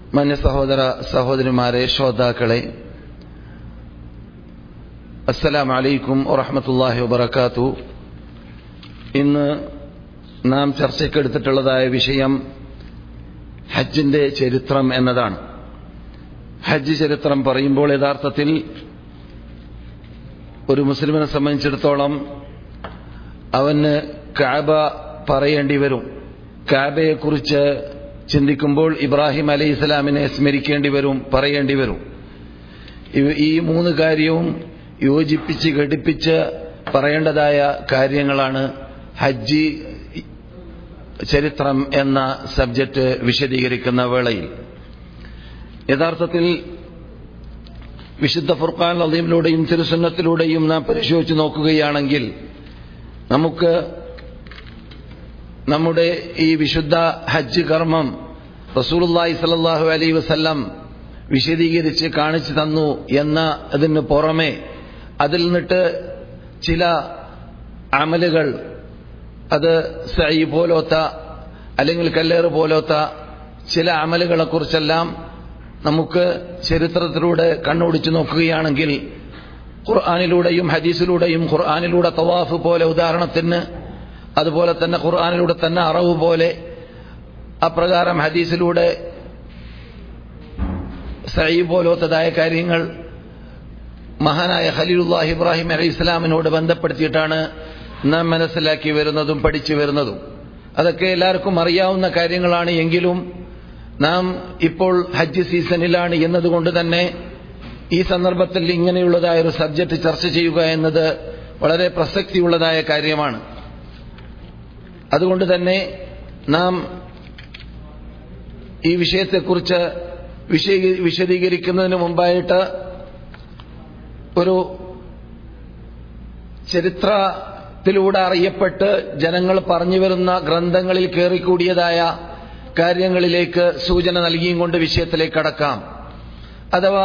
മാന്യ സഹോദര സഹോദരിമാരെ ശ്രോതാക്കളെ അസ്സലാം അലൈക്കും വറഹമത്തല്ലാഹി വബർക്കാത്തു ഇന്ന് നാം ചർച്ചയ്ക്കെടുത്തിട്ടുള്ളതായ വിഷയം ഹജ്ജിന്റെ ചരിത്രം എന്നതാണ് ഹജ്ജ് ചരിത്രം പറയുമ്പോൾ യഥാർത്ഥത്തിൽ ഒരു മുസ്ലിമിനെ സംബന്ധിച്ചിടത്തോളം അവന് കാബ പറയേണ്ടി വരും കാബയെക്കുറിച്ച് ചിന്തിക്കുമ്പോൾ ഇബ്രാഹിം അലൈഹി ഇസ്ലാമിനെ സ്മരിക്കേണ്ടി വരും പറയേണ്ടി വരും ഈ മൂന്ന് കാര്യവും യോജിപ്പിച്ച് ഘടിപ്പിച്ച് പറയേണ്ടതായ കാര്യങ്ങളാണ് ഹജ്ജി ചരിത്രം എന്ന സബ്ജക്റ്റ് വിശദീകരിക്കുന്ന വേളയിൽ യഥാർത്ഥത്തിൽ വിശുദ്ധ ഫുർഖാൻ അലീമിലൂടെയും തിരുസുന്നത്തിലൂടെയും നാം പരിശോധിച്ച് നോക്കുകയാണെങ്കിൽ നമുക്ക് നമ്മുടെ ഈ വിശുദ്ധ ഹജ്ജ് കർമ്മം റസൂലുല്ലാഹി സല്ലാഹു അലൈ വസല്ലം വിശദീകരിച്ച് കാണിച്ചു തന്നു എന്ന അതിന് പുറമെ അതിൽ നിന്നിട്ട് ചില അമലുകൾ അത് സൈ പോലോത്ത അല്ലെങ്കിൽ കല്ലേറ് പോലോത്ത ചില അമലുകളെക്കുറിച്ചെല്ലാം നമുക്ക് ചരിത്രത്തിലൂടെ കണ്ണോടിച്ചു നോക്കുകയാണെങ്കിൽ ഖുർആാനിലൂടെയും ഹദീസിലൂടെയും ഖുർആാനിലൂടെ തവാഫ് പോലെ ഉദാഹരണത്തിന് അതുപോലെ തന്നെ ഖുർആാനിലൂടെ തന്നെ അറവ് പോലെ അപ്രകാരം ഹദീസിലൂടെ സൈ പോലത്തതായ കാര്യങ്ങൾ മഹാനായ ഖലീലുല്ലാഹ് ഇബ്രാഹിം അലൈഹി ഇസ്ലാമിനോട് ബന്ധപ്പെടുത്തിയിട്ടാണ് നാം മനസ്സിലാക്കി വരുന്നതും പഠിച്ചു വരുന്നതും അതൊക്കെ എല്ലാവർക്കും അറിയാവുന്ന കാര്യങ്ങളാണ് എങ്കിലും നാം ഇപ്പോൾ ഹജ്ജ് സീസണിലാണ് എന്നതുകൊണ്ട് തന്നെ ഈ സന്ദർഭത്തിൽ ഇങ്ങനെയുള്ളതായ ഒരു സബ്ജക്ട് ചർച്ച ചെയ്യുക എന്നത് വളരെ പ്രസക്തിയുള്ളതായ കാര്യമാണ് അതുകൊണ്ട് തന്നെ നാം ഈ വിഷയത്തെക്കുറിച്ച് വിശദീകരിക്കുന്നതിന് മുമ്പായിട്ട് ഒരു ചരിത്രത്തിലൂടെ അറിയപ്പെട്ട് ജനങ്ങൾ പറഞ്ഞു വരുന്ന ഗ്രന്ഥങ്ങളിൽ കയറിക്കൂടിയതായ കാര്യങ്ങളിലേക്ക് സൂചന നൽകിയും കൊണ്ട് വിഷയത്തിലേക്ക് കടക്കാം അഥവാ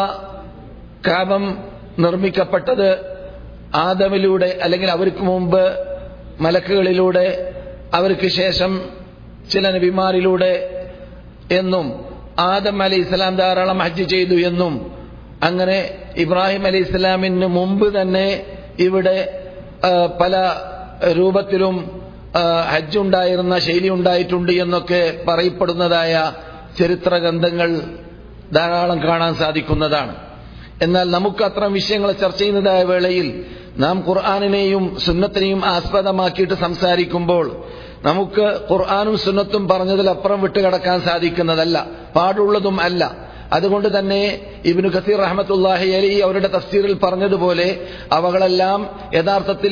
കാപം നിർമ്മിക്കപ്പെട്ടത് ആദമിലൂടെ അല്ലെങ്കിൽ അവർക്ക് മുമ്പ് മലക്കുകളിലൂടെ അവർക്ക് ശേഷം ചില നബിമാരിലൂടെ എന്നും ആദം അലി ഇസ്ലാം ധാരാളം ഹജ്ജ് ചെയ്തു എന്നും അങ്ങനെ ഇബ്രാഹിം അലി ഇസ്ലാമിന് മുമ്പ് തന്നെ ഇവിടെ പല രൂപത്തിലും ഹജ്ജ് ഉണ്ടായിരുന്ന ശൈലി ഉണ്ടായിട്ടുണ്ട് എന്നൊക്കെ പറയപ്പെടുന്നതായ ചരിത്ര ഗ്രന്ഥങ്ങൾ ധാരാളം കാണാൻ സാധിക്കുന്നതാണ് എന്നാൽ നമുക്ക് അത്തരം വിഷയങ്ങൾ ചർച്ച ചെയ്യുന്നതായ വേളയിൽ നാം ഖുർആാനിനെയും സുന്നത്തിനെയും ആസ്പദമാക്കിയിട്ട് സംസാരിക്കുമ്പോൾ നമുക്ക് ഖുർആാനും സുന്നത്തും പറഞ്ഞതിലപ്പുറം വിട്ടുകിടക്കാൻ സാധിക്കുന്നതല്ല പാടുള്ളതും അല്ല അതുകൊണ്ട് തന്നെ ഇബിനു ഖസീർ റഹമത്തുല്ലാഹി അലി അവരുടെ തഫ്സീറിൽ പറഞ്ഞതുപോലെ അവകളെല്ലാം യഥാർത്ഥത്തിൽ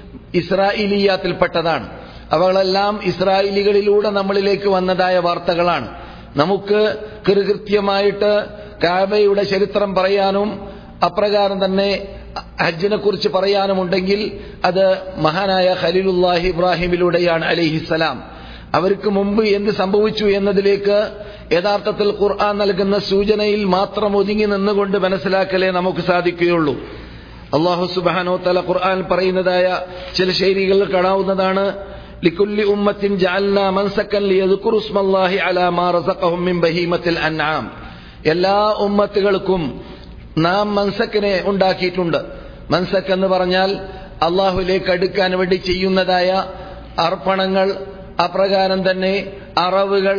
ഇസ്രായേലിയാത്തിൽപ്പെട്ടതാണ് അവകളെല്ലാം ഇസ്രായേലികളിലൂടെ നമ്മളിലേക്ക് വന്നതായ വാർത്തകളാണ് നമുക്ക് കൃകൃത്യമായിട്ട് കാബയുടെ ചരിത്രം പറയാനും അപ്രകാരം തന്നെ ഹജ്ജിനെ കുറിച്ച് പറയാനുമുണ്ടെങ്കിൽ അത് മഹാനായ ഖലീലുല്ലാഹി ഇബ്രാഹിമിലൂടെയാണ് അലിഹിസലാം അവർക്ക് മുമ്പ് എന്ത് സംഭവിച്ചു എന്നതിലേക്ക് യഥാർത്ഥത്തിൽ ഖുർആൻ നൽകുന്ന സൂചനയിൽ മാത്രം ഒതുങ്ങി നിന്നുകൊണ്ട് മനസ്സിലാക്കലേ നമുക്ക് സാധിക്കുകയുള്ളൂ അള്ളാഹു സുബാനോ തല ഖുർആൻ പറയുന്നതായ ചില ശൈലികൾ കാണാവുന്നതാണ് ലിക്കുല്ലി ഉമ്മത്തിൻ ജഅൽന മൻസക്കൻ ലിയദ്കുറു ഇസ്മല്ലാഹി അലാ മാ റസഖഹും മിൻ ബഹീമത്തിൽ അൻആം എല്ലാ ഉമ്മത്തുകൾക്കും നാം മൻസക്കിനെ ഉണ്ടാക്കിയിട്ടുണ്ട് മൻസക്ക് എന്ന് പറഞ്ഞാൽ അള്ളാഹുലേക്ക് അടുക്കാൻ വേണ്ടി ചെയ്യുന്നതായ അർപ്പണങ്ങൾ അപ്രകാരം തന്നെ അറവുകൾ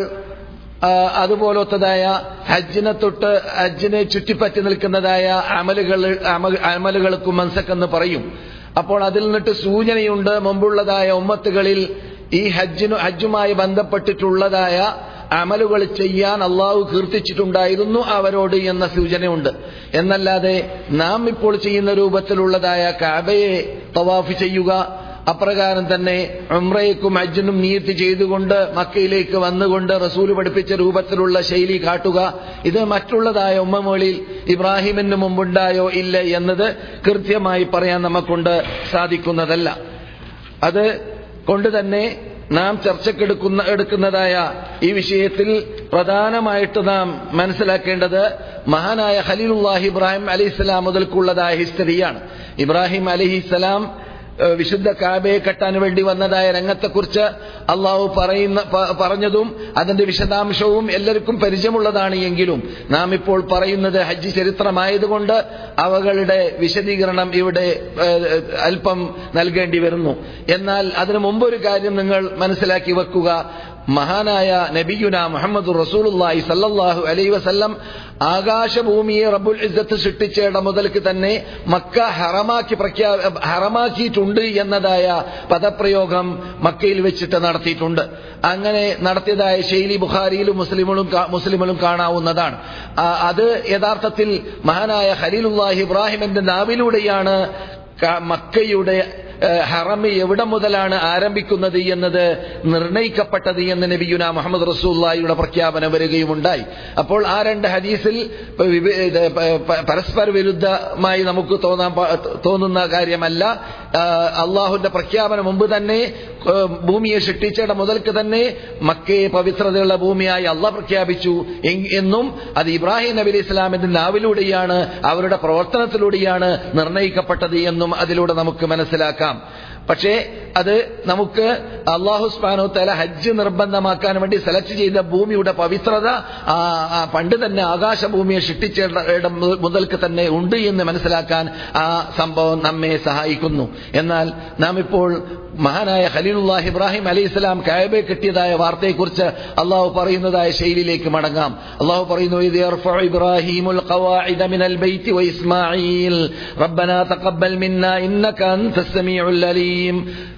അതുപോലത്തതായ ഹജ്ജിനെ തൊട്ട് ഹജ്ജിനെ ചുറ്റിപ്പറ്റി നിൽക്കുന്നതായ അമലുകൾ അമലുകൾക്കും മൻസക്കെന്ന് പറയും അപ്പോൾ അതിൽ നിന്നിട്ട് സൂചനയുണ്ട് മുമ്പുള്ളതായ ഉമ്മത്തുകളിൽ ഈ ഹജ്ജിനു ഹജ്ജുമായി ബന്ധപ്പെട്ടിട്ടുള്ളതായ അമലുകൾ ചെയ്യാൻ അള്ളാഹു കീർത്തിച്ചിട്ടുണ്ടായിരുന്നു അവരോട് എന്ന സൂചനയുണ്ട് എന്നല്ലാതെ നാം ഇപ്പോൾ ചെയ്യുന്ന രൂപത്തിലുള്ളതായ കാബയെ തവാഫ് ചെയ്യുക അപ്രകാരം തന്നെ ഉംറയ്ക്കും ഹജ്ജിനും നീയത്ത് ചെയ്തുകൊണ്ട് മക്കയിലേക്ക് വന്നുകൊണ്ട് റസൂല് പഠിപ്പിച്ച രൂപത്തിലുള്ള ശൈലി കാട്ടുക ഇത് മറ്റുള്ളതായ ഉമ്മമൊളിയിൽ ഇബ്രാഹിമിന് മുമ്പുണ്ടായോ ഇല്ല എന്നത് കൃത്യമായി പറയാൻ നമുക്കൊണ്ട് സാധിക്കുന്നതല്ല അത് കൊണ്ട് തന്നെ നാം ചർച്ചക്കെടുക്കുന്ന എടുക്കുന്നതായ ഈ വിഷയത്തിൽ പ്രധാനമായിട്ട് നാം മനസ്സിലാക്കേണ്ടത് മഹാനായ ഖലീലുല്ലാഹി ഇബ്രാഹിം അലി ഇസ്ലാം മുതൽക്കുള്ളതായ ഹിസ്റ്ററിയാണ് ഇബ്രാഹിം അലിഹിസ്സലാം ഏഹ് വിശുദ്ധ കാബയെ കെട്ടാൻ വേണ്ടി വന്നതായ രംഗത്തെക്കുറിച്ച് അള്ളാഹു പറയുന്ന പ- പറഞ്ഞതും അതിന്റെ വിശദാംശവും എല്ലാവർക്കും പരിചയമുള്ളതാണ് എങ്കിലും നാം ഇപ്പോൾ പറയുന്നത് ഹജ്ജ് ചരിത്രമായതുകൊണ്ട് അവകളുടെ വിശദീകരണം ഇവിടെ ഏഹ്, അല്പം നൽകേണ്ടി വരുന്നു എന്നാൽ അതിനു മുമ്പൊരു കാര്യം നിങ്ങൾ മനസ്സിലാക്കി വെക്കുക മഹാനായ നബിയുന മുഹമ്മദ് റസൂലുള്ളാഹി സല്ലല്ലാഹു അലൈഹി വസല്ലം ആകാശഭൂമിയെ റബ്ബുൽ ഇസ്സത്ത് സൃഷ്ടിച്ചയിട മുതൽക്ക് തന്നെ മക്ക ഹറമാക്കി പ്രഖ്യാ ഹറമാക്കിയിട്ടുണ്ട് എന്നതായ പദപ്രയോഗം മക്കയിൽ വെച്ചിട്ട് നടത്തിയിട്ടുണ്ട് അങ്ങനെ നടത്തിയതായ ശൈലി ബുഖാരിയിലും മുസ്ലിമുകളും കാ- മുസ്ലിമിലും കാണാവുന്നതാണ് ആ, അത് യഥാർത്ഥത്തിൽ മഹാനായ ഖലീലുല്ലാഹി ഇബ്രാഹിമിന്റെ നാവിലൂടെയാണ് ക- മക്കയുടെ ഏഹ്, ഹറമ് എവിടെ മുതലാണ് ആരംഭിക്കുന്നത് എന്നത് നിർണയിക്കപ്പെട്ടത് എന്ന് നബിയുന മുഹമ്മദ് റസൂല്ലായിയുടെ പ്രഖ്യാപനം വരികയുമുണ്ടായി അപ്പോൾ ആ രണ്ട് ഹദീസിൽ പ- വിവ- ഇത് പ- പ- പരസ്പര വിരുദ്ധമായി നമുക്ക് തോന്നാൻ പ- തോന്നുന്ന കാര്യമല്ല ആഹ്, അള്ളാഹുന്റെ പ്രഖ്യാപനം മുമ്പ് തന്നെ ഏഹ്, ഭൂമിയെ സൃഷ്ടിച്ചിട മുതൽക്ക് തന്നെ മക്കയെ പവിത്രതയുള്ള ഭൂമിയായി അള്ളാഹ് പ്രഖ്യാപിച്ചു എങ്- എന്നും അത് ഇബ്രാഹിം നബി അലൈഹി ഇസ്ലാമിന്റെ നാവിലൂടെയാണ് അവരുടെ പ്രവർത്തനത്തിലൂടെയാണ് നിർണയിക്കപ്പെട്ടത് എന്നും അതിലൂടെ നമുക്ക് മനസ്സിലാക്കാം പക്ഷേ അത് നമുക്ക് അള്ളാഹു സ്മാനോ തല ഹജ്ജ് നിർബന്ധമാക്കാൻ വേണ്ടി സെലക്ട് ചെയ്ത ഭൂമിയുടെ പവിത്രത ആ, ആ പണ്ട് തന്നെ ആകാശഭൂമിയെ സൃഷ്ടിച്ച ഇടം മുതൽക്ക് തന്നെ ഉണ്ട് എന്ന് മനസ്സിലാക്കാൻ ആ സംഭവം നമ്മെ സഹായിക്കുന്നു എന്നാൽ നാം ഇപ്പോൾ മഹാനായ ഖലീലുല്ലാഹ് ഇബ്രാഹിം അലൈഹി ഇസ്ലാം കായബെ കിട്ടിയതായ വാർത്തയെക്കുറിച്ച് അള്ളാഹു പറയുന്നതായ ശൈലിയിലേക്ക് മടങ്ങാം അള്ളാഹു പറയുന്നു "ഇദ് യർഫഉ ഇബ്രാഹീമുൽ ഖവാഇദ മിനൽ ബൈത്തി വഇസ്മാഈൽ റബ്ബനാ തഖബ്ബൽ മിന്നാ ഇന്നക അൻതസ് സമീഉൽ അലീം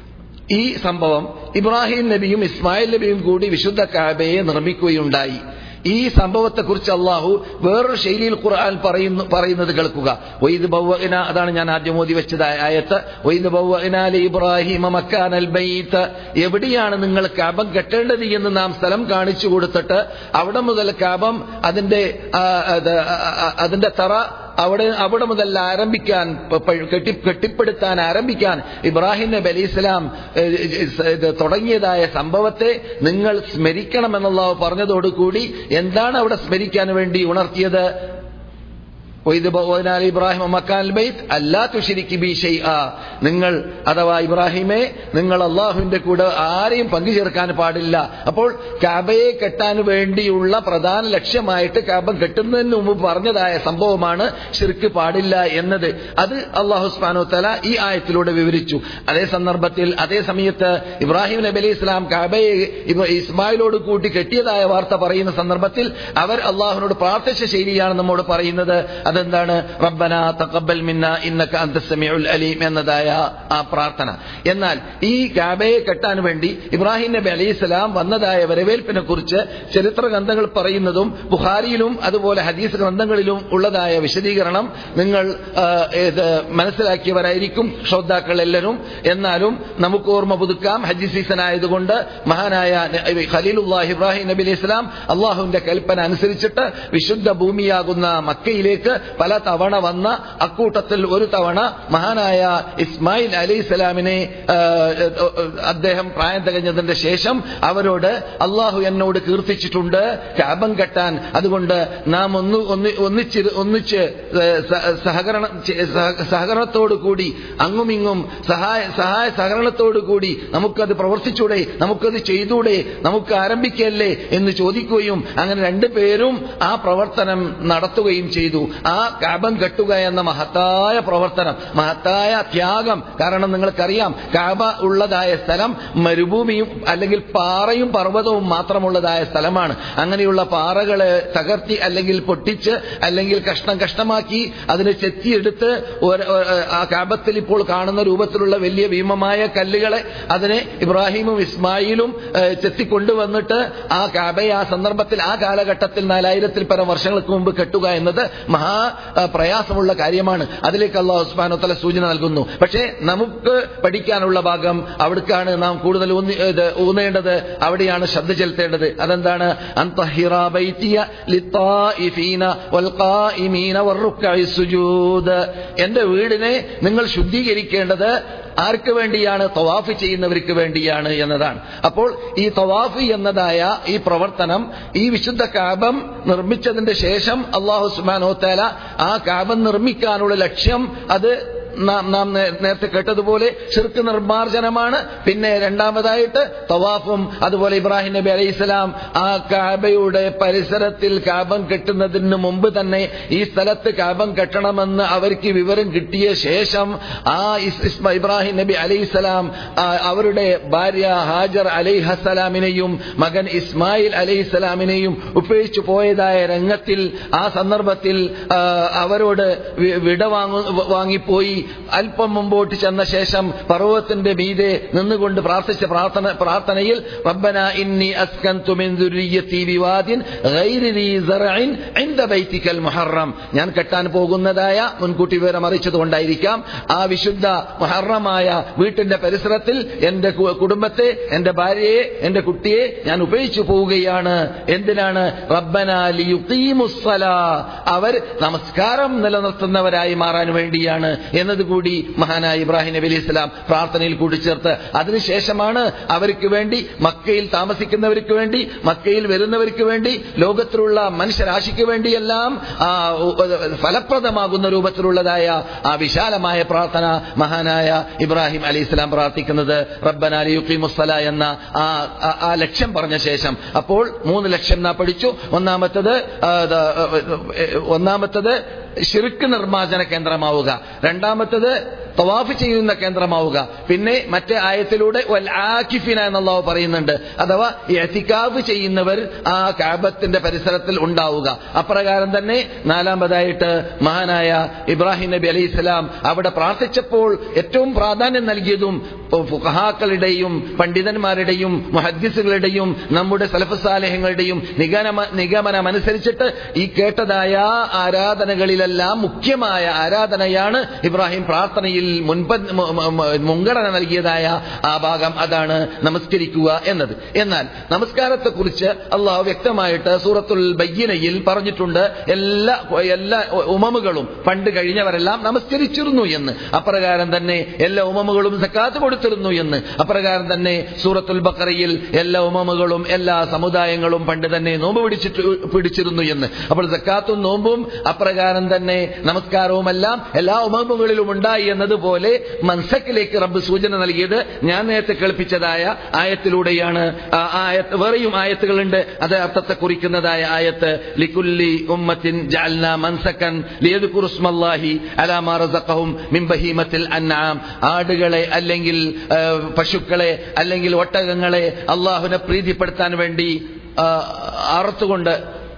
ഈ സംഭവം ഇബ്രാഹിം നബിയും ഇസ്മായിൽ നബിയും കൂടി വിശുദ്ധ കാബയെ നിർമ്മിക്കുകയുണ്ടായി ഈ സംഭവത്തെക്കുറിച്ച് അള്ളാഹു വേറൊരു ശൈലിയിൽ ഖുർആൻ പറയുന്നു പറയുന്നത് കേൾക്കുക വൈദ് ബൗവഇന അതാണ് ഞാൻ ആദ്യം ഓതി വെച്ചതായ ആയത്ത് വൈദ് ബൗവഇന ലി ഇബ്രാഹിമ മക്കാനൽ ബൈത്ത് എവിടെയാണ് നിങ്ങൾ കാബം കെട്ടേണ്ടത് എന്ന് നാം സ്ഥലം കാണിച്ചു കൊടുത്തിട്ട് അവിടെ മുതൽ കാബം അതിന്റെ ആ, അത്, ആ, ആ, അതിന്റെ തറ അവിടെ അവിടെ മുതൽ ആരംഭിക്കാൻ പ- പ- കെട്ടി കെട്ടിപ്പടുത്താൻ ആരംഭിക്കാൻ ഇബ്രാഹിം നബി അലി ഇസ്ലാം ഏഹ്, ഏഹ്, ഇത് തുടങ്ങിയതായ സംഭവത്തെ നിങ്ങൾ സ്മരിക്കണമെന്നുള്ള പറഞ്ഞതോടുകൂടി എന്താണ് അവിടെ സ്മരിക്കാൻ വേണ്ടി ഉണർത്തിയത് وإذ بوأنا لإبراهيم مكان البيت ألا تشرك بي شيئا നിങ്ങൾ അഥവാ ഇബ്രാഹിമെ നിങ്ങൾ അള്ളാഹുവിന്റെ കൂടെ ആരെയും പങ്കു ചേർക്കാൻ പാടില്ല അപ്പോൾ കാബയെ കെട്ടാൻ വേണ്ടിയുള്ള പ്രധാന ലക്ഷ്യമായിട്ട് കാബ കെട്ടുന്നതിന് മുമ്പ് പറഞ്ഞതായ സംഭവമാണ് ഷിർക്ക് പാടില്ല എന്നത് അത് അള്ളാഹു സ്മാനോ തല ഈ ആയത്തിലൂടെ വിവരിച്ചു അതേ സന്ദർഭത്തിൽ അതേ സമയത്ത് ഇബ്രാഹിം നബി അലൈഹി ഇസ്ലാം കാബയെ ഇബ്ര- ഇസ്മായിലോട് കൂട്ടി കെട്ടിയതായ വാർത്ത പറയുന്ന സന്ദർഭത്തിൽ അവർ അള്ളാഹുവിനോട് പ്രാർത്ഥിച്ച ശൈലിയാണ് നമ്മോട് പറയുന്നത് അതെന്താണ് റബ്ബന തഖബ്ബൽ മിന്ന ഇന്നക അന്ത സമീഉൽ അലീം എന്നതായ ആ പ്രാർത്ഥന എന്നാൽ ഈ കാബയെ കെട്ടാൻ വേണ്ടി ഇബ്രാഹിം നബി അലൈഹി സ്വലാം വന്നതായ വരവേൽപ്പിനെ കുറിച്ച് ചരിത്ര ഗ്രന്ഥങ്ങൾ പറയുന്നതും ബുഖാരിയിലും അതുപോലെ ഹദീസ് ഗ്രന്ഥങ്ങളിലും ഉള്ളതായ വിശദീകരണം നിങ്ങൾ ആ, ഏത് മനസ്സിലാക്കിയവരായിരിക്കും ശ്രോതാക്കൾ എല്ലാവരും എന്നാലും നമുക്ക് ഓർമ്മ പുതുക്കാം ഹജ്ജ് സീസൺ ആയതുകൊണ്ട് മഹാനായ ന- ഖലീലുല്ലാഹ് ഇബ്രാഹിം നബി അലൈഹി ഇസ്ലാം അള്ളാഹുവിന്റെ കൽപ്പന അനുസരിച്ചിട്ട് വിശുദ്ധ ഭൂമിയാകുന്ന മക്കയിലേക്ക് പല തവണ വന്ന അക്കൂട്ടത്തിൽ ഒരു തവണ മഹാനായ ഇസ്മായിൽ അലൈഹി സ്വലാമിനെ അദ്ദേഹം പ്രായം തികഞ്ഞതിന്റെ ശേഷം അവരോട് അള്ളാഹു എന്നോട് കീർത്തിച്ചിട്ടുണ്ട് കാബം കെട്ടാൻ അതുകൊണ്ട് നാം ഒന്ന് ഒന്ന് ഒന്നിച്ച് ഒന്നിച്ച് ഏഹ്, സ- സഹകരണം ചെ- സഹ- സഹകരണത്തോടു കൂടി അങ്ങുമിങ്ങും സഹായ സഹായ സഹകരണത്തോടു കൂടി നമുക്കത് പ്രവർത്തിച്ചൂടെ നമുക്കത് ചെയ്തൂടെ നമുക്ക് ആരംഭിക്കല്ലേ എന്ന് ചോദിക്കുകയും അങ്ങനെ രണ്ടുപേരും ആ പ്രവർത്തനം നടത്തുകയും ചെയ്തു ആ കാബം കെട്ടുക എന്ന മഹത്തായ പ്രവർത്തനം മഹത്തായ ത്യാഗം കാരണം നിങ്ങൾക്കറിയാം കാബ ഉള്ളതായ സ്ഥലം മരുഭൂമിയും അല്ലെങ്കിൽ പാറയും പർവ്വതവും മാത്രമുള്ളതായ സ്ഥലമാണ് അങ്ങനെയുള്ള പാറകളെ തകർത്തി അല്ലെങ്കിൽ പൊട്ടിച്ച് അല്ലെങ്കിൽ കഷ്ണം കഷ്ണമാക്കി അതിനെ ചെത്തിയെടുത്ത് ഒരു- ഒരു- ആ കാബത്തിൽ ഇപ്പോൾ കാണുന്ന രൂപത്തിലുള്ള വലിയ ഭീമമായ കല്ലുകളെ അതിനെ ഇബ്രാഹിമും ഇസ്മായിലും ഏഹ്, ചെത്തിക്കൊണ്ടുവന്നിട്ട് ആ കാബയെ ആ സന്ദർഭത്തിൽ ആ കാലഘട്ടത്തിൽ നാലായിരത്തിൽ പരം വർഷങ്ങൾക്ക് മുമ്പ് കെട്ടുക എന്നത് മഹാ ആ, പ്രയാസമുള്ള കാര്യമാണ് അതിലേക്ക് അള്ളാഹു ഉസ്മാനോ തല സൂചന നൽകുന്നു പക്ഷേ നമുക്ക് പഠിക്കാനുള്ള ഭാഗം അവിടേക്കാണ് നാം കൂടുതൽ ഊന്നി- ഇത് ഊന്നേണ്ടത് അവിടെയാണ് ശ്രദ്ധ ചെലുത്തേണ്ടത് അതെന്താണ് അന്തഹിറ ബൈത്തിയ ലിത്തായിഫീന വൽഖായിമീന വറുക്കഇ സുജൂദ് എന്റെ വീടിനെ നിങ്ങൾ ശുദ്ധീകരിക്കേണ്ടത് ആർക്ക് വേണ്ടിയാണ് തവാഫ് ചെയ്യുന്നവർക്ക് വേണ്ടിയാണ് എന്നതാണ് അപ്പോൾ ഈ തവാഫ് എന്നതായ ഈ പ്രവർത്തനം ഈ വിശുദ്ധ കാബം നിർമ്മിച്ചതിന്റെ ശേഷം അള്ളാഹു സുബാനോ തല ആ കാബം നിർമ്മിക്കാനുള്ള ലക്ഷ്യം അത് നാം നാം നേ- നേരത്തെ കേട്ടതുപോലെ ഷിർക്ക് നിർമ്മാർജ്ജനമാണ് പിന്നെ രണ്ടാമതായിട്ട് തവാഫും അതുപോലെ ഇബ്രാഹിം നബി അലൈഹി സ്വലാം ആ കാബയുടെ പരിസരത്തിൽ കാബം കെട്ടുന്നതിന് മുമ്പ് തന്നെ ഈ സ്ഥലത്ത് കാബം കെട്ടണമെന്ന് അവർക്ക് വിവരം കിട്ടിയ ശേഷം ആ ഇസ്- ഇസ്മ ഇബ്രാഹിം നബി അലൈഹി സ്വലാം അവരുടെ ഭാര്യ ഹാജർ അലൈഹസലാമിനെയും മകൻ ഇസ്മായിൽ അലൈഹിസ്സലാമിനെയും ഉപേക്ഷിച്ചു പോയതായ രംഗത്തിൽ ആ സന്ദർഭത്തിൽ ആ, അവരോട് വി- വിട വാങ്ങു വാങ്ങിപ്പോയി അല്പം മുമ്പോട്ട് ചെന്ന ശേഷം പർവ്വതത്തിന്റെ മീതെ നിന്നുകൊണ്ട് പ്രാർത്ഥിച്ച പ്രാർത്ഥന പ്രാർത്ഥനയിൽ റബ്ബന ഇന്നി അസ്കന്തു മിൻ ദുർരിയ്യത്തി ബിവാദിൻ ഗൈരി ദീ സറഇൻ ഇൻദ ബൈതിക്കൽ മുഹറം ഞാൻ കെട്ടാൻ പോകുന്നതായ മുൻകൂട്ടി വിവരം അറിയിച്ചതുകൊണ്ടായിരിക്കാം ആ വിശുദ്ധ മുഹറമായ വീട്ടിന്റെ പരിസരത്തിൽ എന്റെ കു- കുടുംബത്തെ എന്റെ ഭാര്യയെ എന്റെ കുട്ടിയെ ഞാൻ ഉപയോഗിച്ചു പോവുകയാണ് എന്തിനാണ് റബ്ബന ലിയുഖീമുസ്സലാ അവർ നമസ്കാരം നിലനിർത്തുന്നവരായി മാറാൻ വേണ്ടിയാണ് എന്നതുകൂടി മഹാനായ ഇബ്രാഹിം നബി അലൈഹി സ്വലാം പ്രാർത്ഥനയിൽ കൂട്ടിച്ചേർത്ത് അതിനുശേഷമാണ് അവർക്ക് വേണ്ടി മക്കയിൽ താമസിക്കുന്നവർക്ക് വേണ്ടി മക്കയിൽ വരുന്നവർക്ക് വേണ്ടി ലോകത്തിലുള്ള മനുഷ്യരാശിക്ക് വേണ്ടിയെല്ലാം ആ, ഉ- ഫലപ്രദമാകുന്ന രൂപത്തിലുള്ളതായ ആ വിശാലമായ പ്രാർത്ഥന മഹാനായ ഇബ്രാഹിം അലി ഇസ്ലാം പ്രാർത്ഥിക്കുന്നത് റബ്ബന ലിയുഖീമുസ്സല എന്ന ആ ആ- ആ ലക്ഷ്യം പറഞ്ഞ ശേഷം അപ്പോൾ മൂന്ന് ലക്ഷ്യം നാ പഠിച്ചു ഒന്നാമത്തത് ആ, ദ, ഏ, ഒന്നാമത്തത് ഷിർക്ക് നിർമ്മാർജ്ജന കേന്ദ്രമാവുക രണ്ടാമത്തത് തവാഫ് ചെയ്യുന്ന കേന്ദ്രമാവുക പിന്നെ മറ്റേ ആയത്തിലൂടെ വൽ ആക്കിഫിന എന്നുള്ളവ പറയുന്നുണ്ട് അഥവാ എത്തിക്കാവ് ചെയ്യുന്നവർ ആ കാബത്തിന്റെ പരിസരത്തിൽ ഉണ്ടാവുക അപ്രകാരം തന്നെ നാലാമതായിട്ട് മഹാനായ ഇബ്രാഹിം നബി അലൈഹി സ്വലാം അവിടെ പ്രാർത്ഥിച്ചപ്പോൾ ഏറ്റവും പ്രാധാന്യം നൽകിയതും ഫുഖഹാക്കളുടെയും പണ്ഡിതന്മാരുടെയും മുഹദ്ദിസുകളുടെയും നമ്മുടെ സലഫസാലേഹങ്ങളുടെയും നിഗമന നിഗമനമനുസരിച്ചിട്ട് ഈ കേട്ടതായ ആരാധനകളിലെല്ലാം മുഖ്യമായ ആരാധനയാണ് ഇബ്രാഹിം പ്രാർത്ഥനയിൽ മുൻപ മു- മു- മു- മുൻഗണന നൽകിയതായ ആ ഭാഗം അതാണ് നമസ്കരിക്കുക എന്നത് എന്നാൽ നമസ്കാരത്തെക്കുറിച്ച് അള്ളാഹു വ്യക്തമായിട്ട് സൂറത്തുൽ ബയ്യനയിൽ പറഞ്ഞിട്ടുണ്ട് എല്ലാ എല്ലാ ഉമമുകളും പണ്ട് കഴിഞ്ഞവരെല്ലാം നമസ്കരിച്ചിരുന്നു എന്ന് അപ്രകാരം തന്നെ എല്ലാ ഉമമുകളും സക്കാത്ത് കൊടുത്തിരുന്നു എന്ന് അപ്രകാരം തന്നെ സൂറത്തുൽ ബക്കറയിൽ എല്ലാ ഉമമുകളും എല്ലാ സമുദായങ്ങളും പണ്ട് തന്നെ നോമ്പ് പിടിച്ചിട്ട് പിടിച്ചിരുന്നു എന്ന് അപ്പോൾ സക്കാത്തും നോമ്പും അപ്രകാരം തന്നെ നമസ്കാരവുമെല്ലാം എല്ലാ ഉമമുകളിലും ഉണ്ടായി എന്നതുപോലെ മൻസക്കിലേക്ക് റബ്ബ് സൂചന നൽകിയത് ഞാൻ നേരത്തെ കേൾപ്പിച്ചതായ ആയത്തിലൂടെയാണ് ആ ആയത്ത് വേറെയും ആയത്തുകളുണ്ട് അത് അർത്ഥത്തെ കുറിക്കുന്നതായ ആയത്ത് ലിക്കുല്ലി ഉമ്മത്തിൻ ജഅൽനാ മൻസക്കൻ ലിയദ്കുറുസ്മല്ലാഹി അലാ മാ റസഖഹും മിൻ ബഹീമത്തിൽ അൻആം ആടുകളെ അല്ലെങ്കിൽ ആ, പശുക്കളെ അല്ലെങ്കിൽ ഒട്ടകങ്ങളെ അള്ളാഹുവിനെ പ്രീതിപ്പെടുത്താൻ വേണ്ടി ആ, അറുത്തുകൊണ്ട്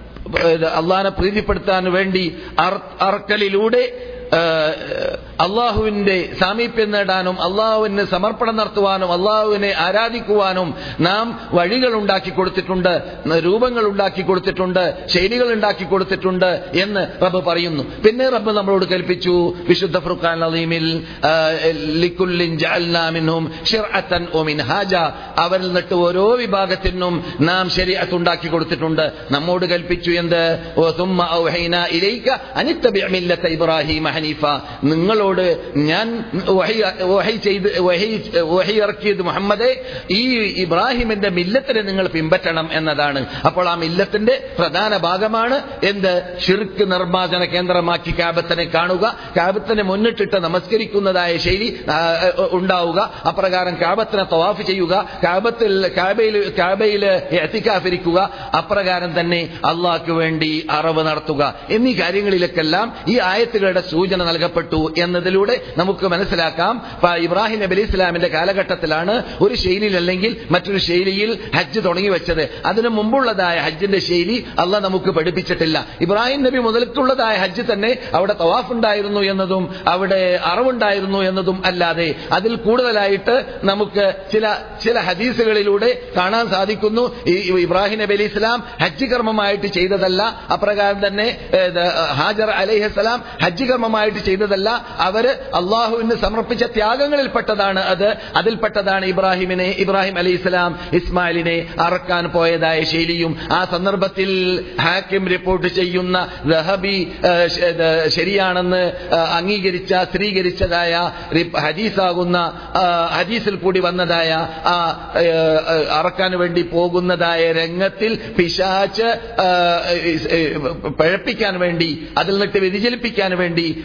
അള്ളാഹിനെ പ്രീതിപ്പെടുത്താൻ വേണ്ടി അർ- അറക്കലിലൂടെ ആ, അള്ളാഹുവിന്റെ സാമീപ്യം നേടാനും അള്ളാഹുവിന് സമർപ്പണം നടത്തുവാനും അള്ളാഹുവിനെ ആരാധിക്കുവാനും നാം വഴികൾ ഉണ്ടാക്കി കൊടുത്തിട്ടുണ്ട് രൂപങ്ങൾ ഉണ്ടാക്കി കൊടുത്തിട്ടുണ്ട് ശൈലികൾ ഉണ്ടാക്കി കൊടുത്തിട്ടുണ്ട് എന്ന് റബ്ബ് പറയുന്നു പിന്നെ റബ്ബ് നമ്മളോട് കൽപ്പിച്ചു വിശുദ്ധ ഫുർഖാൻ അലീമിൽ ആ, ലിക്കുല്ലിൻ ജഅൽനാ മിൻഹും ശിർഅത്തൻ വമിൻഹാജ അവരിൽ നിന്നിട്ട് ഓരോ വിഭാഗത്തിനും നാം ശരീഅത്ത് ഉണ്ടാക്കി കൊടുത്തിട്ടുണ്ട് നമ്മോട് കൽപ്പിച്ചു എന്ത് ഓ സുമ്മ ഔഹൈനാ ഇലൈക അനിത്തബിഅ മില്ലത ഇബ്രാഹിം ഹനീഫ നിങ്ങളോട് ഞാൻ വഹി വഹി ചെയ്ത് വഹി വഹി ഇറക്കിയത് മുഹമ്മദെ ഈ ഇബ്രാഹിമിന്റെ മില്ലത്തിനെ നിങ്ങൾ പിൻപറ്റണം എന്നതാണ് അപ്പോൾ ആ മില്ലത്തിന്റെ പ്രധാന ഭാഗമാണ് എന്ത് ഷിർക്ക് നിർമ്മാർജ്ജന കേന്ദ്രമാക്കി കാബത്തിനെ കാണുക കാബത്തിനെ മുന്നിട്ടിട്ട് നമസ്കരിക്കുന്നതായ ശൈലി ആ, ഉണ്ടാവുക അപ്രകാരം കാബത്തിനെ തവാഫ് ചെയ്യുക കാബത്തിൽ കാബയിൽ കാബയിൽ എത്തിക്കാഫിരിക്കുക അപ്രകാരം തന്നെ അള്ളാഹ്ക്ക് വേണ്ടി അറവ് നടത്തുക എന്നീ കാര്യങ്ങളിലേക്കെല്ലാം ഈ ആയത്തുകളുടെ സൂചന നൽകപ്പെട്ടു എന്നതിലൂടെ നമുക്ക് മനസ്സിലാക്കാം പ- ഇബ്രാഹിം നബി അലൈഹി ഇസ്ലാമിന്റെ കാലഘട്ടത്തിലാണ് ഒരു ശൈലിയിൽ അല്ലെങ്കിൽ മറ്റൊരു ശൈലിയിൽ ഹജ്ജ് തുടങ്ങി വെച്ചത് അതിനു മുമ്പുള്ളതായ ഹജ്ജിന്റെ ശൈലി അള്ളാഹ് നമുക്ക് പഠിപ്പിച്ചിട്ടില്ല ഇബ്രാഹിം നബി മുതൽക്കുള്ളതായ ഹജ്ജ് തന്നെ അവിടെ തവാഫ് ഉണ്ടായിരുന്നു എന്നതും അവിടെ അറവുണ്ടായിരുന്നു എന്നതും അല്ലാതെ അതിൽ കൂടുതലായിട്ട് നമുക്ക് ചില ചില ഹദീസുകളിലൂടെ കാണാൻ സാധിക്കുന്നു ഈ ഇബ്രാഹിം നബി അലൈഹി ഇസ്ലാം ഹജ്ജ് കർമ്മമായിട്ട് ചെയ്തതല്ല അപ്രകാരം തന്നെ ഏത്, ഹാജർ അലൈഹിസ്സലാം ഹജ്ജ് കർമ്മമായിട്ട് ചെയ്തതല്ല അവര് അള്ളാഹുവിന് സമർപ്പിച്ച ത്യാഗങ്ങളിൽപ്പെട്ടതാണ് അത് അതിൽപ്പെട്ടതാണ് ഇബ്രാഹിമിനെ ഇബ്രാഹിം അലൈഹി ഇസ്ലാം ഇസ്മായിലിനെ അറക്കാൻ പോയതായ ശൈലിയും ആ സന്ദർഭത്തിൽ ഹാക്കിം റിപ്പോർട്ട് ചെയ്യുന്ന ദഹബി ആ, ശ- ഇത് ശരിയാണെന്ന് ആ, അംഗീകരിച്ച സ്ഥിരീകരിച്ചതായ റി- ഹദീസാകുന്ന ആ, ഹദീസിൽ കൂടി വന്നതായ ആ ആ, അറക്കാൻ വേണ്ടി പോകുന്നതായ രംഗത്തിൽ പിശാച്ച് ആ, ഏ, പഴപ്പിക്കാൻ വേണ്ടി അതിൽ നിന്നിട്ട് വ്യതിചലിപ്പിക്കാൻ വേണ്ടി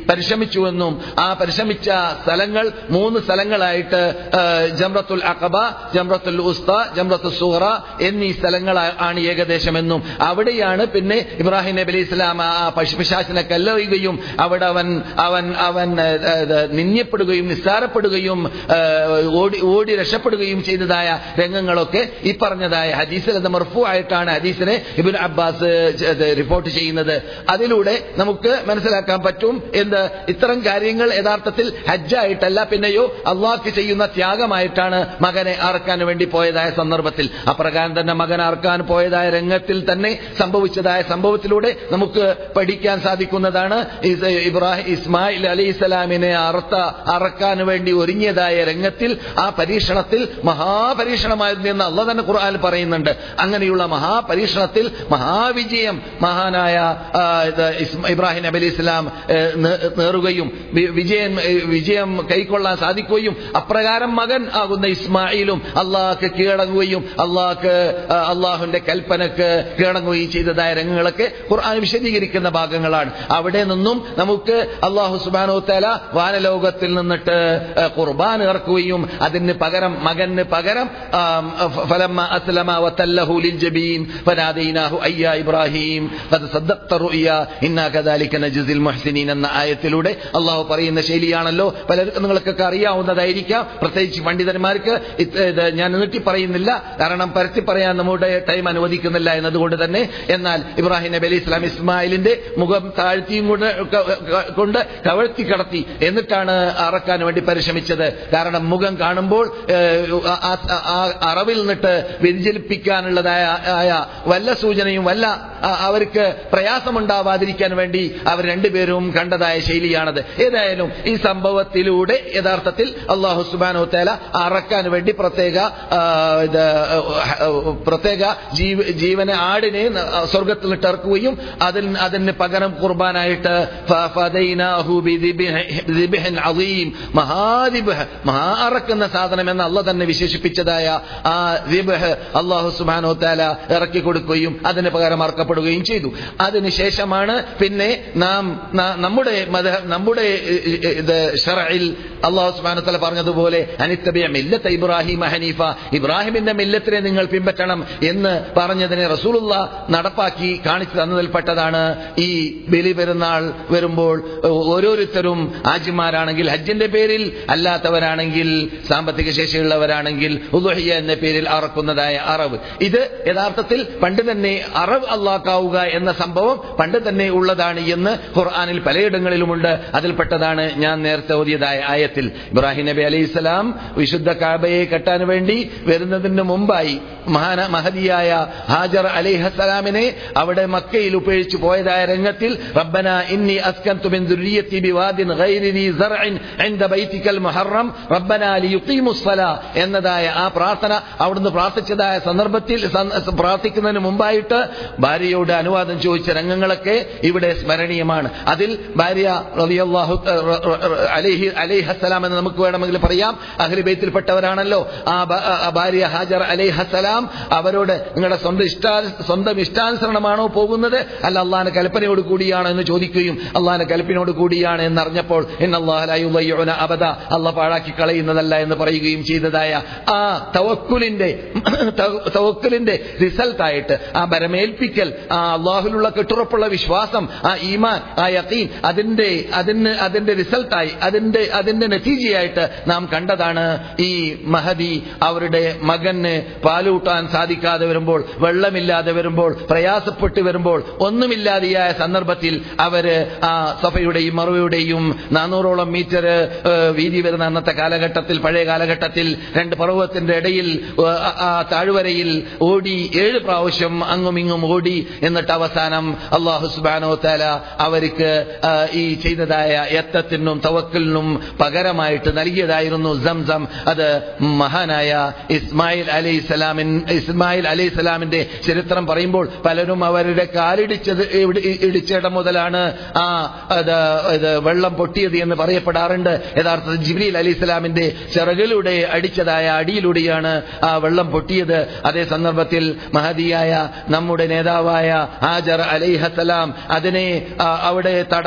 പരിശ്രമിച്ചുവെന്നും ആ പരിശ്രമിച്ച സ്ഥലങ്ങൾ മൂന്ന് സ്ഥലങ്ങളായിട്ട് ആ, ജംറത്തുൽ അഖബ ജംറത്തുൽ ഉസ്ത ജംറത്തുൽ സുഹറ എന്നീ സ്ഥലങ്ങൾ ആണ് ഏകദേശമെന്നും അവിടെയാണ് പിന്നെ ഇബ്രാഹിം നബി അലൈഹി ഇസ്ലാം ആ പശുപിശാസിനെ കല്ലെറിയുകയും അവിടെ അവൻ അവൻ അവൻ ആ, ആ, നിന്യപ്പെടുകയും നിസ്സാരപ്പെടുകയും ആ, ഓടി ഓടി രക്ഷപ്പെടുകയും ചെയ്തതായ രംഗങ്ങളൊക്കെ ഈ പറഞ്ഞതായ ഹദീസിൽ അത് മർഫു ആയിട്ടാണ് ഹദീസിനെ ഇബിൻ അബ്ബാസ് ഇത് റിപ്പോർട്ട് ചെയ്യുന്നത് അതിലൂടെ നമുക്ക് മനസ്സിലാക്കാൻ പറ്റും എന്ത് ഇത്തരം കാര്യങ്ങൾ യഥാർത്ഥത്തിൽ ഹജ്ജായിട്ടല്ല പിന്നെയോ അള്ളാഹ്ക്ക് ചെയ്യുന്ന ത്യാഗമായിട്ടാണ് മകനെ അറക്കാൻ വേണ്ടി പോയതായ സന്ദർഭത്തിൽ അപ്രകാരം തന്നെ മകൻ അറക്കാൻ പോയതായ രംഗത്തിൽ തന്നെ സംഭവിച്ചതായ സംഭവത്തിലൂടെ നമുക്ക് പഠിക്കാൻ സാധിക്കുന്നതാണ് ഇത് ഇബ്രാഹിം ഇസ്മായിൽ അലി ഇസ്ലാമിനെ അറുത്ത അറക്കാൻ വേണ്ടി ഒരുങ്ങിയതായ രംഗത്തിൽ ആ പരീക്ഷണത്തിൽ മഹാപരീക്ഷണമായിരുന്നു എന്ന് അള്ള തന്നെ ഖുർആൻ പറയുന്നുണ്ട് അങ്ങനെയുള്ള മഹാപരീക്ഷണത്തിൽ മഹാവിജയം മഹാനായ ആ, ഇത് ഇസ്മ- ഇബ്രാഹിം നബി അലി ഇസ്ലാം ഏ, നേ- നേറുകയും വി- വിജയം ഏ, വിജയം കൈക്കൊള്ളാൻ സാധിക്കുകയും അപ്രകാരം മകൻ ആകുന്ന ഇസ്മായിലും അള്ളാഹ്ക്ക് കീഴടങ്ങുകയും അള്ളാഹ്ക്ക് ആ, അള്ളാഹുവിന്റെ കൽപ്പനക്ക് കീഴടങ്ങുകയും ചെയ്തതായ രംഗങ്ങളൊക്കെ ഖുർആൻ വിശദീകരിക്കുന്ന ഭാഗങ്ങളാണ് അവിടെ നിന്നും നമുക്ക് അള്ളാഹു സുബാനോ തല വാനലോകത്തിൽ നിന്നിട്ട് ആ, ഖുർബാൻ ഇറക്കുകയും അതിന് പകരം മകന് പകരം ആം, ഫ- ഫലമ്മ അസ്ലമ വതല്ലഹു ലിൽജബീൻ ഫനാദൈനാഹു അയ്യ ഇബ്രാഹിം ഖദ് സദ്ദഖ്ത റുഅ്യ ഇന്നാ കദാലിക നജ്സിൽ മുഹ്സിനീൻ എന്ന ആയത്തിലൂടെ അള്ളാഹു പറയുന്ന ശൈലിയാണല്ലോ പലർക്കും നിങ്ങൾക്കൊക്കെ അറിയാവുന്നതായിരിക്കാം പ്രത്യേകിച്ച് പണ്ഡിതന്മാർക്ക് ഇത് ഇത് ഞാൻ നീട്ടി പറയുന്നില്ല കാരണം പരത്തി പറയാൻ നമ്മുടെ ടൈം അനുവദിക്കുന്നില്ല എന്നതുകൊണ്ട് തന്നെ എന്നാൽ ഇബ്രാഹിം നബി അലി ഇസ്ലാം ഇസ്മായിലിന്റെ മുഖം താഴ്ത്തിയും കൊണ്ട് ക- ക- കൊണ്ട് കവഴ്ത്തി കടത്തി എന്നിട്ടാണ് അറക്കാൻ വേണ്ടി പരിശ്രമിച്ചത് കാരണം മുഖം കാണുമ്പോൾ ഏഹ്, ആ- ആ- ആ അറവിൽ നിന്നിട്ട് വ്യതിചലിപ്പിക്കാനുള്ളതായ ആയ വല്ല സൂചനയും വല്ല ആ- അവർക്ക് പ്രയാസമുണ്ടാവാതിരിക്കാൻ വേണ്ടി അവർ രണ്ടുപേരും കണ്ടതായ ശൈലിയാണത് ഏതായാലും ഈ സംഭവത്തിലൂടെ യഥാർത്ഥത്തിൽ അള്ളാഹു സുബാനോ തേല അറക്കാൻ വേണ്ടി പ്രത്യേക ആ, ഇത് ആ, പ്രത്യേക ജീവ- ജീവനെ ആടിനെ സ്വർഗത്തിൽ നിട്ട് ഇറക്കുകയും അതിൽ അതിന് പകരം കുർബാനായിട്ട് ഫ- ഫദൈനാഹു ബിദിബിഹ- ദിബിഹൻ അദീം. മഹാദിബ് മഹാ അറക്കുന്ന സാധനം എന്ന് അള്ള തന്നെ വിശേഷിപ്പിച്ചതായ ആ ദിബഹ് അള്ളാഹു സുബാനോ താല ഇറക്കി കൊടുക്കുകയും അതിന് പകരം അറക്കപ്പെടുകയും ചെയ്തു അതിനുശേഷമാണ് പിന്നെ നാം ന- നമ്മുടെ മത നമ്മുടെ ഇ- ഇ- ഇത് ഷറയിൽ അള്ളാഹു സുബാനോ താല പറഞ്ഞതുപോലെ അനിത്തബിയ മില്ലത്ത് ഇബ്രാഹിം ഹനീഫ ഇബ്രാഹിമിന്റെ മില്ലത്തിനെ നിങ്ങൾ പിൻപറ്റണം എന്ന് പറഞ്ഞതിനെ റസൂലുള്ള നടപ്പാക്കി കാണിച്ചു തന്നതിൽപ്പെട്ടതാണ് ഈ ബലി പെരുന്നാൾ വരുമ്പോൾ ഓരോരുത്തരും ആജിമാരാണെങ്കിൽ ഹജ്ജിന്റെ പേരിൽ അല്ലാത്തവരാണെങ്കിൽ സാമ്പത്തിക ശേഷിയുള്ളവരാണെങ്കിൽ ഉദുഹിയ എന്ന പേരിൽ അറക്കുന്നതായ അറവ് ഇത് യഥാർത്ഥത്തിൽ പണ്ട് തന്നെ അറവ് അള്ളാക്കാവുക എന്ന സംഭവം പണ്ട് തന്നെ ഉള്ളതാണ് എന്ന് ഖുർആാനിൽ പലയിടങ്ങളിലുമുണ്ട് അതിൽപ്പെട്ടതാണ് ഞാൻ നേരത്തെ ഓതിയതായ ആയത്തിൽ ഇബ്രാഹിം നബി അലൈഹി സ്വലാം വിശുദ്ധ കാബയെ കെട്ടാൻ വേണ്ടി വരുന്നതിന് മുമ്പായി മഹാന മഹതിയായ ഹാജർ അലിഹസലാമിനെ അവിടെ മക്കയിൽ ഉപേക്ഷിച്ചു പോയതായ രംഗത്തിൽ റബ്ബന ഇന്നി അസ്കന്തു മിൻ ദുർരിയത്തി ബിവാദിൻ ഗൈരി ദീ സർഇൻ ഇൻദ ബൈതിക്കൽ മുഹറം റബ്ബന ലിയുഖീമുസ് സ്വലാ എന്നതായ ആ പ്രാർത്ഥന അവിടുന്ന് പ്രാർത്ഥിച്ചതായ സന്ദർഭത്തിൽ സ- പ്രാർത്ഥിക്കുന്നതിന് മുമ്പായിട്ട് ഭാര്യയോട് അനുവാദം ചോദിച്ച രംഗങ്ങളൊക്കെ ഇവിടെ സ്മരണീയമാണ് അതിൽ ഭാര്യ റളിയല്ലാഹു അലൈഹി അലൈഹസ്സലാം എന്ന് നമുക്ക് വേണമെങ്കിൽ പറയാം അഹ്ലിബൈത്തിൽപ്പെട്ടവരാണല്ലോ ആ ഭ- ആ ഭാര്യ ഹാജർ അലൈഹസ്സലാം അവരോട് നിങ്ങളുടെ സ്വന്തം ഇഷ്ടാ സ്വന്തം ഇഷ്ടാനുസരണമാണോ പോകുന്നത് അല്ല അള്ളാഹിന്റെ കൽപ്പനയോട് കൂടിയാണോ എന്ന് ചോദിക്കുകയും അള്ളാഹിന്റെ കൽപ്പനയോട് കൂടിയാണ് എന്നറിഞ്ഞപ്പോൾ എന്നല്ലാഹുന അബദ അള്ള പാഴാക്കി കളയുന്നതല്ല എന്ന് പറയുകയും ചെയ്തതായ ആ തവക്കുലിന്റെ തവക്കുലിന്റെ റിസൾട്ടായിട്ട് ആ ബരമേൽപ്പിക്കൽ ആ അള്ളാഹുലുള്ള കെട്ടുറപ്പുള്ള വിശ്വാസം ആ ഈമാൻ ആ യക്കീൻ അതിന്റെ അതിന് അതിന്റെ റിസൾട്ടായി അതിന്റെ അതിന്റെ നതീജയായിട്ട് നാം കണ്ടതാണ് ഈ മഹദി അവരുടെ മകന് പാലൂട്ടാൻ സാധിക്കാതെ വരുമ്പോൾ വെള്ളമില്ലാതെ വരുമ്പോൾ പ്രയാസപ്പെട്ട് വരുമ്പോൾ ഒന്നുമില്ലാതെയായ സന്ദർഭത്തിൽ അവര് ആ സഫയുടെയും മറുവയുടെയും നാനൂറോളം മീറ്റർ ഏഹ്, വീതി വരുന്ന അന്നത്തെ കാലഘട്ടത്തിൽ പഴയ കാലഘട്ടത്തിൽ രണ്ട് പർവ്വതത്തിന്റെ ഇടയിൽ ഏഹ്, ആ- ആ താഴ്വരയിൽ ഓടി ഏഴ് പ്രാവശ്യം അങ്ങും ഇങ്ങും ഓടി എന്നിട്ട് അവസാനം അള്ളാഹു സുബാനോ താല അവർക്ക് ആ, ഈ ചെയ്തതായ യത്തത്തിനും തവക്കലിനും പകരമായിട്ട് നൽകിയതായിരുന്നു സംസം അത് മഹാനായ ഇസ്മായിൽ അലൈഹി സ്വലാമിൻ ഇസ്മായിൽ അലൈഹി സ്വലാമിന്റെ ചരിത്രം പറയുമ്പോൾ പലരും അവരുടെ കാലിടിച്ചത് ഇവിടെ ഇടിച്ചിടം മുതലാണ് ആ അത് ഇത് വെള്ളം പൊട്ടിയത് എന്ന് പറയപ്പെടാറുണ്ട് യഥാർത്ഥത്തിൽ ജിബ്രീൽ അലി ഇസ്ലാമിന്റെ ചിറകിലൂടെ അടിച്ചതായ അടിയിലൂടെയാണ് ആ വെള്ളം പൊട്ടിയത് അതേ സന്ദർഭത്തിൽ മഹതിയായ നമ്മുടെ നേതാവായ ഹാജർ അലൈഹസലാം അതിനെ ആ, അവിടെ തടാകമുണ്ടാക്കി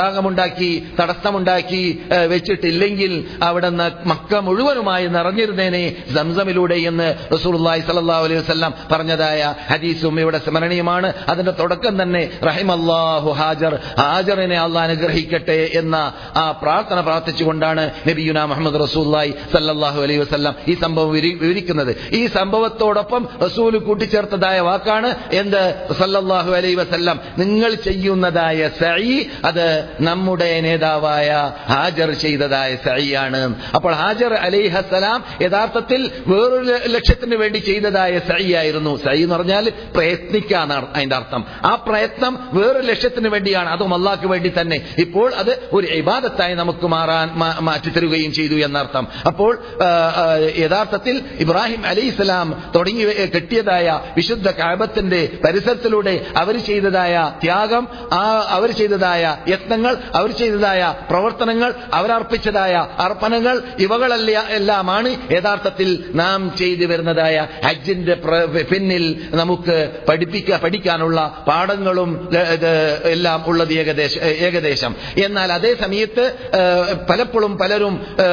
ഉണ്ടാക്കി തടസ്സമുണ്ടാക്കി ഏ, വെച്ചിട്ടില്ലെങ്കിൽ അവിടെ നിന്ന് മക്ക മുഴുവനുമായി നിറഞ്ഞിരുന്നേനെ സംസമിലൂടെ എന്ന് റസൂലുള്ളാഹി സ്വല്ലല്ലാഹു അലൈഹി വസല്ലം പറഞ്ഞതായ ഹദീസും ഇവിടെ സ്മരണീയമാണ് അതിന്റെ തുടക്കം തന്നെ റഹിമല്ലാഹു ഹാജർ ഹാജറിനെ അള്ളാഹ് അനുഗ്രഹിക്കട്ടെ എന്ന ആ പ്രാർത്ഥന പ്രാർത്ഥിച്ചുകൊണ്ടാണ് നബിയുന മുഹമ്മദ് റസൂല്ലായി സല്ലല്ലാഹു അലൈഹി വസല്ലം ഈ സംഭവം വിവരി- വിവരിക്കുന്നത് ഈ സംഭവത്തോടൊപ്പം റസൂൽ കൂട്ടിച്ചേർത്തതായ വാക്കാണ് എന്ത് സല്ലല്ലാഹു അലൈഹി വസല്ലം നിങ്ങൾ ചെയ്യുന്നതായ സഈ അത് നമ്മുടെ നേതാവായ ഹാജർ ചെയ്തതായ സഈയാണ് അപ്പോൾ ഹാജർ അലൈഹസലാം യഥാർത്ഥത്തിൽ വേറൊരു ല- ലക്ഷ്യത്തിന് വേണ്ടി ചെയ്തതായ സഈ ആയിരുന്നു സഈ എന്ന് പറഞ്ഞാൽ പ്രയത്നിക്കാന്നാണ് അതിന്റെ അർത്ഥം ആ പ്രയത്നം വേറൊരു ലക്ഷ്യത്തിന് വേണ്ടിയാണ് അതും അള്ളാഹ്ക്ക് വേണ്ടി തന്നെ ഇപ്പോൾ അത് ഒരു ഇബാദത്തായി നമുക്ക് മാറാൻ മാ- മാറ്റിത്തരുകയും ചെയ്തു എന്നർത്ഥം അപ്പോൾ ആ, ആ, യഥാർത്ഥത്തിൽ ഇബ്രാഹിം അലൈഹി സ്വലാം തുടങ്ങി വെ- കെട്ടിയതായ വിശുദ്ധ കാബത്തിന്റെ പരിസരത്തിലൂടെ അവർ ചെയ്തതായ ത്യാഗം ആ അവർ ചെയ്തതായ യത്നങ്ങൾ അവർ ചെയ്തതായ പ്രവർത്തനങ്ങൾ അവരർപ്പിച്ചതായ അർപ്പണങ്ങൾ ഇവകളല്ല എല്ലാമാണ് യഥാർത്ഥത്തിൽ നാം ചെയ്തു വരുന്നതായ ഹജ്ജിന്റെ പ്ര- പിന്നിൽ നമുക്ക് പഠിപ്പിക്ക പഠിക്കാനുള്ള പാഠങ്ങളും ഏ, ഇത് എല്ലാം ഉള്ളത് ഏകദേശ ഏകദേശം എന്നാൽ അതേ സമയത്ത് ഏ, പലപ്പോഴും പലരും ഏ,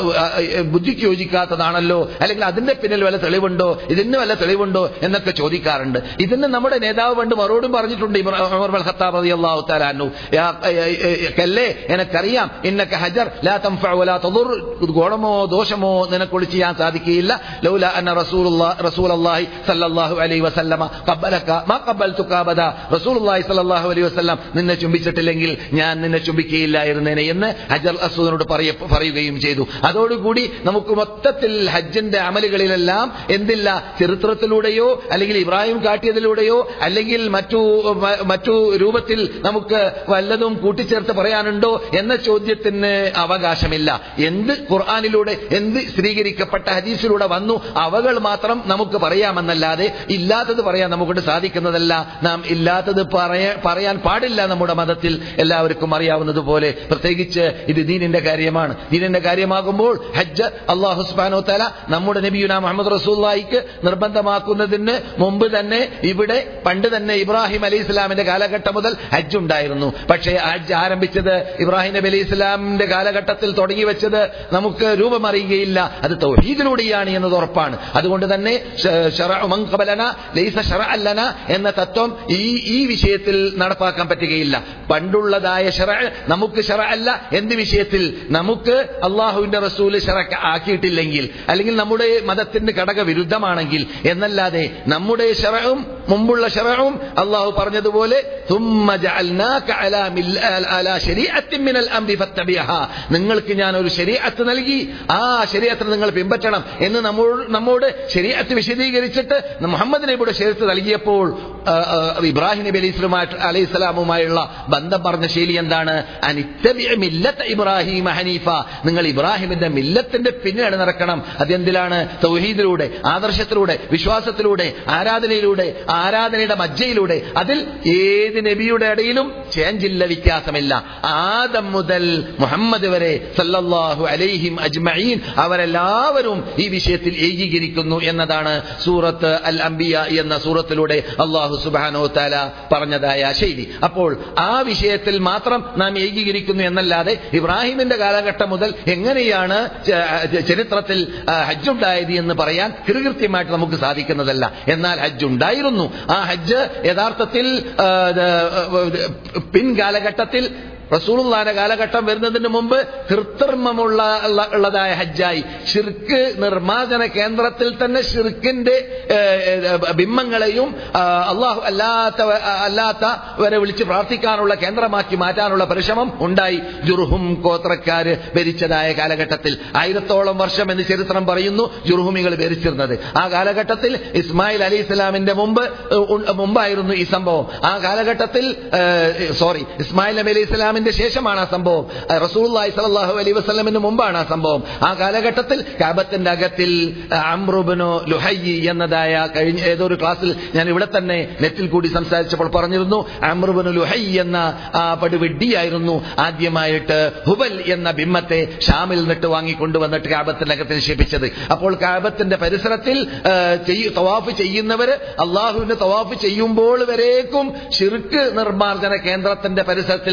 ഏ, ബുദ്ധിക്ക് യോജിക്കാത്തതാണല്ലോ അല്ലെങ്കിൽ അതിന്റെ പിന്നിൽ വല്ല തെളിവുണ്ടോ ഇതിന് വല്ല തെളിവുണ്ടോ എന്നൊക്കെ ചോദിക്കാറുണ്ട് ഇതിന് നമ്മുടെ നേതാവ് പണ്ട് മറുപടി പറഞ്ഞിട്ടുണ്ട് ഇബ്രാ- ഉമർ ബിൻ ഖത്താബ് റളിയല്ലാഹു തആല അൻഹു യാ ഏ, ഏ, കല്ലേ എനക്കറിയാം ഇന്നക ഹജർ ലാ തൻഫഉ വലാ തദുർ ഗുണമോ ദോഷമോ നിനക്കൊളി ചെയ്യാൻ സാധിക്കുകയില്ല ലൗല അന്ന റസൂലുള്ളാഹി റസൂലുള്ളാഹി സല്ലല്ലാഹു അലൈഹി വസല്ലമ ഖബ്ബലക മാ ഖബ്ബൽതുക അബദ റസൂലുള്ളാഹി സല്ലല്ലാഹു അലൈഹി വസല്ലം നിന്നെ ചുംബിച്ചിട്ടില്ലെങ്കിൽ ഞാൻ നിന്നെ ചുംബിക്കുകയില്ലായിരുന്നേനെ എന്ന് ഹജർ അസൂദിനോട് പറയ പറയുകയും ചെയ്തു അതോടുകൂടി നമുക്ക് മൊത്തത്തിൽ ഹജ്ജിന്റെ അമലുകളിലെല്ലാം എന്തില്ല ചരിത്രത്തിലൂടെയോ അല്ലെങ്കിൽ ഇബ്രാഹിം കാട്ടിയതിലൂടെയോ അല്ലെങ്കിൽ മറ്റു മ- മറ്റു രൂപത്തിൽ നമുക്ക് വല്ലതും കൂട്ടിച്ചേർത്ത് പറയാനുണ്ടോ എന്ന ചോദ്യത്തിന് അവകാശമില്ല എന്ത് ഖുർആാനിലൂടെ എന്ത് സ്ഥിരീകരിക്കപ്പെട്ട ഹദീസിലൂടെ വന്നു അവകൾ മാത്രം നമുക്ക് പറയാമെന്നല്ലാതെ ഇല്ലാത്തത് പറയാൻ നമുക്കൊണ്ട് സാധിക്കുന്നതല്ല നാം ഇല്ലാത്തത് പറയ- പറയാൻ പാടില്ല നമ്മുടെ മതത്തിൽ എല്ലാവർക്കും അറിയാവുന്നതുപോലെ പ്രത്യേകിച്ച് ഇത് ദീനിന്റെ കാര്യമാണ് ദീനിന്റെ കാര്യമാകുമ്പോൾ ഹജ്ജ് അള്ളാഹു സുബ്ഹാനഹു തആല നമ്മുടെ നബിയുന മുഹമ്മദ് റസൂല്ലായിക്ക് നിർബന്ധമാക്കുന്നതിന് മുമ്പ് തന്നെ ഇവിടെ പണ്ട് തന്നെ ഇബ്രാഹിം അലൈഹി ഇസ്ലാമിന്റെ കാലഘട്ടം മുതൽ ഹജ്ജ് ഉണ്ടായിരുന്നു പക്ഷേ ഹജ്ജ് ആരംഭിച്ചത് ഇബ്രാഹിം നബി അലൈഹി ഇസ്ലാമിന്റെ കാലഘട്ടത്തിൽ തുടങ്ങി വെച്ചത് നമുക്ക് രൂപമറിയുകയില്ല അത് തൗഹീദിലൂടെയാണ് എന്നത് ഉറപ്പാണ് അതുകൊണ്ട് തന്നെ ശ- ശറഉ മൻ ഖബലന ലൈസ ശറഅൻ ലന എന്ന തത്വം ഈ ഈ വിഷയത്തിൽ നടപ്പാക്കാൻ പറ്റുകയില്ല പണ്ടുള്ളതായ ഷറ നമുക്ക് ഷറ അല്ല എന്ത് വിഷയത്തിൽ നമുക്ക് അള്ളാഹുവിന്റെ റസൂല് ഷറ ആക്കിയിട്ടില്ലെങ്കിൽ അല്ലെങ്കിൽ നമ്മുടെ മതത്തിന് ഘടക വിരുദ്ധമാണെങ്കിൽ എന്നല്ലാതെ നമ്മുടെ ഷറവും മുമ്പുള്ള ഷറവും അള്ളാഹു പറഞ്ഞതുപോലെ ثم جعلناك على مل- على شريعة من الأمر فاتبعها. നിങ്ങൾക്ക് ഞാൻ ഒരു ശരീഅത്ത് നൽകി ആ ശരീഅത്തിന് നിങ്ങൾ പിൻപറ്റണം എന്ന് നമ്മോട് നമ്മോട് ശരീഅത്ത് വിശദീകരിച്ചിട്ട് മുഹമ്മദ് നബിയുടെ ശരീരത്ത് നൽകിയപ്പോൾ ആ, ആ, ഇബ്രാഹിം നബി അലൈഹി സ്വലാമായിട്ട് അലൈഹി സ്വലാമുമായുള്ള ബന്ധം പറഞ്ഞ ശൈലി എന്താണ് അനിത്തബിഅ മില്ലത്ത് ഇബ്രാഹിം ഹനീഫ നിങ്ങൾ ഇബ്രാഹിമിന്റെ മില്ലത്തിന്റെ പിന്നിലാണ് നടക്കണം അതെന്തിലാണ് തൗഹീദിലൂടെ ആദർശത്തിലൂടെ വിശ്വാസത്തിലൂടെ ആരാധനയിലൂടെ ആരാധനയുടെ മജ്ജയിലൂടെ അതിൽ ഏത് നബിയുടെ ഇടയിലും ചേഞ്ചില്ല വ്യത്യാസമില്ല ആദം മുതൽ മുഹമ്മദ് വരെ സല്ലല്ലാഹു അലൈഹിം അജ്മഈൻ അവരെല്ലാവരും ഈ വിഷയത്തിൽ ഏകീകരിക്കുന്നു എന്നതാണ് സൂറത്ത് അൽ അംബിയ എന്ന സൂറത്തിലൂടെ അള്ളാഹു സുബാനോ താല പറഞ്ഞതായ ശൈലി അപ്പോൾ ആ വിഷയത്തിൽ മാത്രം നാം ഏകീകരിക്കുന്നു എന്നല്ലാതെ ഇബ്രാഹിമിന്റെ കാലഘട്ടം മുതൽ എങ്ങനെയാണ് ച- ച- ചരിത്രത്തിൽ ആ, ഹജ്ജുണ്ടായത് എന്ന് പറയാൻ കൃകൃത്യമായിട്ട് നമുക്ക് സാധിക്കുന്നതല്ല എന്നാൽ ഹജ്ജ് ഉണ്ടായിരുന്നു ആ ഹജ്ജ് യഥാർത്ഥത്തിൽ ആ, ഇത്, പിൻകാലഘട്ടത്തിൽ റസൂലുള്ളാന്റെ കാലഘട്ടം വരുന്നതിന് മുമ്പ് കൃത്രിമമുള്ള ഉള്ള- ഉള്ളതായ ഹജ്ജായി ഷിർക്ക് നിർമ്മാർജ്ജന കേന്ദ്രത്തിൽ തന്നെ ഷിർക്കിന്റെ ഏഹ്, ഏഹ്, ബിംബങ്ങളെയും ആ, അള്ളാഹു അല്ലാത്ത അല്ലാത്തവരെ വിളിച്ച് പ്രാർത്ഥിക്കാനുള്ള കേന്ദ്രമാക്കി മാറ്റാനുള്ള പരിശ്രമം ഉണ്ടായി ജുർഹും ഗോത്രക്കാര് ഭരിച്ചതായ കാലഘട്ടത്തിൽ ആയിരത്തോളം വർഷം എന്ന് ചരിത്രം പറയുന്നു ജുർഹുമികൾ ഭരിച്ചിരുന്നത് ആ കാലഘട്ടത്തിൽ ഇസ്മായിൽ അലി ഇസ്ലാമിന്റെ മുമ്പ് ഏഹ്, ഉൺ- മുമ്പായിരുന്നു ഈ സംഭവം ആ കാലഘട്ടത്തിൽ ഏഹ്, സോറി ഇസ്മായിൽ നബി അലൈഹി ഇസ്ലാമിന്റെ ശേഷമാണ് ആ സംഭവം റസൂള്ളി സലാഹു അലൈ വസ്ലമിന് മുമ്പാണ് ആ സംഭവം ആ കാലഘട്ടത്തിൽ കാബത്തിന്റെ അകത്തിൽ അമ്രുബിനോ ലുഹയ്യി എന്നതായ കഴിഞ്ഞ ഏതൊരു ക്ലാസ്സിൽ ഞാൻ ഇവിടെ തന്നെ നെറ്റിൽ കൂടി സംസാരിച്ചപ്പോൾ പറഞ്ഞിരുന്നു അമ്രുബിനു ലുഹൈ എന്ന ആ പടുവിഡ്ഡിയായിരുന്നു ആദ്യമായിട്ട് ഹുബൽ എന്ന ബിംബത്തെ ഷാമിൽ നിന്നിട്ട് വാങ്ങിക്കൊണ്ടുവന്നിട്ട് കാബത്തിന്റെ അകത്ത് നിക്ഷേപിച്ചത് അപ്പോൾ കാബത്തിന്റെ പരിസരത്തിൽ ആ, ചെയ്യ- തവാഫ് ചെയ്യുന്നവര് അള്ളാഹുവിന്റെ തവാഫ് ചെയ്യുമ്പോൾ വരേക്കും ഷിർക്ക് നിർമ്മാർജ്ജന കേന്ദ്രത്തിന്റെ പരിസരത്തിൽ ആ,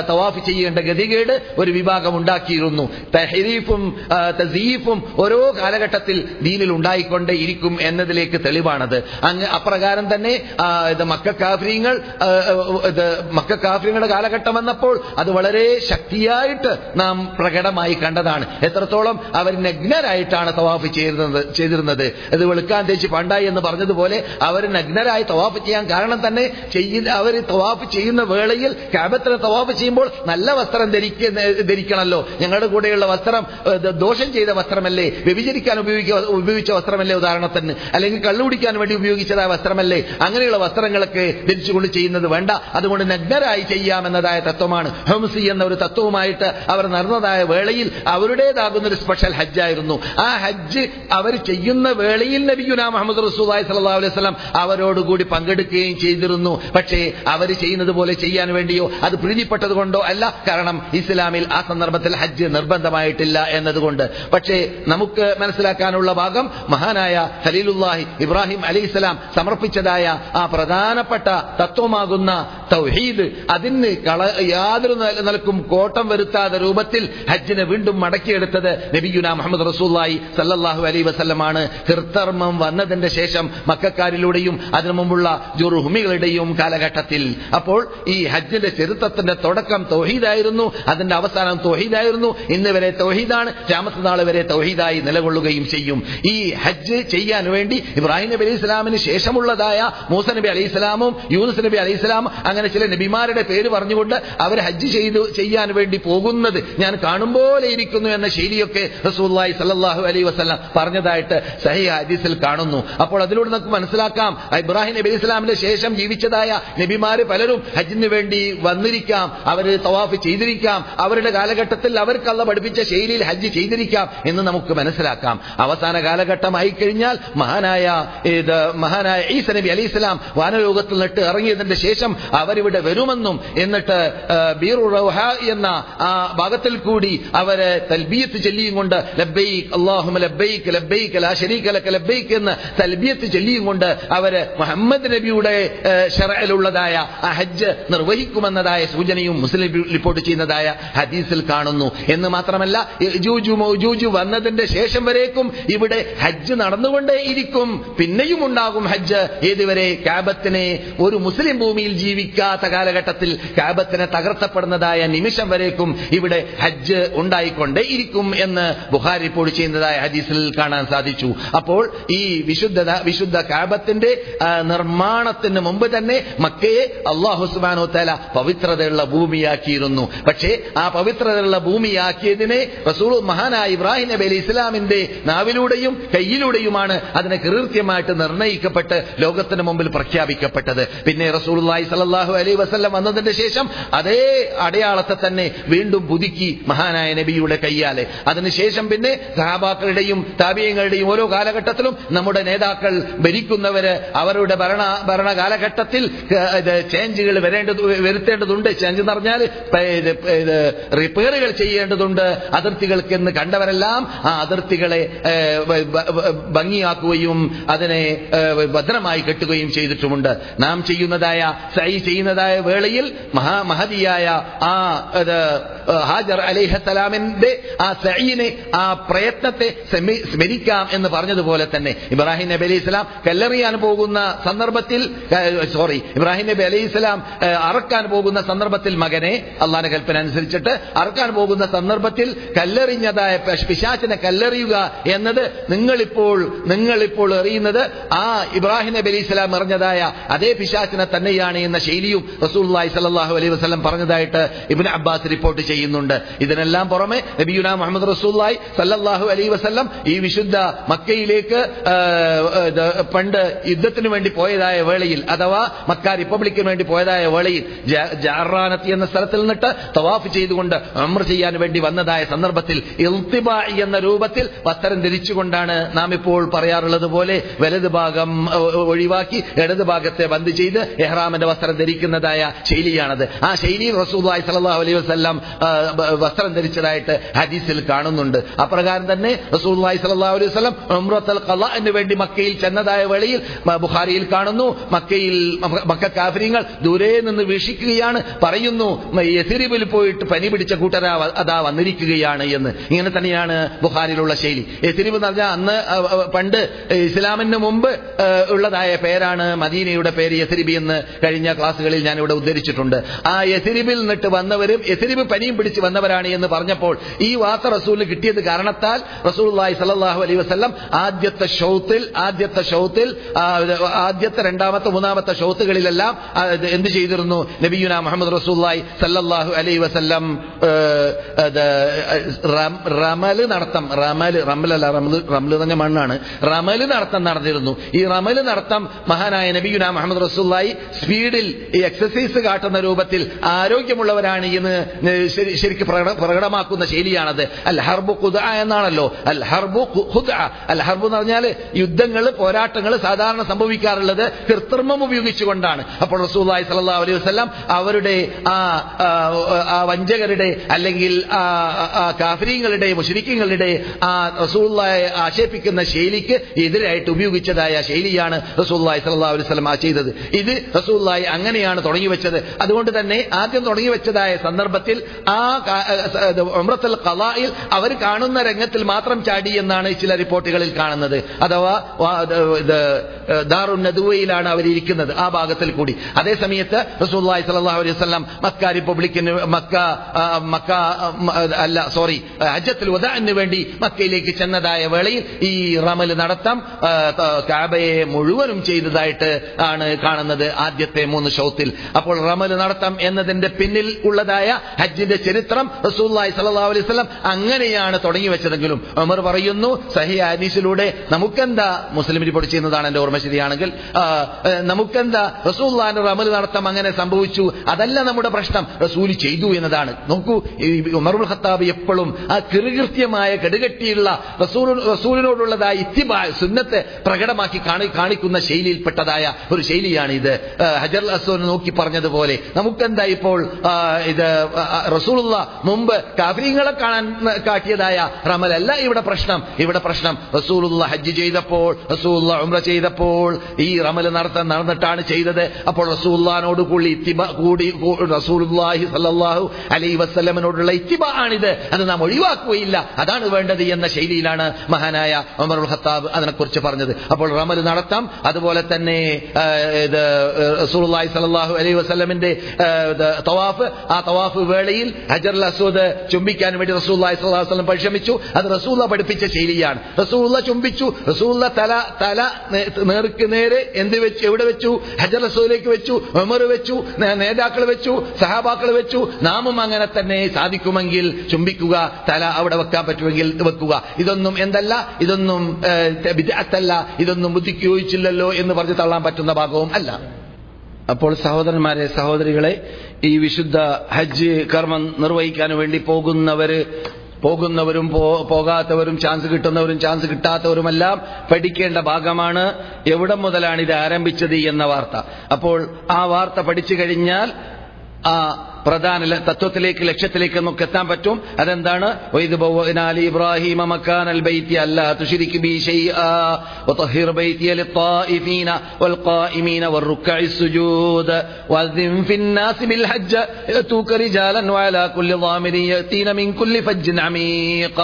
തവാഫ് ചെയ്യേണ്ട ഗതികേട് ഒരു വിഭാഗം ഉണ്ടാക്കിയിരുന്നു തഹരീഫും ആ, തസീഫും ഓരോ കാലഘട്ടത്തിൽ ദീനിൽ ഉണ്ടായിക്കൊണ്ടേ ഇരിക്കും എന്നതിലേക്ക് തെളിവാണത് അങ്ങ് അപ്രകാരം തന്നെ ആ, ഇത് മക്ക കാഫ്രീങ്ങൾ ആ, ഇത് മക്ക കാഫ്രീങ്ങളുടെ കാലഘട്ടം വന്നപ്പോൾ അത് വളരെ ശക്തിയായിട്ട് നാം പ്രകടമായി കണ്ടതാണ് എത്രത്തോളം അവർ നഗ്നരായിട്ടാണ് തവാഫ് ചെയ്തിരുന്നത് ചെയ്തിരുന്നത് ഇത് വെളുക്കാൻ തേച്ച് പണ്ടായി എന്ന് പറഞ്ഞതുപോലെ അവർ നഗ്നരായി തവാഫ് ചെയ്യാൻ കാരണം തന്നെ ചെയ്യുന്ന അവർ തവാഫ് ചെയ്യുന്ന വേളയിൽ കാബത്തിനെ തവാഫ് ചെയ്യുമ്പോൾ നല്ല വസ്ത്രം ധരിക്കുന്ന ധരിക്കണമല്ലോ ഞങ്ങളുടെ കൂടെയുള്ള വസ്ത്രം ഏഹ്, ദ- ദോഷം ചെയ്ത വസ്ത്രമല്ലേ വ്യഭിചരിക്കാൻ ഉപയോഗിക്ക ഉപയോഗിച്ച വസ്ത്രമല്ലേ ഉദാഹരണത്തിന് അല്ലെങ്കിൽ കള്ളുകുടിക്കാൻ വേണ്ടി ഉപയോഗിച്ചതായ വസ്ത്രമല്ലേ അങ്ങനെയുള്ള വസ്ത്രങ്ങളൊക്കെ ധരിച്ചുകൊണ്ട് ചെയ്യുന്നത് വേണ്ട അതുകൊണ്ട് നഗ്നരായി ചെയ്യാമെന്നതായ തത്വമാണ് ഹംസി എന്ന ഒരു തത്വവുമായിട്ട് അവർ നടന്നതായ വേളയിൽ അവരുടേതാകുന്ന ഒരു സ്പെഷ്യൽ ഹജ്ജായിരുന്നു ആ ഹജ്ജ് അവർ ചെയ്യുന്ന വേളയിൽ നബിയുന മുഹമ്മദ് റസൂലായി സല്ലല്ലാഹു അലൈഹി വസല്ലം അവരോടുകൂടി പങ്കെടുക്കുകയും ചെയ്തിരുന്നു പക്ഷേ അവർ ചെയ്യുന്നത് പോലെ ചെയ്യാൻ വേണ്ടിയോ അത് പ്രീതിപ്പെട്ടത് കൊണ്ടോ അല്ല കാരണം ഇസ്ലാമിൽ ആ സന്ദർഭത്തിൽ ഹജ്ജ് നിർബന്ധമായിട്ടില്ല എന്നതുകൊണ്ട് പക്ഷേ നമുക്ക് മനസ്സിലാക്കാനുള്ള ഭാഗം മഹാനായ ഖലീലുല്ലാഹി ഇബ്രാഹിം അലൈഹിസ്സലാം സമർപ്പിച്ചതായ ആ പ്രധാനപ്പെട്ട തത്വമാകുന്ന തൗഹീദ് അതിന് കള യാതൊരു നില- നിലക്കും കോട്ടം വരുത്താത്ത രൂപത്തിൽ ഹജ്ജിനെ വീണ്ടും മടക്കിയെടുത്തത് നബിയുന മുഹമ്മദ് റസൂല്ലായി സല്ലല്ലാഹു അലൈഹി വസല്ലമാണ് കൃത്തർമ്മം വന്നതിന്റെ ശേഷം മക്കാരിലൂടെയും അതിനു മുമ്പുള്ള ജുറുഹുമികളുടെയും കാലഘട്ടത്തിൽ അപ്പോൾ ഈ ഹജ്ജിന്റെ ചരിത്രത്തിന്റെ തുടക്കം തൗഹീദായിരുന്നു അതിന്റെ അവസാനം തൗഹീദായിരുന്നു ഇന്ന് വരെ തൗഹീദാണ് രാമത്തെ നാൾ വരെ തൗഹീദായി നിലകൊള്ളുകയും ചെയ്യും ഈ ഹജ്ജ് ചെയ്യാൻ വേണ്ടി ഇബ്രാഹിം നബി അലൈഹി ഇസ്ലാമിന് ശേഷമുള്ളതായ മൂസ നബി അലൈഹി ഇസ്ലാമും യൂനുസ് നബി അലൈഹി ഇസ്ലാം അങ്ങനെ ചില നബിമാരുടെ പേര് പറഞ്ഞുകൊണ്ട് അവർ ഹജ്ജ് ചെയ്തു ചെയ്യാൻ വേണ്ടി പോകുന്നത് ഞാൻ കാണുമ്പോലെ ഇരിക്കുന്നു എന്ന ശൈലിയൊക്കെ റസൂല്ലായി സല്ലല്ലാഹു അലൈഹി വസല്ലം പറഞ്ഞതായിട്ട് സഹി ഹദീസിൽ കാണുന്നു അപ്പോൾ അതിലൂടെ നമുക്ക് മനസ്സിലാക്കാം ഇബ്രാഹിം നബി അലൈഹി ഇസ്ലാമിന്റെ ശേഷം ജീവിച്ചതായ നബിമാര് പലരും ഹജ്ജിന് വേണ്ടി വന്നിരിക്കാം അവർ തവാഫ് ചെയ്തിരിക്കാം അവരുടെ കാലഘട്ടത്തിൽ അവർക്ക് അള്ള പഠിപ്പിച്ച ശൈലിയിൽ ഹജ്ജ് ചെയ്തിരിക്കാം എന്ന് നമുക്ക് മനസ്സിലാക്കാം അവസാന കാലഘട്ടമായി കഴിഞ്ഞാൽ മഹാനായ ഇത് മഹാനായ ഈസ നബി അലി ഇസ്ലാം വാനലോകത്തിൽ നിന്നിട്ട് ഇറങ്ങിയതിന്റെ ശേഷം അവരിവിടെ വരുമെന്നും എന്നിട്ട് ആ, ബീറു റൗഹ എന്ന ആ ഭാഗത്തിൽ കൂടി അവര് തൽബിയത്ത് ചൊല്ലിയും കൊണ്ട് ലബ്ബൈക്ക് അള്ളാഹുമ ലബ്ബൈക്ക് ലബ്ബൈക്ക് ലാ ശരീക ലക ലബ്ബൈക്ക് എന്ന് തൽബിയത്ത് ചൊല്ലിയും കൊണ്ട് അവര് മുഹമ്മദ് നബിയുടെ ഷറയിലുള്ളതായ ആ ഹജ്ജ് നിർവഹിക്കുമെന്നതായ സൂചനയും മുസ്ലിം റിപ്പോർട്ട് ചെയ്യുന്നതായ ഹദീസിൽ കാണുന്നു എന്ന് മാത്രമല്ല യജൂജു മൗജൂജു വന്നതിന്റെ ശേഷം വരേക്കും ഇവിടെ ഹജ്ജ് നടന്നുകൊണ്ടേ ഇരിക്കും പിന്നെയും ഉണ്ടാകും ഹജ്ജ് ഏതുവരെ കാബത്തിനെ ഒരു മുസ്ലിം ഭൂമിയിൽ ജീവിക്കാത്ത കാലഘട്ടത്തിൽ കാബത്തിനെ തകർത്തപ്പെടുന്നതായ നിമിഷം വരേക്കും ഇവിടെ ഹജ്ജ് ഉണ്ടായിക്കൊണ്ടേ ഇരിക്കും എന്ന് ബുഹാരി റിപ്പോർട്ട് ചെയ്യുന്നതായ ഹദീസിൽ കാണാൻ സാധിച്ചു അപ്പോൾ ഈ വിശുദ്ധ വിശുദ്ധ കാബത്തിന്റെ ആ, നിർമ്മാണത്തിന് മുമ്പ് തന്നെ മക്കയെ അള്ളാഹു സുബാനോ തല പവിത്രതയുള്ള ഭൂമിയാക്കിയിരുന്നു പക്ഷേ ആ പവിത്രതയുള്ള ഭൂമിയാക്കിയതിനെ റസൂൾ മഹാനായ ഇബ്രാഹിം നബി അലി ഇസ്ലാമിന്റെ നാവിലൂടെയും കയ്യിലൂടെയുമാണ് അതിനെ കൃത്യമായിട്ട് നിർണയിക്കപ്പെട്ട് ലോകത്തിന് മുമ്പിൽ പ്രഖ്യാപിക്കപ്പെട്ടത് പിന്നെ റസൂലുള്ളാഹി സ്വല്ലല്ലാഹു അലൈഹി വസല്ലം വന്നതിന്റെ ശേഷം അതേ അടയാളത്തെ തന്നെ വീണ്ടും പുതുക്കി മഹാനായ നബിയുടെ കയ്യാലെ അതിനുശേഷം പിന്നെ സഹാബാക്കളുടെയും താപീയങ്ങളുടെയും ഓരോ കാലഘട്ടത്തിലും നമ്മുടെ നേതാക്കൾ ഭരിക്കുന്നവര് അവരുടെ ഭരണ ഭരണ കാലഘട്ടത്തിൽ ക- ഇത് ചേഞ്ചുകൾ വരേണ്ടത് വരുത്തേണ്ടതുണ്ട് ചേഞ്ച് എന്ന് പറഞ്ഞാൽ പ- ഇത് ഇത് റിപ്പയറുകൾ ചെയ്യേണ്ടതുണ്ട് അതിർത്തികൾക്ക് എന്ന് കണ്ടവരെല്ലാം ആ അതിർത്തികളെ ഏ, ബ- ബ- ബ- ഭംഗിയാക്കുകയും അതിനെ ഏ, ഭദ്രമായി കെട്ടുകയും ചെയ്തിട്ടുമുണ്ട് നാം ചെയ്യുന്നതായ സൈ ചെയ്യുന്നതായ വേളയിൽ മഹാ മഹതിയായ ആ ഇത്, ഏ, ഹാജർ അലിഹത്തലാമിന്റെ ആ സൈനെ ആ പ്രയത്നത്തെ സ്മി- സ്മരിക്കാം എന്ന് പറഞ്ഞതുപോലെ തന്നെ ഇബ്രാഹിം നബി അലൈഹി ഇസ്ലാം കല്ലെറിയാൻ പോകുന്ന സന്ദർഭത്തിൽ സോറി ഇബ്രാഹിം നബി അലൈഹി ഇസ്ലാം ഏ, അറക്കാൻ പോകുന്ന സന്ദർഭത്തിൽ മകനെ അള്ളാന്റെ കൽപ്പന അനുസരിച്ചിട്ട് അറക്കാൻ പോകുന്ന സന്ദർഭത്തിൽ കല്ലെറിഞ്ഞതായ പ- പിശാചിനെ കല്ലെറിയുക എന്നത് നിങ്ങളിപ്പോൾ നിങ്ങളിപ്പോൾ എറിയുന്നത് ആ ഇബ്രാഹിം നബി അലൈഹി ഇസ്ലാം എറിഞ്ഞതായ അതേ പിശാചിനെ തന്നെയാണ് എന്ന ശൈലിയും റസൂല്ലായി സല്ലല്ലാഹു അലൈഹി വസല്ലം പറഞ്ഞതായിട്ട് ഇബ്നു അബ്ബാസ് റിപ്പോർട്ട് ചെയ്യുന്നുണ്ട് ഇതിനെല്ലാം പുറമെ നബിയുന മുഹമ്മദ് റസൂല്ലായി സല്ലല്ലാഹു അലൈഹി വസല്ലം ഈ വിശുദ്ധ മക്കയിലേക്ക് ആ, ഇത് പണ്ട് യുദ്ധത്തിന് വേണ്ടി പോയതായ വേളയിൽ അഥവാ മക്ക റിപ്പബ്ലിക്കിന് വേണ്ടി പോയതായ വേളയിൽ ജ- ജാറാനത്തി എന്ന സ്ഥലത്തിൽ നിന്നിട്ട് തവാഫ് ചെയ്തുകൊണ്ട് അമർ ചെയ്യാൻ വേണ്ടി വന്നതായ സന്ദർഭത്തിൽ ഇൽത്തിബ എന്ന രൂപത്തിൽ വസ്ത്രം ധരിച്ചുകൊണ്ടാണ് നാം ഇപ്പോൾ പറയാറുള്ളത് പോലെ വലത് ഭാഗം ഒ- ഒ- ഒഴിവാക്കി ഇടത് ഭാഗത്തെ ബന്ദ് ചെയ്ത് എഹ്റാമിന്റെ വസ്ത്രം ധരിക്കുന്നതായ ശൈലിയാണത് ആ ശൈലിയിൽ റസൂദായി സല്ലല്ലാഹു അലൈഹി വസല്ലം ആ, ബ- വസ്ത്രം ധരിച്ചതായിട്ട് ഹദീസിൽ കാണുന്നുണ്ട് അപ്രകാരം തന്നെ റസൂലുള്ളാഹി സ്വല്ലല്ലാഹു അലൈഹി വസല്ലം ഉംറത്തുൽ ഖളാഇന് വേണ്ടി മക്കയിൽ ചെന്നതായ വേളയിൽ മ- ബുഖാരിയിൽ കാണുന്നു മക്കയിൽ മ- മക്ക കാഫര്യങ്ങൾ ദൂരെ നിന്ന് വീക്ഷിക്കുകയാണ് പറയുന്നു യസിരിബിൽ പോയിട്ട് പനി പിടിച്ച കൂട്ടരാ അതാ വന്നിരിക്കുകയാണ് എന്ന് ഇങ്ങനെ തന്നെയാണ് ബുഹാരിലുള്ള ശൈലി യസിരിബ് എന്ന് പറഞ്ഞാൽ അന്ന് ആ, ആ, പണ്ട് ഇസ്ലാമിന് മുമ്പ് ആ, ഉള്ളതായ പേരാണ് മദീനയുടെ പേര് യസിരിബി എന്ന് കഴിഞ്ഞ ക്ലാസ്സുകളിൽ ഞാൻ ഇവിടെ ഉദ്ധരിച്ചിട്ടുണ്ട് ആ യസിരിബിൽ നിന്നിട്ട് വന്നവരും യസിരിബ് പനിയും പിടിച്ച് വന്നവരാണ് എന്ന് പറഞ്ഞപ്പോൾ ഈ വാർത്ത റസൂലിന് കിട്ടിയത് കാരണത്താൽ റസൂലുള്ളാഹി സല്ലല്ലാഹു അലൈഹി വസല്ലം ആദ്യത്തെ ഷൗത്തിൽ ആദ്യത്തെ ഷൗത്തിൽ ആ, ആദ്യത്തെ രണ്ടാമത്തെ മൂന്നാമത്തെ ഷൗത്തുകളിലെല്ലാം ആ, ഇത് എന്ത് ചെയ്തിരുന്നു നബിയുന മുഹമ്മദ് റസൂലുള്ളാഹി സല്ലല്ലാഹു അലൈഹി വസല്ലം ഏ, അത് റം- റമല് നടത്തം റമല് റമലല്ല റമല് റമല് തന്നെ മണ്ണാണ് റമല് നടത്തം നടന്നിരുന്നു ഈ റമല് നടത്തം മഹാനായ നബിയുന മുഹമ്മദ് റസൂലുള്ളാഹി സ്പീഡിൽ ഈ എക്സസൈസ് കാട്ടുന്ന രൂപത്തിൽ ആരോഗ്യമുള്ളവരാണ് എന്ന് ശരി- ശരിക്ക് പ്രകട- പ്രകടമാക്കുന്ന ശൈലിയാണത് അൽ ഹർബു ഖുദ എന്നാണല്ലോ അൽ ഹർബു ഖുദ അൽ ഹർബു എന്ന് പറഞ്ഞാൽ യുദ്ധങ്ങൾ പോരാട്ടങ്ങൾ സാധാരണ സംഭവിക്കാറുള്ളത് കൃത്രിമം ഉപയോഗിച്ചുകൊണ്ടാണ് അപ്പോൾ റസൂല്ലായി സല്ലാ അലൈഹി വസ്ലാം അവരുടെ ആ ആ, ആ വഞ്ചകരുടെ അല്ലെങ്കിൽ ആ ആ കാഫരീങ്ങളുടെ മുഷരിക്കങ്ങളുടെ ആ റസൂള്ളായെ ആക്ഷേപിക്കുന്ന ശൈലിക്ക് എതിരായിട്ട് ഉപയോഗിച്ചതായ ശൈലിയാണ് റസൂല്ലായി സല്ലാ അലൈഹി വസ്ലം ആ ചെയ്തത് ഇത് റസൂല്ലായി അങ്ങനെയാണ് തുടങ്ങി വെച്ചത് അതുകൊണ്ട് തന്നെ ആദ്യം തുടങ്ങി വെച്ചതായ സന്ദർഭത്തിൽ ആ ഉമ്രത്തുൽ ഖലായിൽ അവർ കാണുന്ന രംഗത്തിൽ മാത്രം ചാടി എന്നാണ് ചില റിപ്പോർട്ടുകളിൽ കാണുന്നത് അഥവാ വാ- ഇത് ഇത് ദാറുൻ നദുവയിലാണ് അവർ ഇരിക്കുന്നത് ആ ഭാഗത്തിൽ കൂടി അതേ സമയത്ത് റസൂല്ലായി സല്ലല്ലാഹു അലൈഹി വസല്ലം മക്ക റിപ്പബ്ലിക്കിന് മക്ക ആ, മക്ക ആ, മ- അല്ല സോറി ഹജ്ജത്തുൽ വദാന് വേണ്ടി മക്കയിലേക്ക് ചെന്നതായ വേളയിൽ ഈ റമൽ നടത്തം ആ, ത- കാബയെ മുഴുവനും ചെയ്തതായിട്ട് ആണ് കാണുന്നത് ആദ്യത്തെ മൂന്ന് ഷൗത്തിൽ അപ്പോൾ റമൽ നടത്തം എന്നതിന്റെ പിന്നിൽ ഉള്ളതായ ഹജ്ജിന്റെ ചരിത്രം റസൂല്ലായി സല്ലല്ലാഹു അലൈഹി വസല്ലം അങ്ങനെയാണ് തുടങ്ങി വെച്ചതെങ്കിലും ഉമർ പറയുന്നു സഹി ഹദീസിലൂടെ നമുക്കെന്താ മുസ്ലിം റിപ്പോർട്ട് ചെയ്യുന്നതാണ് എന്റെ ഓർമ്മ ശരിയാണെങ്കിൽ ആ, ഏ, നമുക്കെന്താ റസൂല്ലാന്റെ റമൽ നടത്തം അങ്ങനെ സംഭവിച്ചു അതല്ല നമ്മുടെ പ്രശ്നം റസൂൽ ചെയ്തു എന്നതാണ് നോക്കൂ ഈ ഉമറുൽ ഖത്താബ് എപ്പോഴും ആ കിറുകൃത്യമായ കെടുകെട്ടിയുള്ള റസൂൽ റസൂലിനോടുള്ളതായ ഇത്തിബാ സുന്നത്തെ പ്രകടമാക്കി കാണി കാണിക്കുന്ന ശൈലിയിൽപ്പെട്ടതായ ഒരു ശൈലിയാണ് ഇത് ആ, ഹജർ അസോൻ നോക്കി പറഞ്ഞതുപോലെ നമുക്കെന്താ ഇപ്പോൾ ആ, ഇത് ആ, റസൂലുള്ള മുമ്പ് കാഫര്യങ്ങളെ കാണാൻ കാട്ടിയതായ റമലല്ല ഇവിടെ പ്രശ്നം ഇവിടെ പ്രശ്നം റസൂലുള്ള ഹജ്ജ് ചെയ്തപ്പോൾ റസൂലുള്ള ഉംറ ചെയ്തപ്പോൾ ഈ റമൽ നടത്താൻ നടന്നിട്ടാണ് ചെയ്തത് അപ്പോൾ റസൂല്ലാനോട് കൂടി ഇത്തിബ കൂടി കൂ- റസൂലുള്ളാഹി സല്ലല്ലാഹു അലൈഹി വസല്ലമിനോടുള്ള ഇത്തിബ ആണിത് അത് നാം ഒഴിവാക്കുകയില്ല അതാണ് വേണ്ടത് എന്ന ശൈലിയിലാണ് മഹാനായ ഉമറുൽ ഖത്താബ് അതിനെക്കുറിച്ച് പറഞ്ഞത് അപ്പോൾ റമൽ നടത്താം അതുപോലെ തന്നെ ആ, ഇത് റസൂലുള്ളാഹി സല്ലല്ലാഹു അലൈഹി വസല്ലമിന്റെ ആ, ഇത് തവാഫ് ആ തവാഫ് വേളയിൽ ഹജർ അസ്വദ് ചുംബിക്കാൻ വേണ്ടി റസൂലുള്ളാഹി സ്വല്ലല്ലാഹു അലൈഹി വസല്ലം പരിശ്രമിച്ചു അത് റസൂല പഠിപ്പിച്ച ശൈലിയാണ് റസൂല ചുംബിച്ചു റസൂല തല തല നേ- നേർക്ക് നേരെ എന്ത് വെച്ചു എവിടെ വെച്ചു ഹജർ റസൂലേക്ക് വെച്ചു ഉമർ വെച്ചു നേ- നേതാക്കൾ വെച്ചു സഹാബാക്കൾ വെച്ചു നാമും അങ്ങനെ തന്നെ സാധിക്കുമെങ്കിൽ ചുംബിക്കുക തല അവിടെ വെക്കാൻ പറ്റുമെങ്കിൽ വെക്കുക ഇതൊന്നും എന്തല്ല ഇതൊന്നും ഏഹ്, ബിദ്അത്തല്ല ഇതൊന്നും ബുദ്ധിക്ക് യോജിച്ചില്ലല്ലോ എന്ന് പറഞ്ഞ് തള്ളാൻ പറ്റുന്ന ഭാഗവും അല്ല അപ്പോൾ സഹോദരന്മാരെ സഹോദരികളെ ഈ വിശുദ്ധ ഹജ്ജ് കർമ്മം നിർവഹിക്കാൻ വേണ്ടി പോകുന്നവര് പോകുന്നവരും പോ- പോകാത്തവരും ചാൻസ് കിട്ടുന്നവരും ചാൻസ് കിട്ടാത്തവരുമെല്ലാം പഠിക്കേണ്ട ഭാഗമാണ് എവിടെ മുതലാണ് ഇത് ആരംഭിച്ചത് എന്ന വാർത്ത അപ്പോൾ ആ വാർത്ത പഠിച്ചു കഴിഞ്ഞാൽ ആ പ്രധാന ല- തത്വത്തിലേക്ക് ലക്ഷ്യത്തിലേക്ക് നമുക്ക് എത്താൻ പറ്റും അതെന്താണ് وَإِذْ بَوَّأْنَا لِإِبْرَاهِيمَ مَكَانَ الْبَيْتِ أَلَّا تُشْرِكْ بِي شَيْئًا وَطَهِّرْ بَيْتِيَ لِلطَّائِفِينَ وَالْقَائِمِينَ وَالرُّكَّعِ السُّجُودِ وَأَذِّنْ فِي النَّاسِ بِالْحَجِّ يَأْتُوكَ رِجَالًا وَعَلَى كُلِّ ضَامِرٍ يَأْتِينَ مِنْ كُلِّ فَجٍّ عَمِيقٍ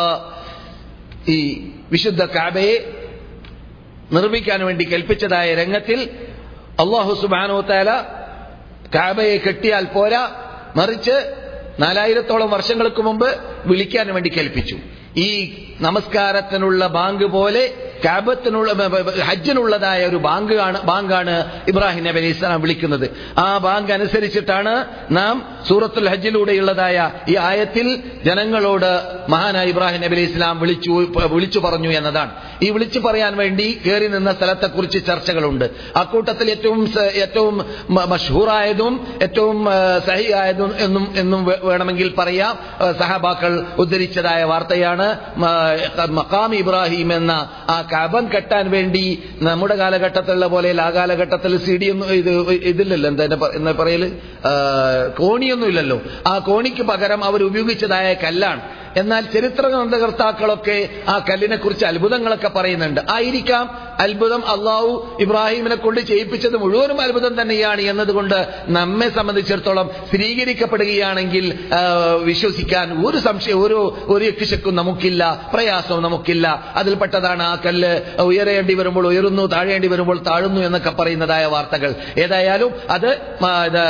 ഈ വിശുദ്ധ കാബയെ നിർമ്മിക്കാൻ വേണ്ടി കൽപ്പിച്ചതായ രംഗത്തിൽ അള്ളാഹു സുബാനോ താല കാബയെ കെട്ടിയാൽ പോരാ മറിച്ച് നാലായിരത്തോളം വർഷങ്ങൾക്ക് മുമ്പ് വിളിക്കാൻ വേണ്ടി കൽപ്പിച്ചു ഈ നമസ്കാരത്തിനുള്ള ബാങ്ക് പോലെ കാബത്തിനുള്ള ബ- ബ- ഹജ്ജിനുള്ളതായ ഒരു ബാങ്കാണ് ബാങ്കാണ് ഇബ്രാഹിം നബി അലൈഹി ഇസ്ലാം വിളിക്കുന്നത് ആ ബാങ്ക് അനുസരിച്ചിട്ടാണ് നാം സൂറത്തുൽ ഹജ്ജിലൂടെയുള്ളതായ ഈ ആയത്തിൽ ജനങ്ങളോട് മഹാനായ ഇബ്രാഹിം നബി അലൈഹി ഇസ്ലാം വിളിച്ചു വിളിച്ചു പറഞ്ഞു എന്നതാണ് ഈ വിളിച്ചു പറയാൻ വേണ്ടി കയറി നിന്ന സ്ഥലത്തെക്കുറിച്ച് ചർച്ചകളുണ്ട് അക്കൂട്ടത്തിൽ ഏറ്റവും സ- ഏറ്റവും മ- മഷ്ഹൂറായതും ഏറ്റവും ആ, സഹിയായതും എന്നും എന്നും വേ- വേണമെങ്കിൽ പറയാം ആ, സഹാബാക്കൾ ഉദ്ധരിച്ചതായ വാർത്തയാണ് മ- മഖാം ഇബ്രാഹിം എന്ന ആ കബൻ കെട്ടാൻ വേണ്ടി നമ്മുടെ കാലഘട്ടത്തിലുള്ള പോലെ ആ കാലഘട്ടത്തിൽ സി ഡി ഒന്നും ഇത് ഇതില്ലല്ലോ എന്താ ഇതിന്റെ പ- എന്താ പറയല് ആ, കോണിയൊന്നും ഇല്ലല്ലോ ആ കോണിക്ക് പകരം അവർ ഉപയോഗിച്ചതായ കല്ലാണ് എന്നാൽ ചരിത്ര ഗ്രന്ഥകർത്താക്കളൊക്കെ ആ കല്ലിനെ കുറിച്ച് അത്ഭുതങ്ങളൊക്കെ പറയുന്നുണ്ട് ആയിരിക്കാം അത്ഭുതം അള്ളാഹു ഇബ്രാഹിമിനെ കൊണ്ട് ചെയ്യിപ്പിച്ചത് മുഴുവനും അത്ഭുതം തന്നെയാണ് എന്നതുകൊണ്ട് നമ്മെ സംബന്ധിച്ചിടത്തോളം സ്ഥിരീകരിക്കപ്പെടുകയാണെങ്കിൽ ആ, വിശ്വസിക്കാൻ ഒരു സംശയം ഒരു ഒരു യക്ഷക്കും നമുക്കില്ല പ്രയാസവും നമുക്കില്ല അതിൽപ്പെട്ടതാണ് ആ കല്ല് ഉയരേണ്ടി വരുമ്പോൾ ഉയരുന്നു താഴേണ്ടി വരുമ്പോൾ താഴുന്നു എന്നൊക്കെ പറയുന്നതായ വാർത്തകൾ ഏതായാലും അത് ആ, ഇത്,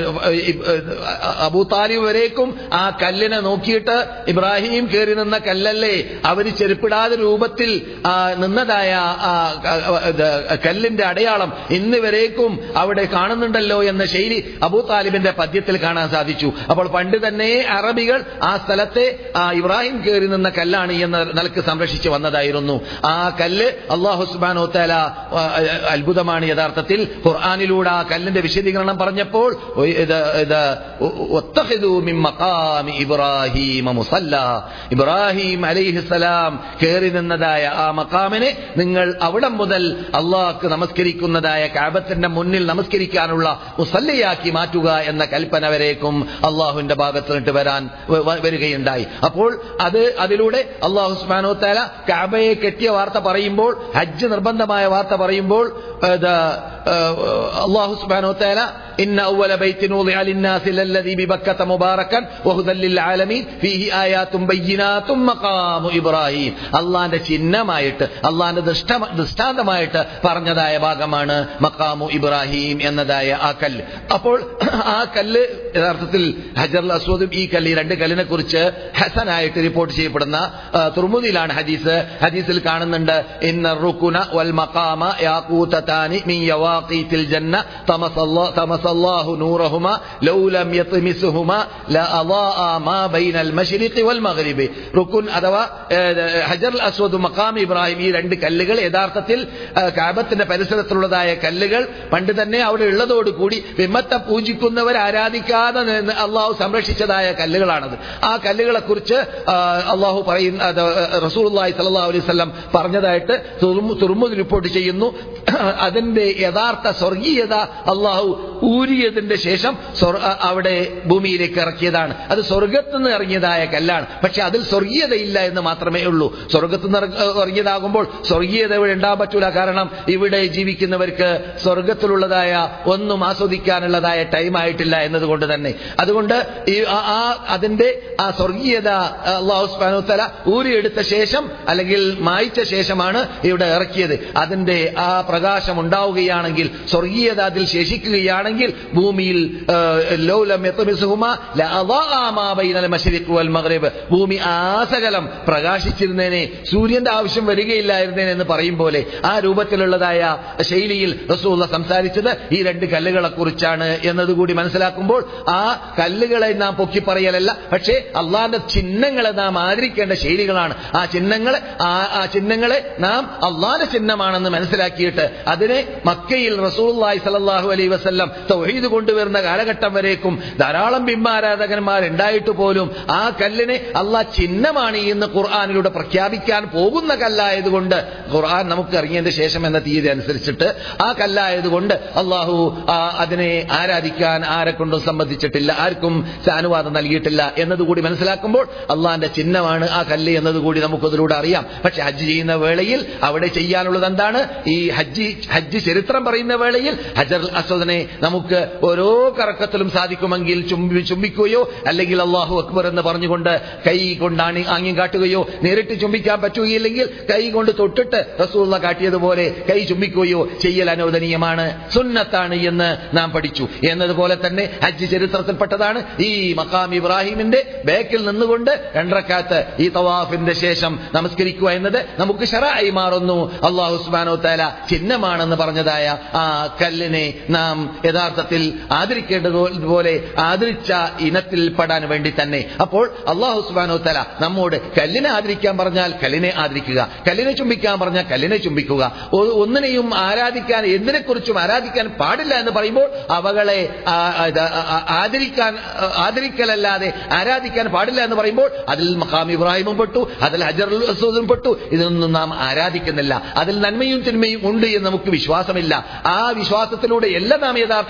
ഏ, ഏ, അബൂ താലിബ് വരേക്കും ആ കല്ലിനെ നോക്കിയിട്ട് ഇബ്രാഹിം കയറി നിന്ന കല്ലല്ലേ അവര് ചെരുപ്പിടാതെ രൂപത്തിൽ ആ, നിന്നതായ ആ, ക- ഇത്, കല്ലിന്റെ അടയാളം ഇന്ന് വരേക്കും അവിടെ കാണുന്നുണ്ടല്ലോ എന്ന ശൈലി അബൂ താലിബിന്റെ പദ്യത്തിൽ കാണാൻ സാധിച്ചു അപ്പോൾ പണ്ട് തന്നെ അറബികൾ ആ സ്ഥലത്തെ ആ ഇബ്രാഹിം കയറി നിന്ന കല്ലാണ് എന്ന നിലക്ക് സംരക്ഷിച്ച് വന്നതായിരുന്നു ആ കല്ല് അള്ളാഹു സുബാനോ തല അത്ഭുതമാണ് യഥാർത്ഥത്തിൽ ഖുർആാനിലൂടെ ആ കല്ലിന്റെ വിശദീകരണം പറഞ്ഞപ്പോൾ ഒയ് ഇത് ഇത് ഒത്തഹിദു മിൻ മഖാമി ഇബ്രാഹിം മുസല്ല ഇബ്രാഹിം അലൈഹിസ്സലാം കയറി നിന്നതായ ആ മക്കാമിനെ നിങ്ങൾ അവിടം മുതൽ അള്ളാഹ്ക്ക് നമസ്കരിക്കുന്നതായ കാബത്തിന്റെ മുന്നിൽ നമസ്കരിക്കാനുള്ള മുസല്ലയാക്കി മാറ്റുക എന്ന കൽപ്പന വരേക്കും അള്ളാഹുവിന്റെ ഭാഗത്ത് നിന്നിട്ട് വരാൻ വ- വ- വരികയുണ്ടായി അപ്പോൾ അത് അതിലൂടെ അള്ളാഹു സുബാനോ താല കാബയെ കെട്ടിയ വാർത്ത പറയുമ്പോൾ ഹജ്ജ് നിർബന്ധമായ വാർത്ത പറയുമ്പോൾ ഇത്, ഏഹ്, അള്ളാഹു സുബാനോ താല ഇന്ന ഔവല ബൈത്തിൻ وضع للناس الذي ببكة مباركا وهدى للعالمين فيه آيات بينات مقام إبراهيم അള്ളാന്റെ ചിഹ്നമായിട്ട് അള്ളാന്റെ ദൃഷ്ട ദൃഷ്ടാന്തമായിട്ട് പറഞ്ഞതായ ഭാഗമാണ് മക്കാമു ഇബ്രാഹിം എന്നതായ ആ കല്ല് അപ്പോൾ ആ കല്ല് യഥാർത്ഥത്തിൽ ഹജർ അസ്വദും ഈ കല്ല് ഈ രണ്ട് കല്ലിനെ കുറിച്ച് ഹസനായിട്ട് റിപ്പോർട്ട് ചെയ്യപ്പെടുന്ന ആ, തുർമുദിയിലാണ് ഹദീസ് ഹദീസിൽ കാണുന്നുണ്ട് ഇന്ന റുക്കുന വൽ മഖാമ യാഖൂതതാനി മിൻ യവാഖീതിൽ ജന്ന തമസല്ലാ തമസല്ലാഹു നൂറഹുമ ലൗ ലം യത്മിസുഹുമ ലഅളാഅ മാ ബൈനൽ മശ്രിഖി വൽ മഗ്രിബി റുക്കുൻ അഥവാ ഏ, ഹജർ അസ്വദ് മഖാം ഇബ്രാഹിം ഈ രണ്ട് കല്ലുകൾ യഥാർത്ഥത്തിൽ ആ, കാബത്തിന്റെ പരിസരത്തുള്ളതായ കല്ലുകൾ പണ്ട് തന്നെ അവിടെ ഉള്ളതോടുകൂടി വിമത്തെ പൂജിക്കുന്നവർ ആരാധിക്കാതെ നിന്ന് അള്ളാഹു സംരക്ഷിച്ചതായ കല്ലുകളാണത് ആ കല്ലുകളെ കുറിച്ച് അള്ളാഹു പറയുന്ന അത് റസൂലുള്ളാഹി സ്വല്ലല്ലാഹു അലൈഹി വസല്ലം പറഞ്ഞതായിട്ട് തുർമു- തുർമുദ് റിപ്പോർട്ട് ചെയ്യുന്നു അതിന്റെ യഥാർത്ഥ സ്വർഗീയത അള്ളാഹു ഊരിയതിന്റെ ശേഷം സ്വർ- അ- അവിടെ ഭൂമിയിലേക്ക് ഇറക്കിയതാണ് അത് സ്വർഗത്തു നിന്ന് ഇറങ്ങിയതായ കല്ലാണ് പക്ഷെ അതിൽ സ്വർഗീയതയില്ല എന്ന് മാത്രമേ ഉള്ളൂ സ്വർഗത്തു നിന്ന് ഇറ- ഇറങ്ങിയതാകുമ്പോൾ സ്വർഗീയത ഇവിടെ ഉണ്ടാകാൻ പറ്റൂല കാരണം ഇവിടെ ജീവിക്കുന്നവർക്ക് സ്വർഗത്തിലുള്ളതായ ഒന്നും ആസ്വദിക്കാനുള്ളതായ ടൈം ആയിട്ടില്ല എന്നതുകൊണ്ട് തന്നെ അതുകൊണ്ട് ഈ ആ- ആ അതിന്റെ ആ സ്വർഗീയത അള്ളാഹു സുബ്ഹാനഹു വ തആല ഊരിയെടുത്ത ശേഷം അല്ലെങ്കിൽ മായ്ച്ച ശേഷമാണ് ഇവിടെ ഇറക്കിയത് അതിന്റെ ആ പ്രകാശം ഉണ്ടാവുകയാണെങ്കിൽ സ്വർഗീയത അതിൽ ശേഷിക്കുകയാണെങ്കിൽ ഭൂമിയിൽ ആ, ലൗലം യത്മിസുഹുമ ലഅളാഅ മാ ബൈനൽ മശ്രിഖ് വൽ മഗ്രിബ് ഭൂമി ആസകലം പ്രകാശിച്ചിരുന്നേനെ സൂര്യന്റെ ആവശ്യം വരികയില്ലായിരുന്നേനെ എന്ന് പറയും പോലെ ആ രൂപത്തിലുള്ളതായ ശൈലിയിൽ റസൂള്ള സംസാരിച്ചത് ഈ രണ്ട് കല്ലുകളെ കുറിച്ചാണ് എന്നതുകൂടി മനസ്സിലാക്കുമ്പോൾ ആ കല്ലുകളെ നാം പൊക്കി പറയലല്ല പക്ഷേ അള്ളാന്റെ ചിഹ്നങ്ങളെ നാം ആദരിക്കേണ്ട ശൈലികളാണ് ആ ചിഹ്നങ്ങളെ ആ ആ ചിഹ്നങ്ങളെ നാം അള്ളാന്റെ ചിഹ്നമാണെന്ന് മനസ്സിലാക്കിയിട്ട് അതിനെ മക്കയിൽ റസൂള്ളി സലല്ലാഹു അലൈ വസ്ല്ലം തൗഹീദ് കൊണ്ടുവരുന്ന കാലഘട്ടം വരേക്കും ധാരാളം ബിംബാരാധകന്മാരുണ്ടായിട്ട് പോലും ആ കല്ലിനെ അള്ളാഹ് ചിഹ്നമാണ് എന്ന് ഖുർആാനിലൂടെ പ്രഖ്യാപിക്കാൻ പോകുന്ന കല്ലായതുകൊണ്ട് ഖുർആൻ നമുക്ക് ഇറങ്ങിയതിന് ശേഷം എന്ന തീയതി അനുസരിച്ചിട്ട് ആ കല്ലായതുകൊണ്ട് അള്ളാഹു ആ അതിനെ ആരാധിക്കാൻ ആരെ കൊണ്ടും സംബന്ധിച്ചിട്ടില്ല ആർക്കും അനുവാദം നൽകിയിട്ടില്ല എന്നതുകൂടി മനസ്സിലാക്കുമ്പോൾ അള്ളാന്റെ ചിഹ്നമാണ് ആ കല്ല് എന്നതുകൂടി നമുക്കതിലൂടെ അറിയാം പക്ഷെ ഹജ്ജ് ചെയ്യുന്ന വേളയിൽ അവിടെ ചെയ്യാനുള്ളത് എന്താണ് ഈ ഹജ്ജ് ഹജ്ജ് ചരിത്രം പറയുന്ന വേളയിൽ ഹജർ അസ്വദിനെ നമുക്ക് ഓരോ കറക്കത്തിലും സാധിക്കുമെങ്കിൽ ചുംബി ചുംബിക്കുകയോ അല്ലെങ്കിൽ അള്ളാഹു അക്ബർ എന്ന് പറഞ്ഞുകൊണ്ട് കൈ കൊണ്ടാണ് ആംഗ്യം കാട്ടുകയോ നേരിട്ട് ചുംബിക്കാൻ പറ്റുകയില്ലെങ്കിൽ കൈ കൊണ്ട് തൊട്ടിട്ട് റസൂള്ള കാട്ടിയതുപോലെ കൈ ചുംബിക്കുകയോ ചെയ്യൽ അനുവദനീയമാണ് സുന്നത്താണ് എന്ന് നാം പഠിച്ചു എന്നതുപോലെ തന്നെ ഹജ്ജ് ചരിത്രത്തിൽപ്പെട്ടതാണ് ഈ മക്കാം ഇബ്രാഹിമിന്റെ ബേക്കിൽ നിന്നുകൊണ്ട് രണ്ടരക്കാത്ത് ഈ തവാഫിന്റെ ശേഷം നമസ്കരിക്കുക എന്നത് നമുക്ക് ഷറായി മാറുന്നു അള്ളാഹു സുബാനോ താല ചിഹ്നമാണെന്ന് പറഞ്ഞതായ ആ കല്ലിനെ നാം യഥാർത്ഥത്തിൽ ആദരിക്കേണ്ടതുപോലെ ആദരിച്ച ഇനത്തിൽ പെടാൻ വേണ്ടി തന്നെ അപ്പോൾ അള്ളാഹു സുബാനോ തല നമ്മോട് കല്ലിനെ ആദരിക്കാൻ പറഞ്ഞാൽ കല്ലിനെ ആദരിക്കുക കല്ലിനെ ചുംബിക്കാൻ പറഞ്ഞാൽ കല്ലിനെ ചുംബിക്കുക ഒ- ഒന്നിനെയും ആരാധിക്കാൻ എന്തിനെക്കുറിച്ചും ആരാധിക്കാൻ പാടില്ല എന്ന് പറയുമ്പോൾ അവകളെ ആ, ഇത്, ആ, ആ, ആദരിക്കാൻ ആ, ആദരിക്കലല്ലാതെ ആരാധിക്കാൻ പാടില്ല എന്ന് പറയുമ്പോൾ അതിൽ മഖാം ഇബ്രാഹിമും പെട്ടു അതിൽ ഹജർ അസൂദും പെട്ടു ഇതൊന്നും നാം ആരാധിക്കുന്നില്ല അതിൽ നന്മയും തിന്മയും ഉണ്ട് എന്ന് നമുക്ക് വിശ്വാസമില്ല ആ വിശ്വാസത്തിലൂടെ എല്ലാം നാം യഥാർത്ഥത്തിൽ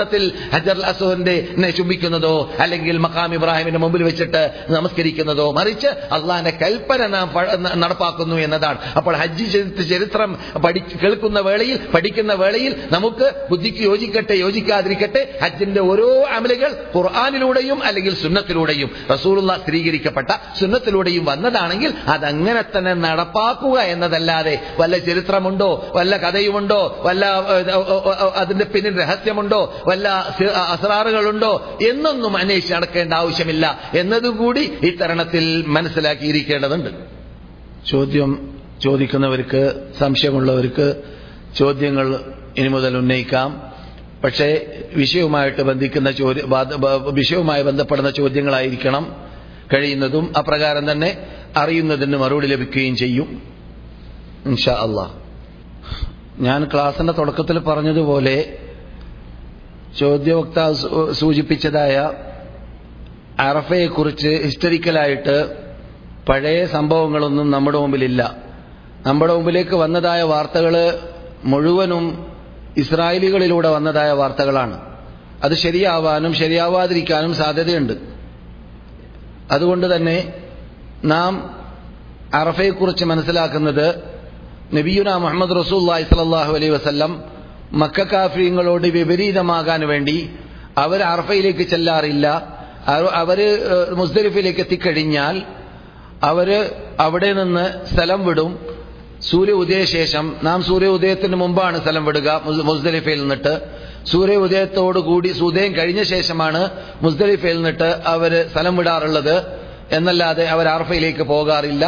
തീർത്ഥാടനത്തിൽ ഹജർ അസോന്റെ ചുംബിക്കുന്നതോ അല്ലെങ്കിൽ മക്കാം ഇബ്രാഹിമിന്റെ മുമ്പിൽ വെച്ചിട്ട് നമസ്കരിക്കുന്നതോ മറിച്ച് അള്ളാഹിന്റെ കൽപ്പന നാം പ- ന- നടപ്പാക്കുന്നു എന്നതാണ് അപ്പോൾ ഹജ്ജ് ചരി- ചരിത്രം പഠി കേൾക്കുന്ന വേളയിൽ പഠിക്കുന്ന വേളയിൽ നമുക്ക് ബുദ്ധിക്ക് യോജിക്കട്ടെ യോജിക്കാതിരിക്കട്ടെ ഹജ്ജിന്റെ ഓരോ അമലുകൾ ഖുർആാനിലൂടെയും അല്ലെങ്കിൽ സുന്നത്തിലൂടെയും റസൂലുള്ള സ്ഥിരീകരിക്കപ്പെട്ട സുന്നത്തിലൂടെയും വന്നതാണെങ്കിൽ അതങ്ങനെ തന്നെ നടപ്പാക്കുക എന്നതല്ലാതെ വല്ല ചരിത്രമുണ്ടോ വല്ല കഥയുമുണ്ടോ വല്ല ഏഹ്, ഏഹ്, ഏഹ്, അതിന്റെ പിന്നിൽ രഹസ്യമുണ്ടോ വല്ല സി- അസ്രാറുകളുണ്ടോ എന്നൊന്നും അന്വേഷിച്ച് നടക്കേണ്ട ആവശ്യമില്ല എന്നതുകൂടി ഈ തരണത്തിൽ മനസ്സിലാക്കിയിരിക്കേണ്ടതുണ്ട് ചോദ്യം ചോദിക്കുന്നവർക്ക് സംശയമുള്ളവർക്ക് ചോദ്യങ്ങൾ ഇനി മുതൽ ഉന്നയിക്കാം പക്ഷേ വിഷയവുമായിട്ട് ബന്ധിക്കുന്ന ചോദ്യ ബാധ- ബ- വിഷയവുമായി ബന്ധപ്പെടുന്ന ചോദ്യങ്ങളായിരിക്കണം കഴിയുന്നതും അപ്രകാരം തന്നെ അറിയുന്നതിന് മറുപടി ലഭിക്കുകയും ചെയ്യും ഇൻഷാ അള്ളാഹ് ഞാൻ ക്ലാസിന്റെ തുടക്കത്തിൽ പറഞ്ഞതുപോലെ ചോദ്യവക്താവ് സൂ- സൂചിപ്പിച്ചതായ അറഫയെക്കുറിച്ച് ഹിസ്റ്ററിക്കലായിട്ട് പഴയ സംഭവങ്ങളൊന്നും നമ്മുടെ മുമ്പിലില്ല നമ്മുടെ മുമ്പിലേക്ക് വന്നതായ വാർത്തകൾ മുഴുവനും ഇസ്രായേലികളിലൂടെ വന്നതായ വാർത്തകളാണ് അത് ശരിയാവാനും ശരിയാവാതിരിക്കാനും സാധ്യതയുണ്ട് അതുകൊണ്ട് തന്നെ നാം അറഫയെക്കുറിച്ച് മനസ്സിലാക്കുന്നത് നബിയുന മുഹമ്മദ് റസൂല്ലായി സലാഹു അലൈഹി വസല്ലം മക്ക കാഫ്രീങ്ങളോട് വിപരീതമാകാൻ വേണ്ടി അവർ അറഫയിലേക്ക് ചെല്ലാറില്ല അവ- അവര് ഏഹ്, മുസ്ദലിഫിലേക്ക് എത്തിക്കഴിഞ്ഞാൽ അവര് അവിടെ നിന്ന് സ്ഥലം വിടും സൂര്യ ഉദയശേഷം നാം സൂര്യ ഉദയത്തിന് മുമ്പാണ് സ്ഥലം വിടുക മുസ്- മുസ്ദലിഫയിൽ നിന്നിട്ട് സൂര്യ ഉദയത്തോടു കൂടി ഉദയം കഴിഞ്ഞ ശേഷമാണ് മുസ്ദലിഫയിൽ നിന്നിട്ട് അവര് സ്ഥലം വിടാറുള്ളത് എന്നല്ലാതെ അവർ അർഫയിലേക്ക് പോകാറില്ല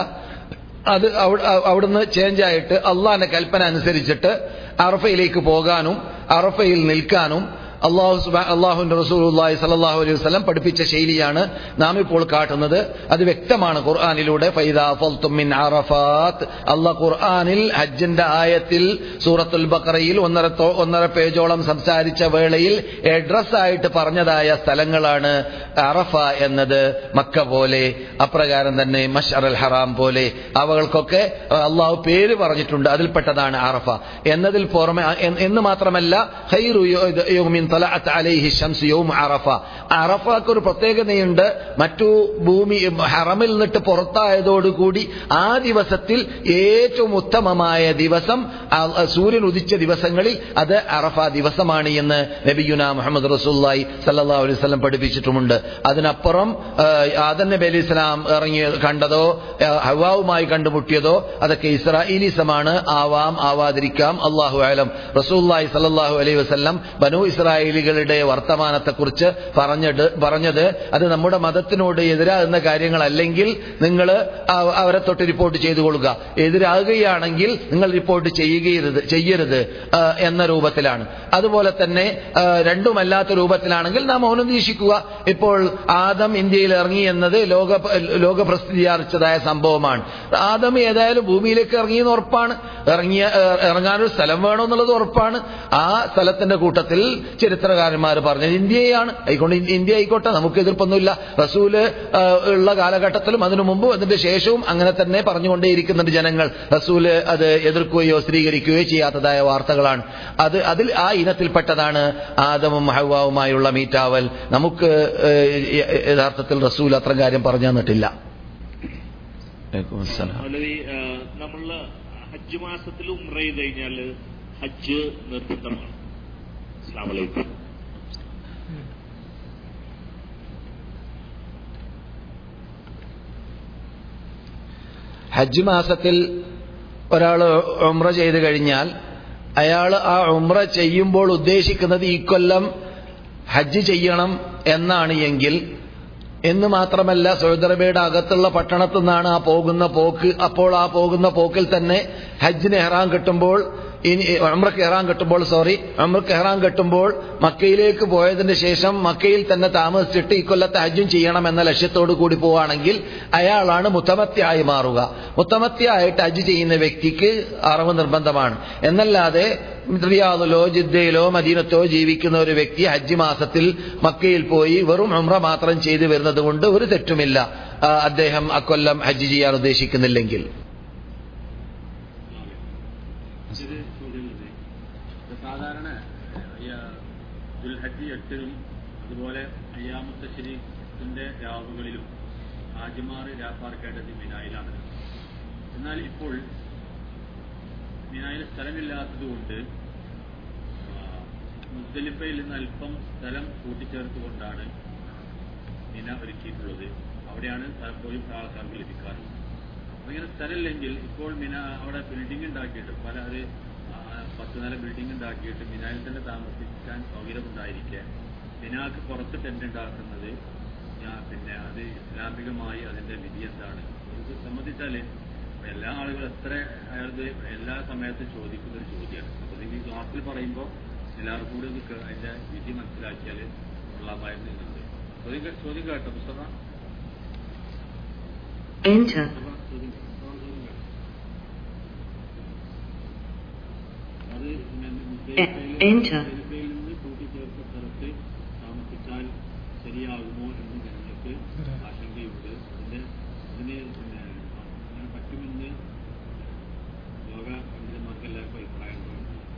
അത് അവി- അവിടുന്ന് ചേഞ്ച് ആയിട്ട് അള്ളാഹിന്റെ കൽപ്പന അനുസരിച്ചിട്ട് അറഫയിലേക്ക് പോകാനും അറഫയിൽ നിൽക്കാനും അള്ളാഹു സുബാ അള്ളാഹുന്റെ റസൂലുള്ളാഹി സ്വല്ലല്ലാഹു അലൈഹി വസല്ലം പഠിപ്പിച്ച ശൈലിയാണ് നാം ഇപ്പോൾ കാട്ടുന്നത് അത് വ്യക്തമാണ് ഖുർആനിലൂടെ ഫൈദാ ഫൽതും മിൻ അറഫാത്ത് അള്ളാഹ് ഖുർആനിൽ ഹജ്ജിന്റെ ആയത്തിൽ സൂറത്തുൽ ബഖറയിൽ ഒന്നര തോ- ഒന്നര പേജോളം സംസാരിച്ച വേളയിൽ അഡ്രസ് ആയിട്ട് പറഞ്ഞതായ സ്ഥലങ്ങളാണ് അറഫ എന്നത് മക്ക പോലെ അപ്രകാരം തന്നെ മഷർ അൽ ഹറാം പോലെ അവകൾക്കൊക്കെ അള്ളാഹു പേര് പറഞ്ഞിട്ടുണ്ട് അതിൽപ്പെട്ടതാണ് അറഫ എന്നതിൽ പുറമെ എന്ന് എന്ന് മാത്രമല്ല ഖൈറു യൗമിൻ തലഅത്ത് അലൈഹി ശംസു യൗം അറഫ അറഫക്ക് ഒരു പ്രത്യേകതയുണ്ട് മറ്റു ഭൂമി ഹറമിൽ നിന്നിട്ട് പുറത്തായതോടുകൂടി ആ ദിവസത്തിൽ ഏറ്റവും ഉത്തമമായ ദിവസം ആ- സൂര്യൻ ഉദിച്ച ദിവസങ്ങളിൽ അത് അറഫ ദിവസമാണ് എന്ന് നബിയുന മുഹമ്മദ് റസൂല്ലായി സല്ലല്ലാഹു അലൈഹി വസല്ലം പഠിപ്പിച്ചിട്ടുമുണ്ട് അതിനപ്പുറം ആ, ആദം നബി അലൈഹി സ്വലാം ഇറങ്ങി കണ്ടതോ ആ, ഹവാവുമായി കണ്ടുമുട്ടിയതോ അതൊക്കെ ഇസ്രായേലിസമാണ് ആവാം ആവാതിരിക്കാം അള്ളാഹു ആലം റസൂല്ലായി സല്ലല്ലാഹു അലൈഹി വസല്ലം ബനു ഇസ്രായേലികളുടെ വർത്തമാനത്തെക്കുറിച്ച് പറഞ്ഞത് പറഞ്ഞത് അത് നമ്മുടെ മതത്തിനോട് എതിരാകുന്ന കാര്യങ്ങളല്ലെങ്കിൽ നിങ്ങൾ അവരെ തൊട്ട് റിപ്പോർട്ട് ചെയ്തു കൊള്ളുക എതിരാകുകയാണെങ്കിൽ നിങ്ങൾ റിപ്പോർട്ട് ചെയ്യുകയരുത് ചെയ്യരുത് ആ, എന്ന രൂപത്തിലാണ് അതുപോലെ തന്നെ ആ, രണ്ടുമല്ലാത്ത രൂപത്തിലാണെങ്കിൽ നാം മൗനം വീക്ഷിക്കുക ഇപ്പോൾ ആദം ഇന്ത്യയിൽ ഇറങ്ങി എന്നത് ലോക ലോക പ്രസിദ്ധി ആർജിച്ചതായ സംഭവമാണ് ആദം ഏതായാലും ഭൂമിയിലേക്ക് ഇറങ്ങിയെന്ന് ഉറപ്പാണ് ഇറങ്ങിയ ഏഹ്, ഇറങ്ങാനൊരു സ്ഥലം വേണമെന്നുള്ളത് ഉറപ്പാണ് ആ സ്ഥലത്തിന്റെ കൂട്ടത്തിൽ ചരിത്രകാരന്മാർ പറഞ്ഞത് ഇന്ത്യയാണ് ആയിക്കൊണ്ട് ഇ- ഇന്ത്യ ആയിക്കോട്ടെ നമുക്ക് എതിർപ്പൊന്നുമില്ല റസൂല് ഏഹ്, ഉള്ള കാലഘട്ടത്തിലും അതിനു മുമ്പും അതിന്റെ ശേഷവും അങ്ങനെ തന്നെ പറഞ്ഞുകൊണ്ടേയിരിക്കുന്നുണ്ട് ജനങ്ങൾ റസൂല് അത് എതിർക്കുകയോ സ്വീകരിക്കുകയോ ചെയ്യാത്തതായ വാർത്തകളാണ് അത് അതിൽ ആ ഇനത്തിൽപ്പെട്ടതാണ് ആദമും ഹവാവുമായുള്ള മീറ്റാവൽ നമുക്ക് ഏഹ്, യ- യഥാർത്ഥത്തിൽ റസൂൽ അത്ര കാര്യം പറഞ്ഞു തന്നിട്ടില്ല മൗലവി നമ്മൾ ഹജ്ജ് മാസത്തിൽ ഉംറ ചെയ്ത് കഴിഞ്ഞാൽ ഹജ്ജ് നിർബന്ധമാണ് അസ്സാം വലൈക്കും ഹജ്ജ് മാസത്തിൽ ഒരാൾ ഉംറ ചെയ്ത് കഴിഞ്ഞാൽ അയാൾ ആ ഉംറ ചെയ്യുമ്പോൾ ഉദ്ദേശിക്കുന്നത് ഈ കൊല്ലം ഹജ്ജ് ചെയ്യണം എന്നാണ് എങ്കിൽ എന്ന് മാത്രമല്ല സൗദി അറേബ്യയുടെ അകത്തുള്ള പട്ടണത്തു നിന്നാണ് ആ പോകുന്ന പോക്ക് അപ്പോൾ ആ പോകുന്ന പോക്കിൽ തന്നെ ഹജ്ജിന് എഹ്റാൻ കിട്ടുമ്പോൾ ഇനി ഉംറക്ക് എഹ്റാൻ കിട്ടുമ്പോൾ സോറി ഉംറക്ക് എഹ്റാൻ കിട്ടുമ്പോൾ മക്കയിലേക്ക് പോയതിന് ശേഷം മക്കയിൽ തന്നെ താമസിച്ചിട്ട് ഈ കൊല്ലത്തെ ഹജ്ജും ചെയ്യണം എന്ന ലക്ഷ്യത്തോടു കൂടി പോവുകയാണെങ്കിൽ അയാളാണ് മുത്തമത്യായി മാറുക മുത്തമത്യായിട്ട് ഹജ്ജ് ചെയ്യുന്ന വ്യക്തിക്ക് അറിവ് നിർബന്ധമാണ് എന്നല്ലാതെ റിയാദിലോ ജിദ്ദയിലോ മദീനത്തോ ജീവിക്കുന്ന ഒരു വ്യക്തി ഹജ്ജ് മാസത്തിൽ മക്കയിൽ പോയി വെറും ഉംറ മാത്രം ചെയ്തു വരുന്നത് കൊണ്ട് ഒരു തെറ്റുമില്ല ആ, അദ്ദേഹം അക്കൊല്ലം ഹജ്ജ് ചെയ്യാൻ ഉദ്ദേശിക്കുന്നില്ലെങ്കിൽ സാധാരണ ഈ ദുൽഹജ്ജ് രണ്ടായിരത്തി എട്ടിലും അതുപോലെ അയ്യാമത്തെ ശരീരത്തിന്റെ രാവുകളിലും ഹാജിമാർ രാപ്പാർക്കേണ്ടത് മിനായിലാണ് എന്നാൽ ഇപ്പോൾ മിനായിൽ സ്ഥലമില്ലാത്തതുകൊണ്ട് ആ, മുസ്ദലിഫയിൽ നിന്ന് അല്പം സ്ഥലം കൂട്ടിച്ചേർത്തുകൊണ്ടാണ് മിന ഒരുക്കിയിട്ടുള്ളത് അവിടെയാണ് പലപ്പോഴും ആൾക്കാർക്ക് ലഭിക്കാറുള്ളത് അപ്പൊ ഇങ്ങനെ സ്ഥലമില്ലെങ്കിൽ ഇപ്പോൾ മിന അവിടെ ബിൽഡിംഗ് ഉണ്ടാക്കിയിട്ട് പല ഒരു ആ, പത്ത് നില ബിൽഡിംഗ് ഉണ്ടാക്കിയിട്ട് മിനായിൽ തന്നെ താമസിക്കാൻ സൗകര്യമുണ്ടായിരിക്കെ മിനാക്ക് പുറത്ത് ടെന്റ് ഉണ്ടാക്കുന്നത് ഞാൻ പിന്നെ അത് ഇസ്ലാമികമായി അതിന്റെ വിധി എന്താണ് ഇത് സംബന്ധിച്ചാല് എല്ലാ ആളുകളും എത്ര അയാൾക്ക് എല്ലാ സമയത്തും ചോദിക്കുന്ന ഒരു ചോദ്യമാണ് അപ്പൊ നിങ്ങൾ ഈ ക്ലാസ്സിൽ പറയുമ്പോൾ എല്ലാവർക്കും കൂടി ഇത് കേ- അതിന്റെ വിധി മനസ്സിലാക്കിയാൽ കൊള്ളാമായിരുന്നു എന്നുണ്ട് ചോദ്യം കേ- ചോദ്യം കേട്ടോ പുസ്തക Enter. അത് E- enter. മുസ്ദലിഫയിൽ നിന്ന് കൂട്ടിച്ചേർത്ത സ്ഥലത്ത് താമസിച്ചാൽ ശരിയാകുമോ എന്ന് ജനങ്ങൾക്ക് ആശങ്കയുണ്ട് അതിന്റെ അതിന് പിന്നെ അങ്ങനെ പറ്റുമെന്ന് ലോക പണ്ഡിതന്മാർക്ക് എല്ലാവർക്കും അഭിപ്രായമുണ്ട്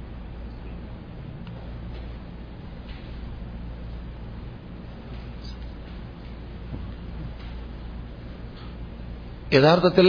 യഥാർത്ഥത്തിൽ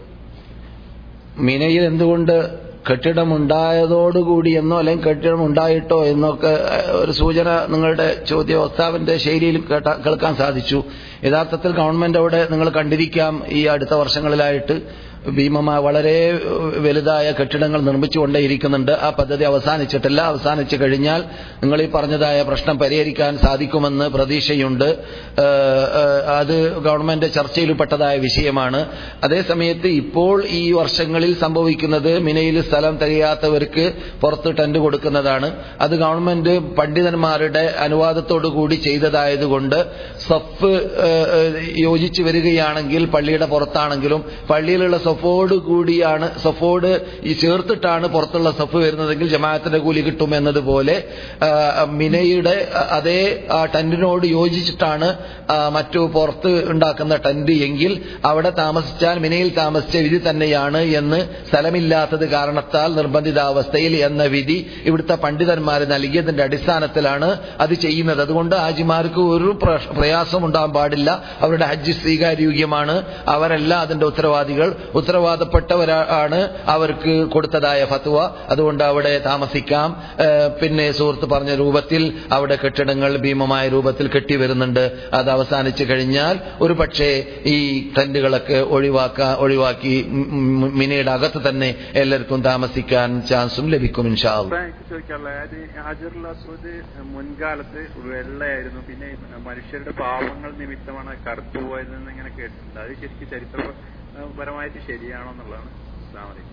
മിനയിൽ എന്തുകൊണ്ട് കെട്ടിടമുണ്ടായതോടുകൂടി എന്നോ അല്ലെങ്കിൽ കെട്ടിടം ഉണ്ടായിട്ടോ എന്നൊക്കെ ഏഹ്, ഒരു സൂചന നിങ്ങളുടെ ചോദ്യ വക്താവിന്റെ ശൈലിയിൽ കേട്ട- കേൾക്കാൻ സാധിച്ചു യഥാർത്ഥത്തിൽ ഗവൺമെന്റ് അവിടെ നിങ്ങൾ കണ്ടിരിക്കാം ഈ അടുത്ത വർഷങ്ങളിലായിട്ട് ഭീമമായ വളരെ വലുതായ കെട്ടിടങ്ങൾ നിർമ്മിച്ചുകൊണ്ടേയിരിക്കുന്നുണ്ട് ആ പദ്ധതി അവസാനിച്ചിട്ടില്ല അവസാനിച്ചു കഴിഞ്ഞാൽ നിങ്ങൾ ഈ പറഞ്ഞതായ പ്രശ്നം പരിഹരിക്കാൻ സാധിക്കുമെന്ന് പ്രതീക്ഷയുണ്ട് ഏഹ്, ഏഹ്, അത് ഗവൺമെന്റ് ചർച്ചയിൽ പെട്ടതായ വിഷയമാണ് അതേസമയത്ത് ഇപ്പോൾ ഈ വർഷങ്ങളിൽ സംഭവിക്കുന്നത് മിനയിൽ സ്ഥലം തികയാത്തവർക്ക് പുറത്ത് ടെന്റ് കൊടുക്കുന്നതാണ് അത് ഗവൺമെന്റ് പണ്ഡിതന്മാരുടെ അനുവാദത്തോടു കൂടി ചെയ്തതായതുകൊണ്ട് സഫ് ഏഹ്, ഏഹ്, യോജിച്ചു വരികയാണെങ്കിൽ പള്ളിയുടെ പുറത്താണെങ്കിലും പള്ളിയിലുള്ള സഫോട് കൂടിയാണ് സഫോട് ഈ ചേർത്തിട്ടാണ് പുറത്തുള്ള സഫ് വരുന്നതെങ്കിൽ ജമാഅത്തിന്റെ കൂലി കിട്ടും എന്നതുപോലെ ആ, മിനയുടെ അതേ ആ, ടെന്റിനോട് യോജിച്ചിട്ടാണ് ആ, മറ്റു പുറത്ത് ഉണ്ടാക്കുന്ന ടെന്റ് എങ്കിൽ അവിടെ താമസിച്ചാൽ മിനയിൽ താമസിച്ച വിധി തന്നെയാണ് എന്ന് സ്ഥലമില്ലാത്തത് കാരണത്താൽ നിർബന്ധിതാവസ്ഥയിൽ എന്ന വിധി ഇവിടുത്തെ പണ്ഡിതന്മാർ നൽകിയതിന്റെ അടിസ്ഥാനത്തിലാണ് അത് ചെയ്യുന്നത് അതുകൊണ്ട് ഹാജിമാർക്ക് ഒരു പ്ര- പ്രയാസം ഉണ്ടാകാൻ പാടില്ല അവരുടെ ഹജ്ജ് സ്വീകാര്യോഗ്യമാണ് അവരല്ല അതിന്റെ ഉത്തരവാദികൾ ഉത്തരവാദപ്പെട്ടവരാണ് അവർക്ക് കൊടുത്തതായ ഫത്വ അതുകൊണ്ട് അവിടെ താമസിക്കാം ഏഹ് പിന്നെ സുഹൃത്ത് പറഞ്ഞ രൂപത്തിൽ അവിടെ കെട്ടിടങ്ങൾ ഭീമമായ രൂപത്തിൽ കെട്ടിവരുന്നുണ്ട് അത് അവസാനിച്ചു കഴിഞ്ഞാൽ ഒരു പക്ഷേ ഈ ടെന്റുകളൊക്കെ ഒഴിവാക്കാ ഒഴിവാക്കി ഉം, ഉം, മിനയുടെ അകത്ത് തന്നെ എല്ലാവർക്കും താമസിക്കാൻ ചാൻസും ലഭിക്കും ഇൻഷാ അള്ളാ. അപ്പൊ എനിക്ക് ചോദിക്കാനുള്ളത് അതായത് ഹജറുൽ അസ്വദ് മുൻകാലത്ത് വെള്ളയായിരുന്നു പിന്നെ മനുഷ്യരുടെ പാവങ്ങൾ നിമിത്തമാണ് കറുത്തു പോയതെന്ന് ഇങ്ങനെ കേട്ടിട്ടുണ്ട് അത് ശരിക്കും ചരിത്രപരമായിട്ട് ശരിയാണോ എന്നുള്ളതാണ് അസ്സലാമു അലൈക്കും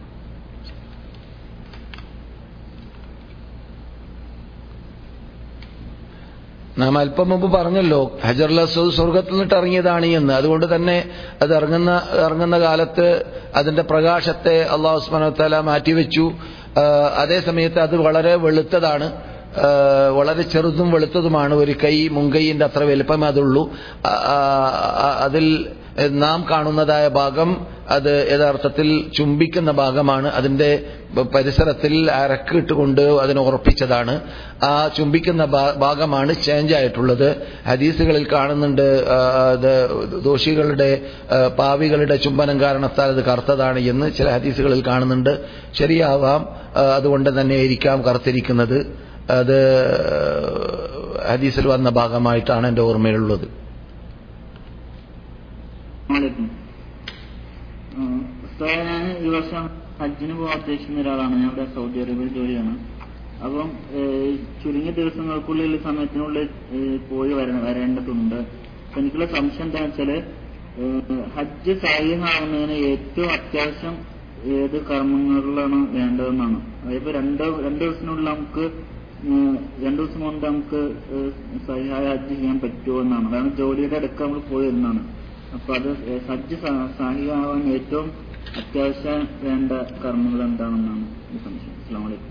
നാം അല്പം മുമ്പ് പറഞ്ഞല്ലോ ഹജറുൽ അസ്വദ് സ്വർഗത്തിൽ നിന്നിട്ട് ഇറങ്ങിയതാണ് എന്ന് അതുകൊണ്ട് തന്നെ അത് ഇറങ്ങുന്ന ഇറങ്ങുന്ന കാലത്ത് അതിന്റെ പ്രകാശത്തെ അള്ളാഹു ഉസ്മാനത്തല മാറ്റിവെച്ചു ആ, അതേ സമയത്ത് അത് വളരെ വെളുത്തതാണ് ആ, വളരെ ചെറുതും വെളുത്തതുമാണ് ഒരു കൈ മുൻകൈയിന്റെ അത്ര വലുപ്പമേ അതുള്ളൂ ആ, ആ, അതിൽ നാം കാണുന്നതായ ഭാഗം അത് യഥാർത്ഥത്തിൽ ചുംബിക്കുന്ന ഭാഗമാണ് അതിന്റെ പരിസരത്തിൽ അരക്ക് ഇട്ടുകൊണ്ട് അതിനെ ഉറപ്പിച്ചതാണ് ആ ചുംബിക്കുന്ന ഭാ- ഭാഗമാണ് ചേഞ്ച് ആയിട്ടുള്ളത് ഹദീസുകളിൽ കാണുന്നുണ്ട് ആ, അത് ദോഷികളുടെ ആ, പാവികളുടെ ചുംബനം കാരണത്താൽ അത് കറുത്തതാണ് എന്ന് ചില ഹദീസുകളിൽ കാണുന്നുണ്ട് ശരിയാവാം ആ, അതുകൊണ്ട് തന്നെ ആയിരിക്കാം കറുത്തിരിക്കുന്നത് അത് ഹദീസിൽ വന്ന ഭാഗമായിട്ടാണ് എൻ്റെ ഓർമ്മയിലുള്ളത് അസ്സലാമലൈക്കും. ആ, ഉസ്താദേ, ഞാൻ ഈ വർഷം ഹജ്ജിന് പോകാൻ ഉദ്ദേശിക്കുന്ന ഒരാളാണ് ഞാൻ ഇവിടെ സൗദി അറേബ്യയിൽ ജോലിയാണ് അപ്പം ഏഹ്, ചുരുങ്ങിയ ദിവസങ്ങൾക്കുള്ളിൽ സമയത്തിനുള്ളിൽ ഏഹ്, പോയി വര- വരേണ്ടതുണ്ട് അപ്പൊ എനിക്കുള്ള സംശയം എന്താണെന്ന് വെച്ചാല് ഏഹ്, ഹജ്ജ് സാധ്യമാവുന്നതിന് ഏറ്റവും അത്യാവശ്യം ഏത് കർമ്മങ്ങളിലാണ് വേണ്ടതെന്നാണ് അതായത് രണ്ട് രണ്ട് ദിവസത്തിനുള്ളിൽ നമുക്ക് ഏഹ്, രണ്ടു ദിവസം കൊണ്ട് നമുക്ക് ഏഹ്, സഹിയായ ഹജ്ജ് ചെയ്യാൻ പറ്റുമോ എന്നാണ് കാരണം ജോലിയുടെ അടുക്ക് നമ്മൾ പോയി വരുന്നതാണ് അപ്പൊ അത് ഏഹ്, ഹജ്ജ് സ- സാഹിയാവാൻ ഏറ്റവും അത്യാവശ്യം വേണ്ട കർമ്മങ്ങൾ എന്താണെന്നാണ് ഈ സംശയം അസ്സാം വലൈക്കും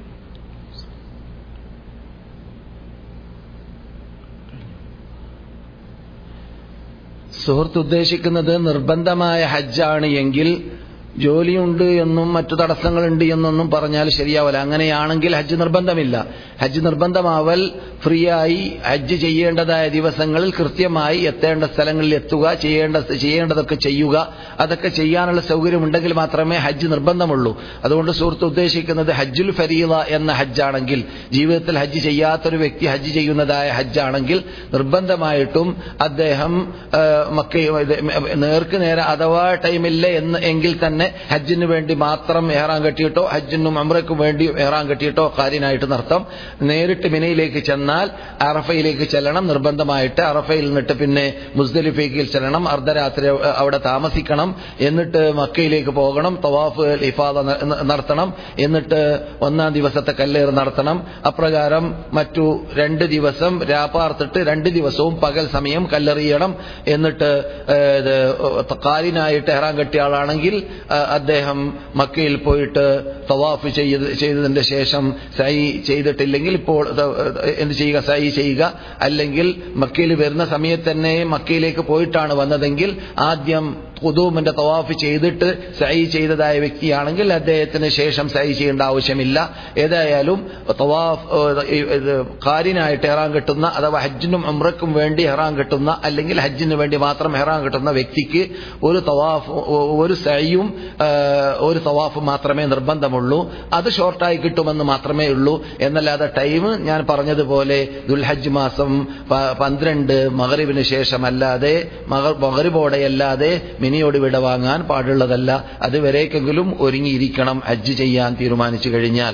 സുഹൃത്ത് ഉദ്ദേശിക്കുന്നത് നിർബന്ധമായ ഹജ്ജാണ് എങ്കിൽ ജോലിയുണ്ട് എന്നും മറ്റു തടസ്സങ്ങളുണ്ട് എന്നൊന്നും പറഞ്ഞാൽ ശരിയാവില്ല അങ്ങനെയാണെങ്കിൽ ഹജ്ജ് നിർബന്ധമില്ല ഹജ്ജ് നിർബന്ധമാവൽ ഫ്രീ ആയി ഹജ്ജ് ചെയ്യേണ്ടതായ ദിവസങ്ങളിൽ കൃത്യമായി എത്തേണ്ട സ്ഥലങ്ങളിൽ എത്തുക ചെയ്യേണ്ട ചെയ്യേണ്ടതൊക്കെ ചെയ്യുക അതൊക്കെ ചെയ്യാനുള്ള സൗകര്യമുണ്ടെങ്കിൽ മാത്രമേ ഹജ്ജ് നിർബന്ധമുള്ളൂ അതുകൊണ്ട് സുഹൃത്ത് ഉദ്ദേശിക്കുന്നത് ഹജ്ജുൽ ഫരീല എന്ന ഹജ്ജാണെങ്കിൽ ജീവിതത്തിൽ ഹജ്ജ് ചെയ്യാത്തൊരു വ്യക്തി ഹജ്ജ് ചെയ്യുന്നതായ ഹജ്ജാണെങ്കിൽ നിർബന്ധമായിട്ടും അദ്ദേഹം ആ, മക്ക ഇത് നേർക്ക് നേരെ അഥവാ ടൈമില്ല എന്ന് എങ്കിൽ തന്നെ ഹജ്ജിന് വേണ്ടി മാത്രം എഹ്റാൻ കെട്ടിയിട്ടോ ഹജ്ജിനും അമ്രയ്ക്കും വേണ്ടി എഹ്റാൻ കെട്ടിയിട്ടോ കാര്യനായിട്ട് നടത്താം നേരിട്ട് മിനയിലേക്ക് ചെന്നാൽ അറഫയിലേക്ക് ചെല്ലണം നിർബന്ധമായിട്ട് അറഫയിൽ നിന്നിട്ട് പിന്നെ മുസ്ദലിഫേക്കിൽ ചെല്ലണം അർദ്ധരാത്രി അവിടെ താമസിക്കണം എന്നിട്ട് മക്കയിലേക്ക് പോകണം തവാഫ് ഇഫാദ ന- ന- നടത്തണം എന്നിട്ട് ഒന്നാം ദിവസത്തെ കല്ലേറ് നടത്തണം അപ്രകാരം മറ്റു രണ്ട് ദിവസം രാപ്പാർത്തിട്ട് രണ്ട് ദിവസവും പകൽ സമയം കല്ലെറിയണം എന്നിട്ട് ഏഹ്, ഇത് കാലിനായിട്ട് എഹ്റാൻ കെട്ടിയ ആളാണെങ്കിൽ ആ, അദ്ദേഹം മക്കയിൽ പോയിട്ട് തവാഫ് ചെയ്ത് ചെയ്തതിന്റെ ശേഷം സൈ ചെയ്തിട്ടില്ലെങ്കിൽ ഇപ്പോൾ ഇത് എന്ത് ചെയ്യുക സൈ ചെയ്യുക അല്ലെങ്കിൽ മക്കയിൽ വരുന്ന സമയത്ത് തന്നെ മക്കയിലേക്ക് പോയിട്ടാണ് വന്നതെങ്കിൽ ആദ്യം കുതൂമിന്റെ തവാഫ് ചെയ്തിട്ട് സൈ ചെയ്തതായ വ്യക്തിയാണെങ്കിൽ അദ്ദേഹത്തിന് ശേഷം സൈ ചെയ്യേണ്ട ആവശ്യമില്ല ഏതായാലും തവാഫ് ഏഹ്, ഇത് കാരിനായിട്ട് ഹെറാൻ കെട്ടുന്ന അഥവാ ഹജ്ജിനും ഉംറയ്ക്കും വേണ്ടി ഹെറാൻ കെട്ടുന്ന അല്ലെങ്കിൽ ഹജ്ജിന് വേണ്ടി മാത്രം ഹെറാൻ കെട്ടുന്ന വ്യക്തിക്ക് ഒരു തവാഫ് ഒരു സൈയും ഏഹ്, ഒരു തവാഫ് മാത്രമേ നിർബന്ധമുള്ളൂ അത് ഷോർട്ടായി കിട്ടുമെന്ന് മാത്രമേ ഉള്ളൂ എന്നല്ലാതെ ടൈം ഞാൻ പറഞ്ഞതുപോലെ ദുൽഹജ്ജ് മാസം പ- പന്ത്രണ്ട് മകരിവിന് ശേഷമല്ലാതെ മഗ- മകരിബോടെയല്ലാതെ മിനിയോട് വിട വാങ്ങാൻ പാടുള്ളതല്ല അതുവരേക്കെങ്കിലും ഒരുങ്ങിയിരിക്കണം ഹജ്ജ് ചെയ്യാൻ തീരുമാനിച്ചു കഴിഞ്ഞാൽ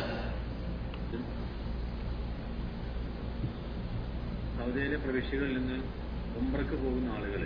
സൗദിയിലെ പ്രവിശ്യകളിൽ നിന്ന് ഉംറക്ക് പോകുന്ന ആളുകൾ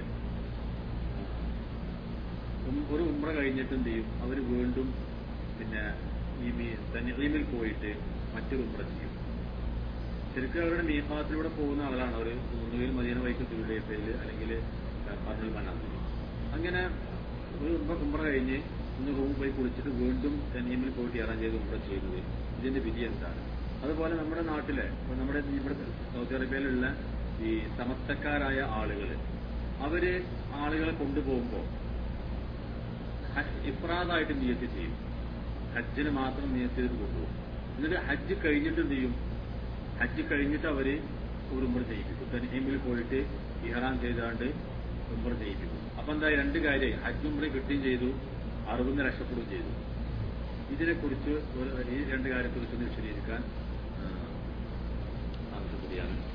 ഒരു ഉംറ കഴിഞ്ഞിട്ട് എന്ത് ചെയ്യും അവർ വീണ്ടും പിന്നെ ഈ മീ- തനീമിൽ പോയിട്ട് മറ്റൊരു ഉംറ ചെയ്യും ശരിക്കും അവരുടെ മീഫാത്തിലൂടെ പോകുന്ന ആളാണ് അവർ ഒന്നുകിൽ മദീന വൈക്ക് ദുരുലേഫയിൽ അല്ലെങ്കിൽ പറഞ്ഞൽ മനാസിൽ അങ്ങനെ ഒരു ഉംറ ഉംറ കഴിഞ്ഞ് ഒന്ന് റൂം പോയി കുളിച്ചിട്ട് വീണ്ടും തനീമിൽ പോയിട്ട് ഇറങ്ങാൻ ചെയ്ത് ഉംറ ചെയ്യുന്നത് ഇതിന്റെ വിധി എന്താണ് അതുപോലെ നമ്മുടെ നാട്ടിലെ ഇപ്പൊ നമ്മുടെ ഇവിടെ സൗദി അറേബ്യയിലുള്ള ഈ സമസ്തക്കാരായ ആളുകൾ അവര് ആളുകളെ കൊണ്ടുപോകുമ്പോൾ ഇഫ്രാദായിട്ട് നിയത്ത് ചെയ്യും ഹജ്ജിന് മാത്രം നിയത്ത് ചെയ്ത് കൊണ്ടുപോകും എന്നിട്ട് ഹജ്ജ് കഴിഞ്ഞിട്ട് എന്ത് ചെയ്യും ഹജ്ജ് കഴിഞ്ഞിട്ട് അവര് ഒരു ഉമ്മർ ചെയ്യിപ്പിക്കും തനീമിൽ പോയിട്ട് ഇഹ്റാൻ ചെയ്താണ്ട് ഉമ്മർ ചെയ്യിപ്പിക്കും അപ്പൊ എന്താ രണ്ട് കാര്യം ഹജ്ജ് ഉമ്മർ കിട്ടുകയും ചെയ്തു അറിവിന്ന് രക്ഷപ്പെടുകയും ചെയ്തു ഇതിനെക്കുറിച്ച് ഒരു ഈ രണ്ട് കാര്യത്തെക്കുറിച്ച് ഒന്ന് വിശദീകരിക്കാൻ ആ, ആവശ്യപ്പെടുകയാണ്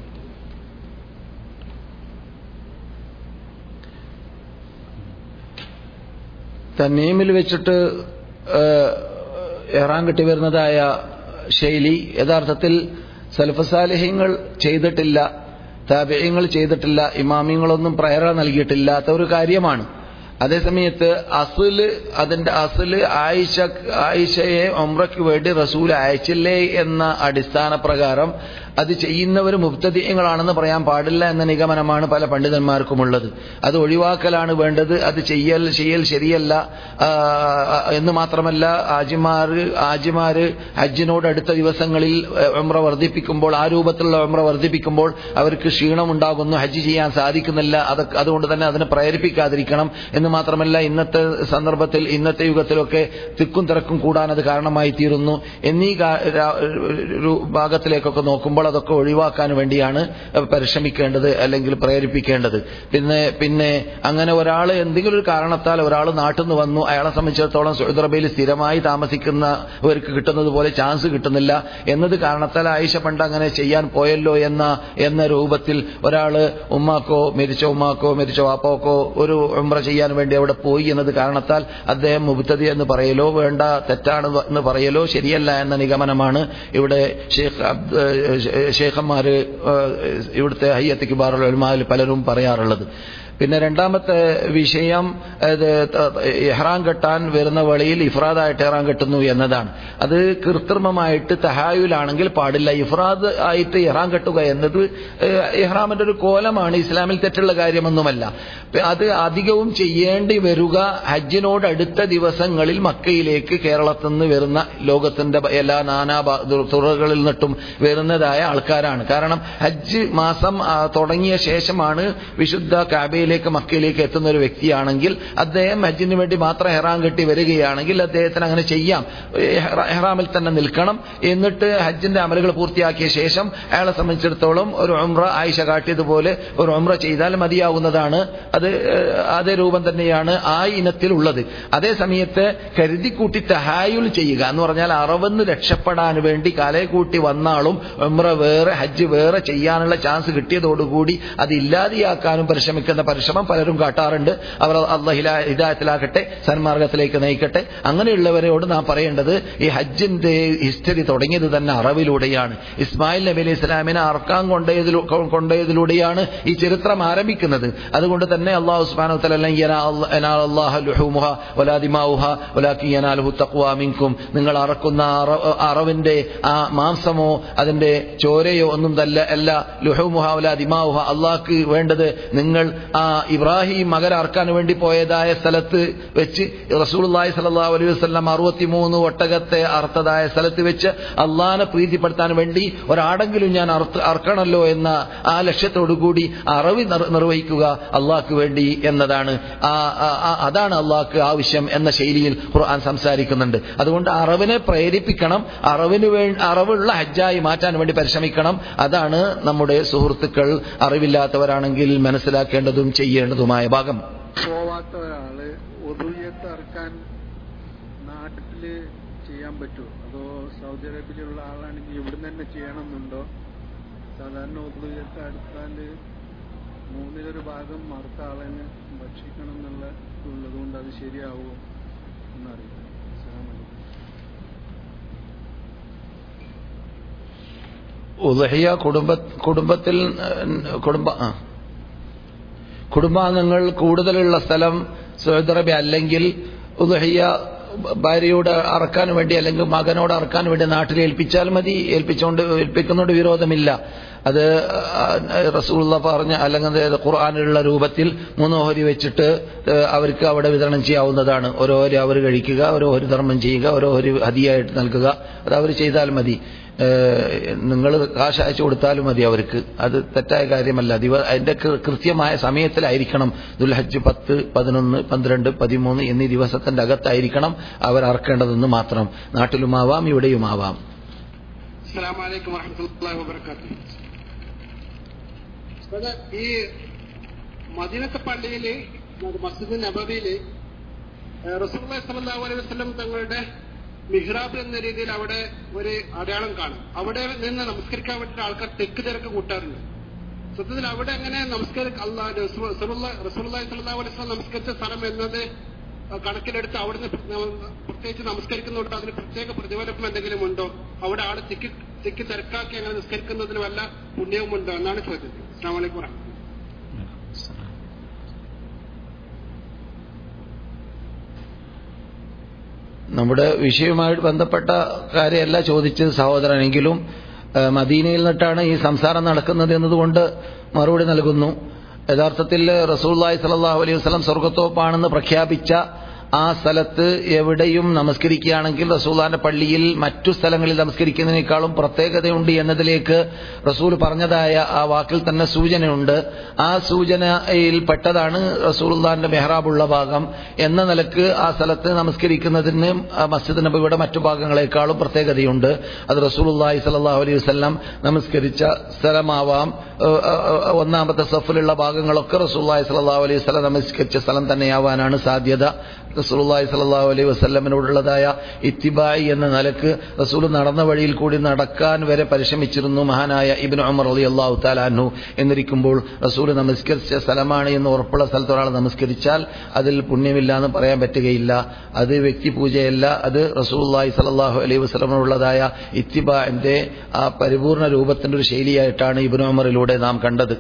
തന്നീമിൽ വെച്ചിട്ട് ഏഹ്, എറാൻ കിട്ടി വരുന്നതായ ശൈലി യഥാർത്ഥത്തിൽ സൽഫസാലിഹ്യങ്ങൾ ചെയ്തിട്ടില്ല താപര്യങ്ങൾ ചെയ്തിട്ടില്ല ഇമാമിങ്ങളൊന്നും പ്രേരണ നൽകിയിട്ടില്ലാത്ത ഒരു കാര്യമാണ് അതേസമയത്ത് അസുല് അതിന്റെ അസുല് ആയിഷ ആയിഷയെ ഒമ്രയ്ക്ക് വേണ്ടി റസൂൽ അയച്ചില്ലേ എന്ന അടിസ്ഥാന പ്രകാരം അത് ചെയ്യുന്നവർ മുബ്തദീയങ്ങളാണെന്ന് പറയാൻ പാടില്ല എന്ന നിഗമനമാണ് പല പണ്ഡിതന്മാർക്കുമുള്ളത് അത് ഒഴിവാക്കലാണ് വേണ്ടത് അത് ചെയ്യൽ ചെയ്യൽ ശരിയല്ല ആ, എന്ന് മാത്രമല്ല ആജിമാര് ആജിമാര് ഹജ്ജിനോട് അടുത്ത ദിവസങ്ങളിൽ ഉമ്ര വർദ്ധിപ്പിക്കുമ്പോൾ ആ രൂപത്തിലുള്ള ഉമ്ര വർദ്ധിപ്പിക്കുമ്പോൾ അവർക്ക് ക്ഷീണമുണ്ടാകുന്നു ഹജ്ജ് ചെയ്യാൻ സാധിക്കുന്നില്ല അത് അതുകൊണ്ട് തന്നെ അതിനെ പ്രേരിപ്പിക്കാതിരിക്കണം എന്ന് മാത്രമല്ല ഇന്നത്തെ സന്ദർഭത്തിൽ ഇന്നത്തെ യുഗത്തിലൊക്കെ തിക്കും തിരക്കും കൂടാൻ അത് കാരണമായി തീരുന്നു എന്നീ കാ- രാ- ഒരു ഭാഗത്തിലേക്കൊക്കെ നോക്കുമ്പോൾ അതൊക്കെ ഒഴിവാക്കാൻ വേണ്ടിയാണ് പരിശ്രമിക്കേണ്ടത് അല്ലെങ്കിൽ പ്രേരിപ്പിക്കേണ്ടത് പിന്നെ പിന്നെ അങ്ങനെ ഒരാൾ എന്തെങ്കിലും ഒരു കാരണത്താൽ ഒരാൾ നാട്ടിൽ നിന്ന് വന്നു അയാളെ സംബന്ധിച്ചിടത്തോളം സൗദി അറേബ്യയിൽ സ്ഥിരമായി താമസിക്കുന്നവർക്ക് കിട്ടുന്നത് പോലെ ചാൻസ് കിട്ടുന്നില്ല എന്നത് കാരണത്താൽ ആയിഷ പണ്ട് അങ്ങനെ ചെയ്യാൻ പോയല്ലോ എന്ന എന്ന രൂപത്തിൽ ഒരാൾ ഉമ്മാക്കോ മരിച്ച ഉമ്മാക്കോ മരിച്ച വാപ്പാക്കോ ഒരു ഉംറ ചെയ്യാൻ വേണ്ടി അവിടെ പോയി എന്നത് കാരണത്താൽ അദ്ദേഹം മുബത്തതി എന്ന് പറയലോ വേണ്ട തെറ്റാണ് എന്ന് പറയലോ ശരിയല്ല എന്ന നിഗമനമാണ് ഇവിടെ ഷെയ്ഖ് അബ്ദ് ഷെയ്ഖന്മാര് ഇവിടുത്തെ ഹയ്യത്ത് കിബാറുൽ ഉലമായിൽ പലരും പറയാറുള്ളത് പിന്നെ രണ്ടാമത്തെ വിഷയം ഇത് ഇഹ്റാം കെട്ടാൻ വരുന്ന വഴിയിൽ ഇഫ്രാദായിട്ട് ഇഹ്റാം കെട്ടുന്നു എന്നതാണ് അത് കൃത്രിമമായിട്ട് തഹായുലാണെങ്കിൽ പാടില്ല ഇഫ്രാദ് ആയിട്ട് ഇഹ്റാം കെട്ടുക എന്നത് ഏഹ്, ഇഹ്റാമിന്റെ ഒരു കോലമാണ് ഇസ്ലാമിൽ തെറ്റുള്ള കാര്യമൊന്നുമല്ല അത് അധികവും ചെയ്യേണ്ടി വരിക ഹജ്ജിനോട് അടുത്ത ദിവസങ്ങളിൽ മക്കയിലേക്ക് കേരളത്തിൽ നിന്ന് വരുന്ന ലോകത്തിന്റെ എല്ലാ നാനാ ഭാ- തുറകളിൽ നിന്നിട്ടും വരുന്നതായ ആൾക്കാരാണ് കാരണം ഹജ്ജ് മാസം ആ, തുടങ്ങിയ ശേഷമാണ് വിശുദ്ധ കാബയിൽ മദീനയിലേക്ക് മക്കയിലേക്ക് എത്തുന്ന ഒരു വ്യക്തിയാണെങ്കിൽ അദ്ദേഹം ഹജ്ജിന് വേണ്ടി മാത്രം ഹെറാം കെട്ടി വരികയാണെങ്കിൽ അദ്ദേഹത്തിന് അങ്ങനെ ചെയ്യാം ഹെറ- ഹെറാമിൽ തന്നെ നിൽക്കണം എന്നിട്ട് ഹജ്ജിന്റെ അമലുകൾ പൂർത്തിയാക്കിയ ശേഷം അയാളെ സംബന്ധിച്ചിടത്തോളം ഒരു ഉംറ ആയിഷ കാട്ടിയതുപോലെ ഒരു ഉംറ ചെയ്താൽ മതിയാവുന്നതാണ് അത് ഏഹ്, അതേ രൂപം തന്നെയാണ് ആ ഇനത്തിലുള്ളത് അതേ സമയത്ത് കരുതിക്കൂട്ടി തഹായുൽ ചെയ്യുക എന്ന് പറഞ്ഞാൽ അറവെന്ന് രക്ഷപ്പെടാൻ വേണ്ടി കാലയെ കൂട്ടി വന്നാളും ഉംറ വേറെ ഹജ്ജ് വേറെ ചെയ്യാനുള്ള ചാൻസ് കിട്ടിയതോടുകൂടി അത് ഇല്ലാതെയാക്കാനും പരിശ്രമിക്കുന്ന പരിശ്രമം പലരും കാട്ടാറുണ്ട് അവർ അള്ളാഹില ഹിദായത്തിലാക്കട്ടെ സന്മാർഗത്തിലേക്ക് നയിക്കട്ടെ അങ്ങനെയുള്ളവരോട് നാം പറയേണ്ടത് ഈ ഹജ്ജിന്റെ ഹിസ്റ്ററി തുടങ്ങിയത് തന്നെ അറവിലൂടെയാണ് ഇസ്മായിൽ നബി അലൈഹി ഇസ്ലാമിനെ അറക്കാൻ കൊണ്ടതിലൂ കൊണ്ടതിലൂടെയാണ് ഈ ചരിത്രം ആരംഭിക്കുന്നത് അതുകൊണ്ട് തന്നെ അള്ളാഹു ഉസ്മാനു തലക്കും നിങ്ങൾ അറക്കുന്ന അറ- അറവിന്റെ ആ മാംസമോ അതിന്റെ ചോരയോ ഒന്നും തല്ല അല്ല ലുഹുമുഹ വലാ ദിമാവുഹ അള്ളാഹ്ക്ക് വേണ്ടത് നിങ്ങൾ ആ ഇബ്രാഹിം മകര അറക്കാൻ വേണ്ടി പോയതായ സ്ഥലത്ത് വെച്ച് റസൂലുള്ളാഹി സ്വല്ലല്ലാഹു അലൈഹി വസല്ലം അറുപത്തിമൂന്ന് ഒട്ടകത്തെ അറുത്തതായ സ്ഥലത്ത് വെച്ച് അള്ളാഹിനെ പ്രീതിപ്പെടുത്താൻ വേണ്ടി ഒരാടെങ്കിലും ഞാൻ അറുത്ത് അറക്കണമല്ലോ എന്ന ആ ലക്ഷ്യത്തോടുകൂടി അറവി നിർ- നിർവഹിക്കുക അള്ളാഹ്ക്ക് വേണ്ടി എന്നതാണ് ആ ആ- ആ- അതാണ് അള്ളാഹ്ക്ക് ആവശ്യം എന്ന ശൈലിയിൽ ഖുർആൻ സംസാരിക്കുന്നുണ്ട് അതുകൊണ്ട് അറവിനെ പ്രേരിപ്പിക്കണം അറിവിന് വേ അറിവുള്ള ഹജ്ജായി മാറ്റാൻ വേണ്ടി പരിശ്രമിക്കണം അതാണ് നമ്മുടെ സുഹൃത്തുക്കൾ അറിവില്ലാത്തവരാണെങ്കിൽ മനസ്സിലാക്കേണ്ടതും ചെയ്യേണ്ടതുമായ ഭാഗം പോവാത്ത ഒരാള് ഒതുയത്ത് ഇറക്കാൻ നാട്ടില് ചെയ്യാൻ പറ്റുമോ അതോ സൗദി അറേബ്യയിലുള്ള ആളാണെങ്കിൽ ഇവിടുന്ന് തന്നെ ചെയ്യണമെന്നുണ്ടോ സാധാരണ ഒതുയത്ത് എടുത്താല് മൂന്നിലൊരു ഭാഗം മറുത്ത ആളിന് ഭക്ഷിക്കണം എന്നുള്ള ഉള്ളത് കൊണ്ട് അത് ശരിയാവുമോ എന്നറിയില്ല അസ്സലാമു അലൈക്കും. ഉദഹിയ കുടുംബ കുടുംബത്തിൽ ഏഹ്, കുടുംബ ആ. കുടുംബാംഗങ്ങൾ കൂടുതലുള്ള സ്ഥലം സൗദി അറേബ്യ അല്ലെങ്കിൽ ഉദഹിയ ഭാര്യയോട് അറക്കാൻ വേണ്ടി അല്ലെങ്കിൽ മകനോട് അറക്കാൻ വേണ്ടി നാട്ടിൽ ഏൽപ്പിച്ചാൽ മതി ഏൽപ്പിച്ചുകൊണ്ട് ഏൽപ്പിക്കുന്നതുകൊണ്ട് വിരോധമില്ല അത് റസൂള്ള പറഞ്ഞ അല്ലെങ്കിൽ അത് ഖുർആാനിലുള്ള രൂപത്തിൽ മൂന്ന് ഓഹരി വെച്ചിട്ട് ഏഹ്, അവർക്ക് അവിടെ വിതരണം ചെയ്യാവുന്നതാണ് ഓരോ ഓഹരി അവർ കഴിക്കുക ഓരോ ഓഹരി ധർമ്മം ചെയ്യുക ഓരോ ഓഹരി ഹതിയായിട്ട് നൽകുക അത് അവർ ചെയ്താൽ മതി നിങ്ങൾ കാശ് അയച്ചു കൊടുത്താലും മതി അവർക്ക് അത് തെറ്റായ കാര്യമല്ല ദിവ അതിന്റെ കൃ- കൃത്യമായ സമയത്തിലായിരിക്കണം ദുൽഹജ്ജ് പത്ത് പതിനൊന്ന് പന്ത്രണ്ട് പതിമൂന്ന് എന്നീ ദിവസത്തിന്റെ അകത്തായിരിക്കണം അവർ അറക്കേണ്ടതെന്ന് മാത്രം നാട്ടിലുമാവാം ഇവിടെയുമാവാം അസ്സലാമു അലൈക്കും വറഹ്മത്തുള്ളാഹി വബറകാതുഹു ഉസ്താദ്, ഈ മദീനത്തെ പള്ളിയില് മസ്ജിദ് നബവിയില് റസൂലുള്ളാഹി സ്വല്ലല്ലാഹു അലൈഹി വസല്ലം തങ്ങളുടെ മിഹ്റാബ് എന്ന രീതിയിൽ അവിടെ ഒരു അടയാളം കാണും അവിടെ നിന്ന് നമസ്കരിക്കാൻ വേണ്ടിയിട്ട് ആൾക്കാർ തെക്ക് തിരക്ക് കൂട്ടാറുണ്ട് സത്യത്തിൽ അവിടെ അങ്ങനെ നമസ്കാര അള്ളാഹ് റസൂലുള്ളാഹി സ്വല്ലല്ലാഹു അലൈഹി വസല്ലം നമസ്കരിച്ച സ്ഥലം എന്നത് കണക്കിലെടുത്ത് അവിടുന്ന് പ്രത്യേകിച്ച് നമസ്കരിക്കുന്നതുകൊണ്ട് അതിന് പ്രത്യേക പ്രതിഫലം എന്തെങ്കിലും ഉണ്ടോ അവിടെ ആള് തിക്കി തിക്കി തിരക്കാക്കി അങ്ങനെ നിസ്കരിക്കുന്നതിന് വല്ല പുണ്യവും ഉണ്ടോ എന്നാണ് ചോദ്യം അസ്സാം വലൈക്കും വറഹ്മത്തുള്ളാഹി നമ്മുടെ വിഷയവുമായിട്ട് ബന്ധപ്പെട്ട കാര്യമല്ല ചോദിച്ചത് സഹോദരനെങ്കിലും ഏഹ്, മദീനയിൽ നിന്നിട്ടാണ് ഈ സംസാരം നടക്കുന്നത് എന്നതുകൊണ്ട് മറുപടി നൽകുന്നു യഥാർത്ഥത്തിൽ റസൂല്ലായി സലാഹു അലൈഹി വസ്ലം സ്വർഗത്തോപ്പാണെന്ന് പ്രഖ്യാപിച്ച ആ സ്ഥലത്ത് എവിടെയും നമസ്കരിക്കുകയാണെങ്കിൽ റസൂല്ലാന്റെ പള്ളിയിൽ മറ്റു സ്ഥലങ്ങളിൽ നമസ്കരിക്കുന്നതിനേക്കാളും പ്രത്യേകതയുണ്ട് എന്നതിലേക്ക് റസൂൽ പറഞ്ഞതായ ആ വാക്കിൽ തന്നെ സൂചനയുണ്ട് ആ സൂചനയിൽ പെട്ടതാണ് റസൂൽദാന്റെ മെഹ്റാബുള്ള ഭാഗം എന്ന നിലക്ക് ആ സ്ഥലത്ത് നമസ്കരിക്കുന്നതിന് ആ മസ്ജിദ് നബിയുടെ മറ്റു ഭാഗങ്ങളെക്കാളും പ്രത്യേകതയുണ്ട് അത് റസൂലുള്ളാഹി സ്വല്ലല്ലാഹു അലൈഹി വസല്ലം നമസ്കരിച്ച സ്ഥലമാവാം ഏഹ്, ഏഹ്, ഒന്നാമത്തെ സഫിലുള്ള ഭാഗങ്ങളൊക്കെ റസൂലുള്ളാഹി സ്വല്ലല്ലാഹു അലൈഹി വസല്ലം നമസ്കരിച്ച സ്ഥലം തന്നെയാവാനാണ് സാധ്യത റസൂലുള്ളാഹി സ്വല്ലല്ലാഹു അലൈഹി വസല്ലമിനോടുള്ളതായ ഇത്തിബായി എന്ന നിലക്ക് റസൂൽ നടന്ന വഴിയിൽ കൂടി നടക്കാൻ വരെ പരിശ്രമിച്ചിരുന്നു മഹാനായ ഇബ്നു ഉമർ റളിയല്ലാഹു തആല അൻഹു എന്നിരിക്കുമ്പോൾ റസൂൽ നമസ്കരിച്ച സ്ഥലമാണ് എന്ന് ഉറപ്പുള്ള സ്ഥലത്ത് ഒരാൾ നമസ്കരിച്ചാൽ അതിൽ പുണ്യമില്ല എന്ന് പറയാൻ പറ്റുകയില്ല അത് വ്യക്തി പൂജയല്ല അത് റസൂലുള്ളാഹി സ്വല്ലല്ലാഹു അലൈഹി വസല്ലമിനുള്ളതായ ഇത്തിബാന്റെ ആ പരിപൂർണ രൂപത്തിന്റെ ഒരു ശൈലിയായിട്ടാണ് ഇബ്നു ഉമറിലൂടെ നാം കണ്ടത്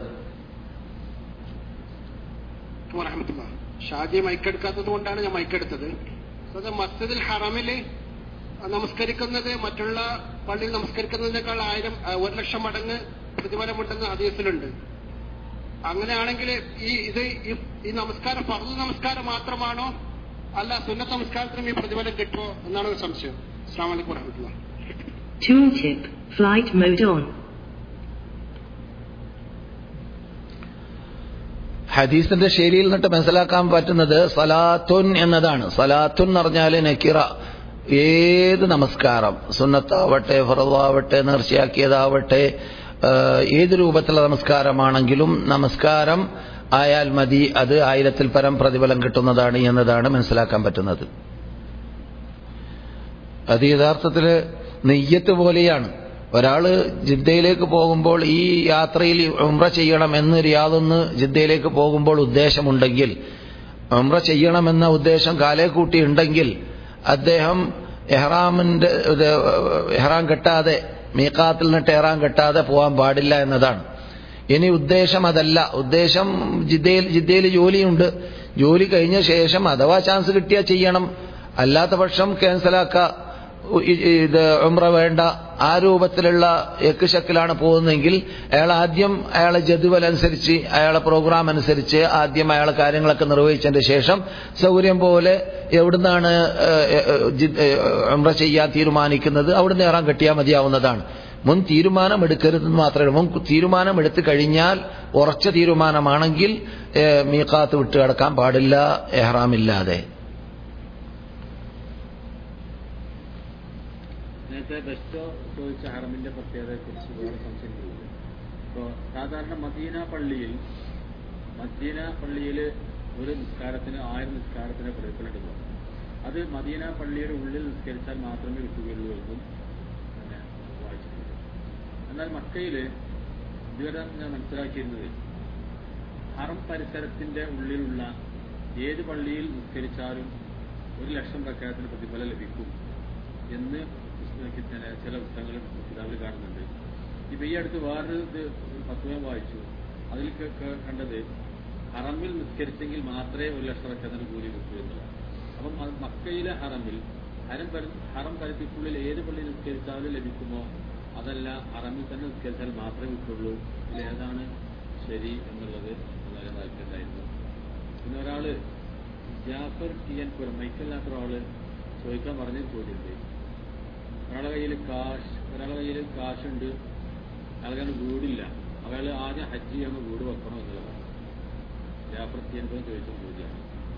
വറഹമത്തുള്ള ഷാജി മൈക്കെടുക്കാത്തത് കൊണ്ടാണ് ഞാൻ മൈക്കെടുത്തത് അത് മസ്ജിദുൽ ഹറമില് നമസ്കരിക്കുന്നത് മറ്റുള്ള പള്ളിയിൽ നമസ്കരിക്കുന്നതിനേക്കാൾ ആയിരം ആ, ഒരു ലക്ഷം മടങ്ങ് പ്രതിഫലമുണ്ടെന്ന് ഹദീസിലുണ്ട് അങ്ങനെയാണെങ്കിൽ ഈ ഇത് ഈ- ഈ നമസ്കാരം ഫർദ് നമസ്കാരം മാത്രമാണോ അല്ല സുന്നത്ത് നമസ്കാരത്തിനും ഈ പ്രതിഫലം കിട്ടുമോ എന്നാണ് ഒരു സംശയം അസ്സാം വലൈക്കും വറഹമത്തുള്ള Tooltip. Flight mode on. ഹദീസിന്റെ ശൈലിയിൽ നിന്നിട്ട് മനസ്സിലാക്കാൻ പറ്റുന്നത് സലാത്തുൻ എന്നതാണ് സലാത്തുൻ എന്ന് പറഞ്ഞാൽ നക്കിറ ഏത് നമസ്കാരം സുന്നത്താവട്ടെ ഫറവാവട്ടെ നേർച്ചയാക്കിയതാവട്ടെ ഏഹ്, ഏത് രൂപത്തിലുള്ള നമസ്കാരമാണെങ്കിലും നമസ്കാരം ആയാൽ മതി അത് ആയിരത്തിൽ പരം പ്രതിഫലം കിട്ടുന്നതാണ് എന്നതാണ് മനസ്സിലാക്കാൻ പറ്റുന്നത് അത് യഥാർത്ഥത്തില് നെയ്യത്ത് പോലെയാണ് ഒരാള് ജിദ്ദയിലേക്ക് പോകുമ്പോൾ ഈ യാത്രയിൽ ഉംറ ചെയ്യണം എന്ന് റിയാദെന്ന് ജിദ്ദയിലേക്ക് പോകുമ്പോൾ ഉദ്ദേശമുണ്ടെങ്കിൽ ഉംറ ചെയ്യണമെന്ന ഉദ്ദേശം കാലേ കൂട്ടി ഉണ്ടെങ്കിൽ അദ്ദേഹം എഹ്റാമിന്റെ ഇത് എഹ്റാം കെട്ടാതെ മീക്കാത്തിൽ നിന്നിട്ട് എഹ്റാം കെട്ടാതെ പോകാൻ പാടില്ല എന്നതാണ് ഇനി ഉദ്ദേശം അതല്ല ഉദ്ദേശം ജിദ്ദയിൽ ജിദ്ദയിൽ ജോലിയുണ്ട് ജോലി കഴിഞ്ഞ ശേഷം അഥവാ ചാൻസ് കിട്ടിയാൽ ചെയ്യണം അല്ലാത്ത പക്ഷം ക്യാൻസലാക്ക ഇത് ഉംറ വേണ്ട ആ രൂപത്തിലുള്ള എക്കുശക്കിലാണ് പോകുന്നതെങ്കിൽ അയാൾ ആദ്യം അയാളെ ജതുവൽ അനുസരിച്ച് അയാളെ പ്രോഗ്രാം അനുസരിച്ച് ആദ്യം അയാളെ കാര്യങ്ങളൊക്കെ നിർവഹിച്ചതിന്റെ ശേഷം സൗകര്യം പോലെ എവിടുന്നാണ് ഉംറ ചെയ്യാൻ തീരുമാനിക്കുന്നത് അവിടുന്ന് ഇറാൻ കെട്ടിയാൽ മതിയാവുന്നതാണ് മുൻ തീരുമാനം എടുക്കരുതെന്ന് മാത്രമേ മുൻ തീരുമാനം എടുത്തു കഴിഞ്ഞാൽ ഉറച്ച തീരുമാനമാണെങ്കിൽ ഏഹ്, മീഖാത്ത് വിട്ടു കിടക്കാൻ പാടില്ല എഹ്റാമില്ലാതെ നേരത്തെ ബെസ്റ്റോ ചോദിച്ച ഹറമിന്റെ പ്രത്യേകതയെ കുറിച്ച് വേറെ സംശയങ്ങളുണ്ട് ഇപ്പോ സാധാരണ മദീന പള്ളിയിൽ മദീന പള്ളിയിൽ ഒരു നിസ്കാരത്തിന് ആയിരം നിസ്കാരത്തിന് പ്രതിഫലം എടുക്കും അത് മദീന പള്ളിയുടെ ഉള്ളിൽ നിസ്കരിച്ചാൽ മാത്രമേ കിട്ടുകയുള്ളൂ എന്നും പിന്നെ വായിച്ചിട്ടുണ്ട് എന്നാൽ മക്കയില് ഇതുവരെ ഞാൻ മനസ്സിലാക്കിയിരുന്നത് ഹറം പരിസരത്തിന്റെ ഉള്ളിലുള്ള ഏത് പള്ളിയിൽ നിസ്കരിച്ചാലും ഒരു ലക്ഷം പ്രഖ്യാപനത്തിന് പ്രതിഫലം ലഭിക്കും എന്ന് പുസ്തകത്തിൽ ചില ചില പുസ്തകങ്ങളിൽ കിതാബിൽ കാണുന്നുണ്ട് ഇപ്പൊ ഈ അടുത്ത് വേറൊരു ഇത് പത്രം വായിച്ചു അതിൽ ക- ക- കണ്ടത് ഹറമിൽ നിസ്കരിച്ചെങ്കിൽ മാത്രമേ ഒരു ലക്ഷം പ്രഖ്യാപന കൂലി കിട്ടൂ എന്നുള്ളതാണ് അപ്പം അത് മക്കയിലെ ഹറമിൽ ഹരം പരി ഹറം പരിധിക്കുള്ളിൽ ഏത് പള്ളി നിസ്കരിച്ചാലും ലഭിക്കുമോ അതല്ല ഹറമിൽ തന്നെ നിസ്കരിച്ചാൽ മാത്രമേ കിട്ടുള്ളൂ ഇതിൽ ഏതാണ് ശരി എന്നുള്ളത് വളരെ താല്പര്യമായിരുന്നു പിന്നെ ഒരാള് ജാഫർ ടി എൻ പുരം മൈക്കല്ലാത്ത ഒരാള് ചോദിക്കാൻ പറഞ്ഞ ചോദ്യമുണ്ട് ഒരാളുടെ കയ്യിൽ കാശ് ഒരാളുടെ കയ്യിൽ കാശുണ്ട് അയാൾക്ക് വീടില്ല അയാൾ ആദ്യം ഹജ്ജ് ചെയ്യുമ്പോൾ വീട് വെക്കണം എന്നുള്ളതാണ് ജാഫർ ടി എൻ പുരം ചോദിച്ച ചോദ്യമാണ്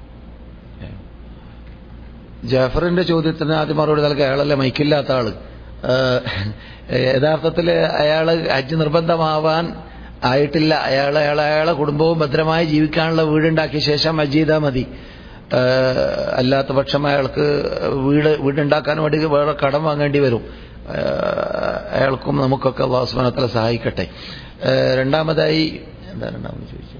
ജാഫറിന്റെ ചോദ്യത്തിന് ആദ്യം മറുപടി നൽകുക അയാളല്ലേ മൈക്കില്ലാത്ത ആള് ഏഹ്, യഥാർത്ഥത്തിൽ അയാള് ഹജ്ജ് നിർബന്ധമാവാൻ ആയിട്ടില്ല അയാൾ അയാൾ അയാളെ കുടുംബവും ഭദ്രമായി ജീവിക്കാനുള്ള വീടുണ്ടാക്കിയ ശേഷം ഹജ്ജ് ചെയ്താൽ മതി ഏഹ്, അല്ലാത്ത പക്ഷം അയാൾക്ക് വീട് വീടുണ്ടാക്കാൻ വേണ്ടി വേറെ കടം വാങ്ങേണ്ടി വരും ഏഹ്, അയാൾക്കും നമുക്കൊക്കെ അള്ളാഹു സുബ്ഹാനഹു വ സഹായിക്കട്ടെ ഏഹ്, രണ്ടാമതായി എന്താ രണ്ടാമത് ചോദിച്ചു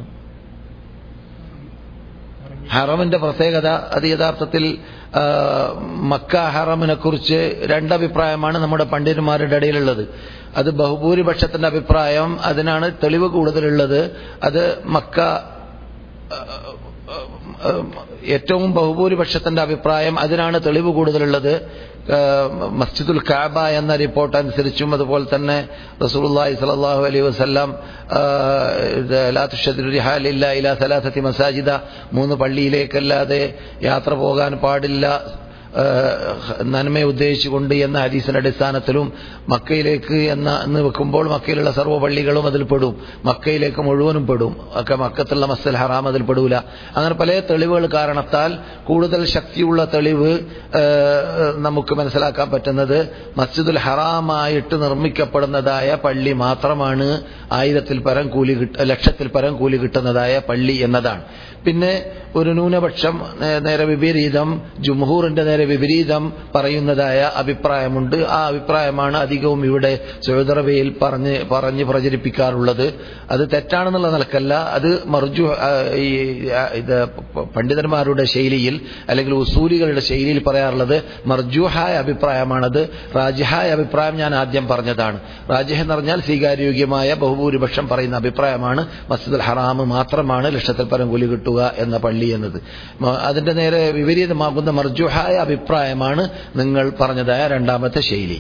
ഹറമിന്റെ പ്രത്യേകത അത് യഥാർത്ഥത്തിൽ ആ, മക്ക ഹറമിനെ കുറിച്ച് രണ്ടഭിപ്രായമാണ് നമ്മുടെ പണ്ഡിതന്മാരുടെ ഇടയിലുള്ളത് അത് ബഹുഭൂരിപക്ഷത്തിന്റെ അഭിപ്രായം അതിനാണ് തെളിവ് കൂടുതലുള്ളത് അത് മക്ക ആ, ആ, ഏറ്റവും ബഹുഭൂരിപക്ഷത്തിന്റെ അഭിപ്രായം അതിനാണ് തെളിവ് കൂടുതലുള്ളത് ആ, മസ്ജിദുൽ കാബ എന്ന റിപ്പോർട്ട് അനുസരിച്ചും അതുപോലെ തന്നെ റസൂലുള്ളാഹി സ്വല്ലല്ലാഹു അലൈഹി വസല്ലം ആ, ഇത് ലാ തുഷദ്ദു റിഹാൽ ഇല്ല ഇലാ സലാസത്തി മസാജിദ മൂന്ന് പള്ളിയിലേക്കല്ലാതെ യാത്ര പോകാൻ പാടില്ല ആ, നന്മയെ ഉദ്ദേശിച്ചുകൊണ്ട് എന്ന ഹദീസിന്റെ അടിസ്ഥാനത്തിലും മക്കയിലേക്ക് എന്ന എന്ന് വെക്കുമ്പോൾ മക്കയിലുള്ള സർവ്വ പള്ളികളും അതിൽ പെടും മക്കയിലേക്ക് മുഴുവനും പെടും ഒക്കെ മക്കത്തുള്ള മസ്സൽ ഹറാം അതിൽ പെടൂല അങ്ങനെ പല തെളിവുകൾ കാരണത്താൽ കൂടുതൽ ശക്തിയുള്ള തെളിവ് ആ, നമുക്ക് മനസ്സിലാക്കാൻ പറ്റുന്നത് മസ്ജിദുൽ ഹറാമായിട്ട് നിർമ്മിക്കപ്പെടുന്നതായ പള്ളി മാത്രമാണ് ആയിരത്തിൽ പരം കൂലി കിട്ട ലക്ഷത്തിൽ പരം കൂലി കിട്ടുന്നതായ പള്ളി എന്നതാണ് പിന്നെ ഒരു ന്യൂനപക്ഷം നേ- നേരെ വിപരീതം ജുംഹൂറിന്റെ നേരെ വിപരീതം പറയുന്നതായ അഭിപ്രായമുണ്ട് ആ അഭിപ്രായമാണ് അധികവും ഇവിടെ സൗദി അറേബ്യയിൽ പറഞ്ഞ് പറഞ്ഞ് പ്രചരിപ്പിക്കാറുള്ളത് അത് തെറ്റാണെന്നുള്ള നിലക്കല്ല അത് മർജു ആ, ഈ ആ, ഇത് പ- പണ്ഡിതന്മാരുടെ ശൈലിയിൽ അല്ലെങ്കിൽ ഉസൂലികളുടെ ശൈലിയിൽ പറയാറുള്ളത് മർജുഹായ അഭിപ്രായമാണത് റാജിഹായ അഭിപ്രായം ഞാൻ ആദ്യം പറഞ്ഞതാണ് റാജിഹ് എന്ന് പറഞ്ഞാൽ സ്വീകാര്യോഗ്യമായ ബഹുഭൂരിപക്ഷം പറയുന്ന അഭിപ്രായമാണ് മസ്ജിദുൽ ഹറാം മാത്രമാണ് ലക്ഷത്തിൽ പരം കൂലി കിട്ടുക എന്ന പള്ളി എന്നത് മ- അതിന്റെ നേരെ വിപരീതമാകുന്ന മർജുഹായ അഭിപ്രായമാണ് നിങ്ങൾ പറഞ്ഞതായ രണ്ടാമത്തെ ശൈലി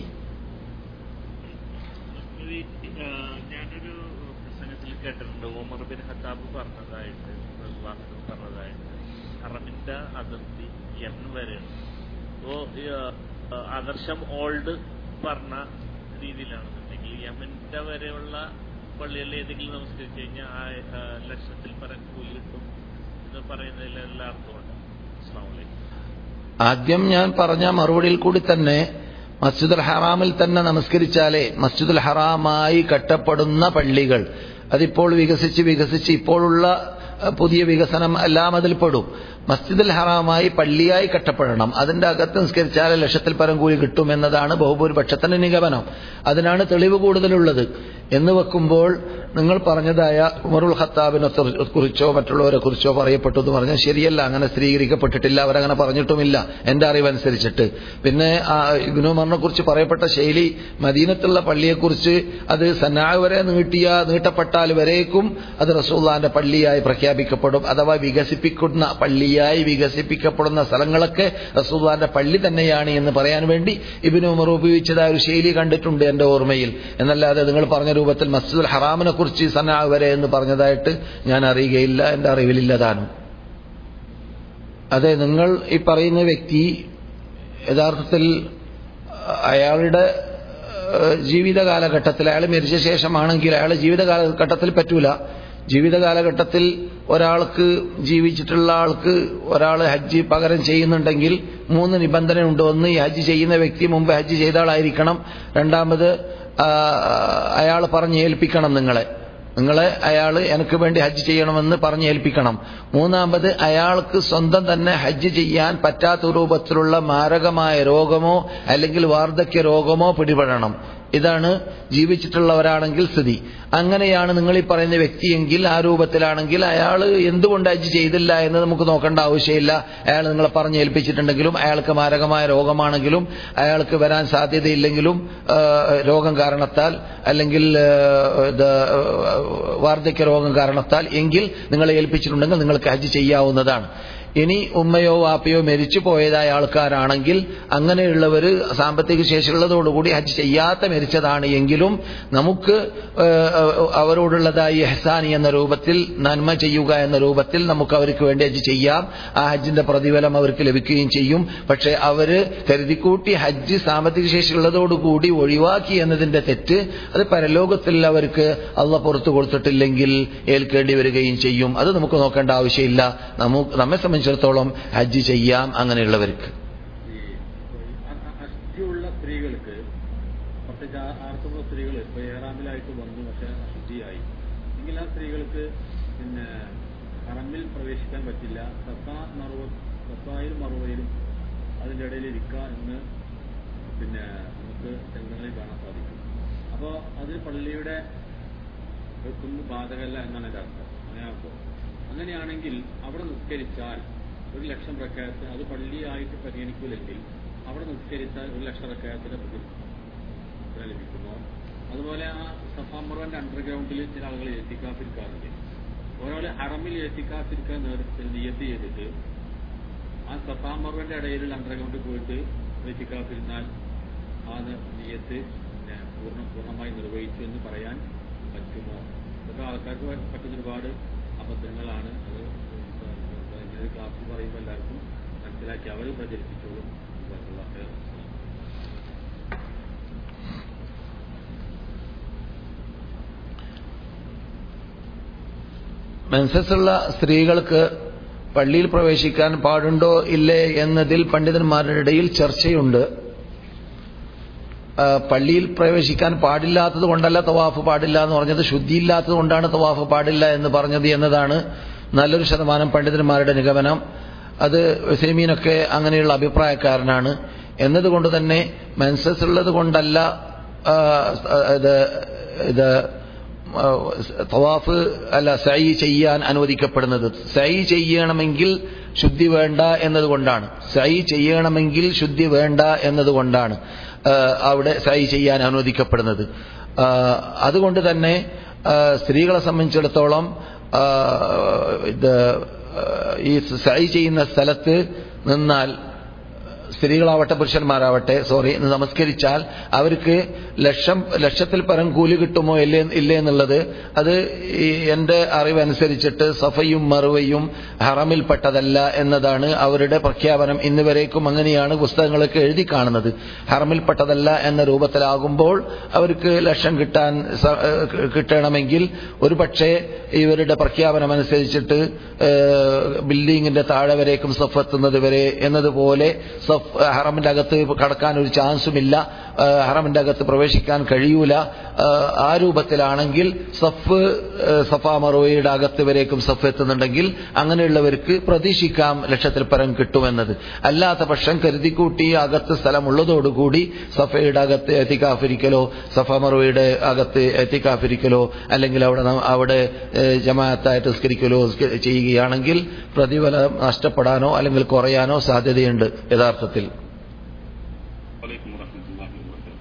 ഈ, ആ, ഞാനൊരു പ്രസംഗത്തിൽ കേട്ടിട്ടുണ്ട് ഉമർ ബിൻ ഖത്താബ് പറഞ്ഞതായിട്ട് റസൂലുള്ളാഹി പറഞ്ഞതായിട്ട് ഹറമിന്റെ അതിർത്തി യമൻ വരെയാണ് അപ്പോ ഈ, ആ, ആദർശം ഓൾഡ് പറഞ്ഞ രീതിയിലാണെന്നുണ്ടെങ്കിൽ യമന്റെ വരെയുള്ള പള്ളികളിൽ ഏതെങ്കിലും നമസ്കരിച്ച് കഴിഞ്ഞാൽ ആ ആ, ലക്ഷത്തിൽ പരം കൂലി കിട്ടും എന്ന് പറയുന്നതിൽ എല്ലാ അർത്ഥമുണ്ട് അസ്സാം വലൈക്കും ആദ്യം ഞാൻ പറഞ്ഞ മറുപടിയിൽ കൂടി തന്നെ മസ്ജിദുൽ ഹറാമിൽ തന്നെ നമസ്കരിച്ചാലേ മസ്ജിദുൽ ഹറാമായി കെട്ടപ്പെടുന്ന പള്ളികൾ അതിപ്പോൾ വികസിച്ച് വികസിച്ച് ഇപ്പോഴുള്ള അഹ്, പുതിയ വികസനം എല്ലാം അതിൽ പെടും മസ്ജിദുൽ ഹറാമായി പള്ളിയായി കെട്ടപ്പെടണം അതിന്റെ അകത്ത് നിസ്കരിച്ചാൽ ലക്ഷത്തിൽ പരം കൂലി കിട്ടും എന്നതാണ് ബഹുഭൂരിപക്ഷത്തിന്റെ നിഗമനം അതിനാണ് തെളിവ് കൂടുതലുള്ളത് എന്ന് വെക്കുമ്പോൾ നിങ്ങൾ പറഞ്ഞതായ ഉമറുൽ ഖത്താബിനെ കുറി- കുറിച്ചോ മറ്റുള്ളവരെ കുറിച്ചോ പറയപ്പെട്ടു എന്ന് പറഞ്ഞാൽ ശരിയല്ല അങ്ങനെ സ്ഥിരീകരിക്കപ്പെട്ടിട്ടില്ല അവരങ്ങനെ പറഞ്ഞിട്ടുമില്ല എന്റെ അറിവനുസരിച്ചിട്ട് പിന്നെ ആ ഇബ്നു ഉമറിനെ കുറിച്ച് പറയപ്പെട്ട ശൈലി മദീനത്തുള്ള പള്ളിയെക്കുറിച്ച് അത് സന്നാഹ് വരെ നീട്ടിയ നീട്ടപ്പെട്ടാൽ വരേക്കും അത് റസൂള്ളാന്റെ പള്ളിയായി പ്രഖ്യാപിക്കപ്പെടും അഥവാ വികസിപ്പിക്കുന്ന പള്ളിയായി വികസിപ്പിക്കപ്പെടുന്ന സ്ഥലങ്ങളൊക്കെ റസൂള്ളാന്റെ പള്ളി തന്നെയാണ് എന്ന് പറയാൻ വേണ്ടി ഇബിനു ഉമർ ഉപയോഗിച്ചതായ ഒരു ശൈലി കണ്ടിട്ടുണ്ട് എന്റെ ഓർമ്മയിൽ എന്നല്ലാതെ നിങ്ങൾ പറഞ്ഞ രൂപത്തിൽ മസ്ജിദുൽ ഹറാമിനെ കുറിച്ച് സന്നാഹ് വരെ എന്ന് പറഞ്ഞതായിട്ട് ഞാൻ അറിയുകയില്ല എന്റെ അറിവിലില്ല താനും അതെ നിങ്ങൾ ഈ പറയുന്ന വ്യക്തി യഥാർത്ഥത്തിൽ അയാളുടെ ഏഹ്, ജീവിത കാലഘട്ടത്തിൽ അയാൾ മരിച്ച ശേഷമാണെങ്കിൽ അയാൾ ജീവിത കാലഘട്ടത്തിൽ പറ്റൂല ജീവിത കാലഘട്ടത്തിൽ ഒരാൾക്ക് ജീവിച്ചിട്ടുള്ള ആൾക്ക് ഒരാൾ ഹജ്ജ് പകരം ചെയ്യുന്നുണ്ടെങ്കിൽ മൂന്ന് നിബന്ധനയുണ്ട് ഒന്ന് ഈ ഹജ്ജ് ചെയ്യുന്ന വ്യക്തി മുമ്പ് ഹജ്ജ് ചെയ്ത ആളായിരിക്കണം രണ്ടാമത് അയാൾ പറഞ്ഞേൽപ്പിക്കണം നിങ്ങളെ നിങ്ങളെ അയാൾ എനിക്ക് വേണ്ടി ഹജ്ജ് ചെയ്യണമെന്ന് പറഞ്ഞേൽപ്പിക്കണം മൂന്നാമത് അയാൾക്ക് സ്വന്തം തന്നെ ഹജ്ജ് ചെയ്യാൻ പറ്റാത്ത രൂപത്തിലുള്ള മാരകമായ രോഗമോ അല്ലെങ്കിൽ വാർദ്ധക്യ രോഗമോ പിടിപെടണം ഇതാണ് ജീവിച്ചിട്ടുള്ളവരാണെങ്കിൽ സ്ഥിതി അങ്ങനെയാണ് നിങ്ങൾ ഈ പറയുന്ന വ്യക്തിയെങ്കിൽ ആ രൂപത്തിലാണെങ്കിൽ അയാൾ എന്തുകൊണ്ട് ഹജ്ജ് ചെയ്തില്ല എന്ന് നമുക്ക് നോക്കേണ്ട ആവശ്യമില്ല അയാൾ നിങ്ങളെ പറഞ്ഞേൽപ്പിച്ചിട്ടുണ്ടെങ്കിലും അയാൾക്ക് മാരകമായ രോഗമാണെങ്കിലും അയാൾക്ക് വരാൻ സാധ്യതയില്ലെങ്കിലും ആ, രോഗം കാരണത്താൽ അല്ലെങ്കിൽ ആ, ഇത്, ആ, വാർദ്ധക്യ രോഗം കാരണത്താൽ എങ്കിൽ നിങ്ങളെ ഏൽപ്പിച്ചിട്ടുണ്ടെങ്കിൽ നിങ്ങൾക്ക് ഹജ്ജ് ചെയ്യാവുന്നതാണ് ഇനി ഉമ്മയോ വാപ്പയോ മരിച്ചു പോയതായ ആൾക്കാരാണെങ്കിൽ അങ്ങനെയുള്ളവർ സാമ്പത്തിക ശേഷിയുള്ളതോടുകൂടി ഹജ്ജ് ചെയ്യാത്ത മരിച്ചതാണ് എങ്കിലും നമുക്ക് ഏഹ്, അവരോടുള്ളതായി എഹ്സാനി എന്ന രൂപത്തിൽ നന്മ ചെയ്യുക എന്ന രൂപത്തിൽ നമുക്ക് അവർക്ക് വേണ്ടി ഹജ്ജ് ചെയ്യാം ആ ഹജ്ജിന്റെ പ്രതിഫലം അവർക്ക് ലഭിക്കുകയും ചെയ്യും പക്ഷെ അവര് കരുതിക്കൂട്ടി ഹജ്ജ് സാമ്പത്തിക ശേഷിയുള്ളതോടുകൂടി ഒഴിവാക്കി എന്നതിന്റെ തെറ്റ് അത് പരലോകത്തിൽ അവർക്ക് അള്ള പുറത്തു കൊടുത്തിട്ടില്ലെങ്കിൽ ഏൽക്കേണ്ടി വരികയും ചെയ്യും അത് നമുക്ക് നോക്കേണ്ട ആവശ്യമില്ല നമുക്ക് നമ്മെ സംബന്ധിച്ചിടത്തോളം ഹജ്ജ് ചെയ്യാം അങ്ങനെയുള്ളവർക്ക് ഈ അ- അ- അശുദ്ധിയുള്ള സ്ത്രീകൾക്ക് പ്രത്യേകിച്ച് ആ- ആർത്തവ സ്ത്രീകൾ ഇപ്പൊ ഏറാമിലായിട്ട് വന്നു പക്ഷെ അശുദ്ധിയായി എങ്കിൽ ആ സ്ത്രീകൾക്ക് പിന്നെ ഹറമിൽ പ്രവേശിക്കാൻ പറ്റില്ല സഫാ മറുവ സഫായിലും മറുവയിലും അതിൻ്റെ ഇടയിൽ ഇരിക്കുക എന്ന് പിന്നെ നമുക്ക് ഗ്രന്ഥങ്ങളിൽ കാണാൻ സാധിക്കും അപ്പോൾ അത് പള്ളിയുടെ വെക്കുന്ന ബാധകല്ല എന്നാണ് എൻ്റെ അർത്ഥം അങ്ങനെയാകുമ്പോൾ അങ്ങനെയാണെങ്കിൽ അവിടെ നിസ്കരിച്ചാൽ ഒരു ലക്ഷം പ്രക്കായത്തിന് അത് പള്ളിയായിട്ട് പരിഗണിക്കൂലെങ്കിൽ അവിടെ നിസ്കരിച്ചാൽ ഒരു ലക്ഷം പ്രക്കായത്തിന് പ്രതിഫലം ലഭിക്കുമോ അതുപോലെ ആ സഫാമറുവിന്റെ അണ്ടർഗ്രൗണ്ടിൽ ചില ആളുകൾ എത്തിക്കാത്തിരിക്കാറുണ്ട് ഒരാൾ ഹറമിൽ എത്തിക്കാത്തിരിക്കാൻ നേതൃത്വത്തിൽ നിയത്ത് ചെയ്തിട്ട് ആ സഫാമറുവിന്റെ ഇടയിലുള്ള അണ്ടർഗ്രൗണ്ടിൽ പോയിട്ട് എത്തിക്കാത്തിരുന്നാൽ ആ നിയത്ത് പിന്നെ പൂർണ്ണ പൂർണ്ണമായി നിർവഹിച്ചു എന്ന് പറയാൻ പറ്റുമോ ഇതൊക്കെ ആൾക്കാർക്ക് പറ്റുന്ന ഒരുപാട് അബദ്ധങ്ങളാണ് അത് ഇങ്ങനെ ഒരു ക്ലാസ് പറയുമ്പോൾ എല്ലാവർക്കും മനസ്സിലാക്കി അവർ പ്രചരിപ്പിച്ചോളും ഇതാക്കുള്ള അഭ്യർത്ഥന. മെൻസസുള്ള സ്ത്രീകൾക്ക് പള്ളിയിൽ പ്രവേശിക്കാൻ പാടുണ്ടോ ഇല്ലേ എന്നതിൽ പണ്ഡിതന്മാരുടെ ഇടയിൽ ചർച്ചയുണ്ട് ആ, പള്ളിയിൽ പ്രവേശിക്കാൻ പാടില്ലാത്തത് കൊണ്ടല്ല തവാഫ് പാടില്ല എന്ന് പറഞ്ഞത് ശുദ്ധിയില്ലാത്തത് കൊണ്ടാണ് തവാഫ് പാടില്ല എന്ന് പറഞ്ഞത് എന്നതാണ് നല്ലൊരു ശതമാനം പണ്ഡിതന്മാരുടെ നിഗമനം അത് സെമീനൊക്കെ അങ്ങനെയുള്ള അഭിപ്രായക്കാരനാണ് എന്നതുകൊണ്ട് തന്നെ മെൻസസ് ഉള്ളത് കൊണ്ടല്ല ആ, ഇത് ഇത് ആ, തവാഫ് അല്ല സൈ ചെയ്യാൻ അനുവദിക്കപ്പെടുന്നത് സൈ ചെയ്യണമെങ്കിൽ ശുദ്ധി വേണ്ട എന്നതുകൊണ്ടാണ് സൈ ചെയ്യണമെങ്കിൽ ശുദ്ധി വേണ്ട എന്നതുകൊണ്ടാണ് ആ, അവിടെ സൈ ചെയ്യാൻ അനുവദിക്കപ്പെടുന്നത് ആ, അതുകൊണ്ട് തന്നെ ആ, സ്ത്രീകളെ സംബന്ധിച്ചിടത്തോളം ആ, ഇത് ആ, ഈ സൈ ചെയ്യുന്ന സ്ഥലത്ത് നിന്നാൽ സ്ത്രീകളാവട്ടെ പുരുഷന്മാരാവട്ടെ സോറി നമസ്കരിച്ചാൽ അവർക്ക് ലക്ഷം ലക്ഷത്തിൽ പരം കൂലി കിട്ടുമോ ഇല്ലേ ഇല്ലേ എന്നുള്ളത് അത് ഈ എന്റെ അറിവനുസരിച്ചിട്ട് സഫയും മറുവയും ഹറമിൽപ്പെട്ടതല്ല എന്നതാണ് അവരുടെ പ്രഖ്യാപനം ഇന്ന് വരേക്കും അങ്ങനെയാണ് പുസ്തകങ്ങളൊക്കെ എഴുതി കാണുന്നത് ഹറമിൽപ്പെട്ടതല്ല എന്ന രൂപത്തിലാകുമ്പോൾ അവർക്ക് ലക്ഷം കിട്ടാൻ സ- ഏഹ് കിട്ടണമെങ്കിൽ ഒരു പക്ഷേ ഇവരുടെ പ്രഖ്യാപനം അനുസരിച്ചിട്ട് ഏഹ് ബിൽഡിങ്ങിന്റെ താഴെ വരേക്കും സഫ് എത്തുന്നത് വരെ എന്നതുപോലെ സഫ് ഹറമിന്റെ അകത്ത് കടക്കാൻ ഒരു ചാൻസുമില്ല ഏഹ് ഹറമിന്റെ അകത്ത് പ്രവേശിക്കാൻ കഴിയൂല ഏഹ് ആ രൂപത്തിലാണെങ്കിൽ സഫ് ഏഹ് സഫാ മറുവയുടെ അകത്ത് വരേക്കും സഫ് എത്തുന്നുണ്ടെങ്കിൽ അങ്ങനെയുള്ളവർക്ക് പ്രതീക്ഷിക്കാം ലക്ഷത്തിൽ പരം കിട്ടുമെന്നത് അല്ലാത്ത പക്ഷം കരുതിക്കൂട്ടി അകത്ത് സ്ഥലമുള്ളതോടുകൂടി സഫയുടെ അകത്ത് എത്തിക്കാഫിരിക്കലോ സഫ മറുവയുടെ അകത്ത് എത്തിക്കാഫിരിക്കലോ അല്ലെങ്കിൽ അവിടെ ന- അവിടെ ഏഹ് ജമാഅത്തായിട്ട് നിസ്കരിക്കലോ നിസ്ക- ചെയ്യുകയാണെങ്കിൽ പ്രതിഫലം നഷ്ടപ്പെടാനോ അല്ലെങ്കിൽ കുറയാനോ സാധ്യതയുണ്ട് യഥാർത്ഥത്തിൽ വലൈക്കും വറഹ്മത്തുള്ളാഹി വബറകാതുഹു.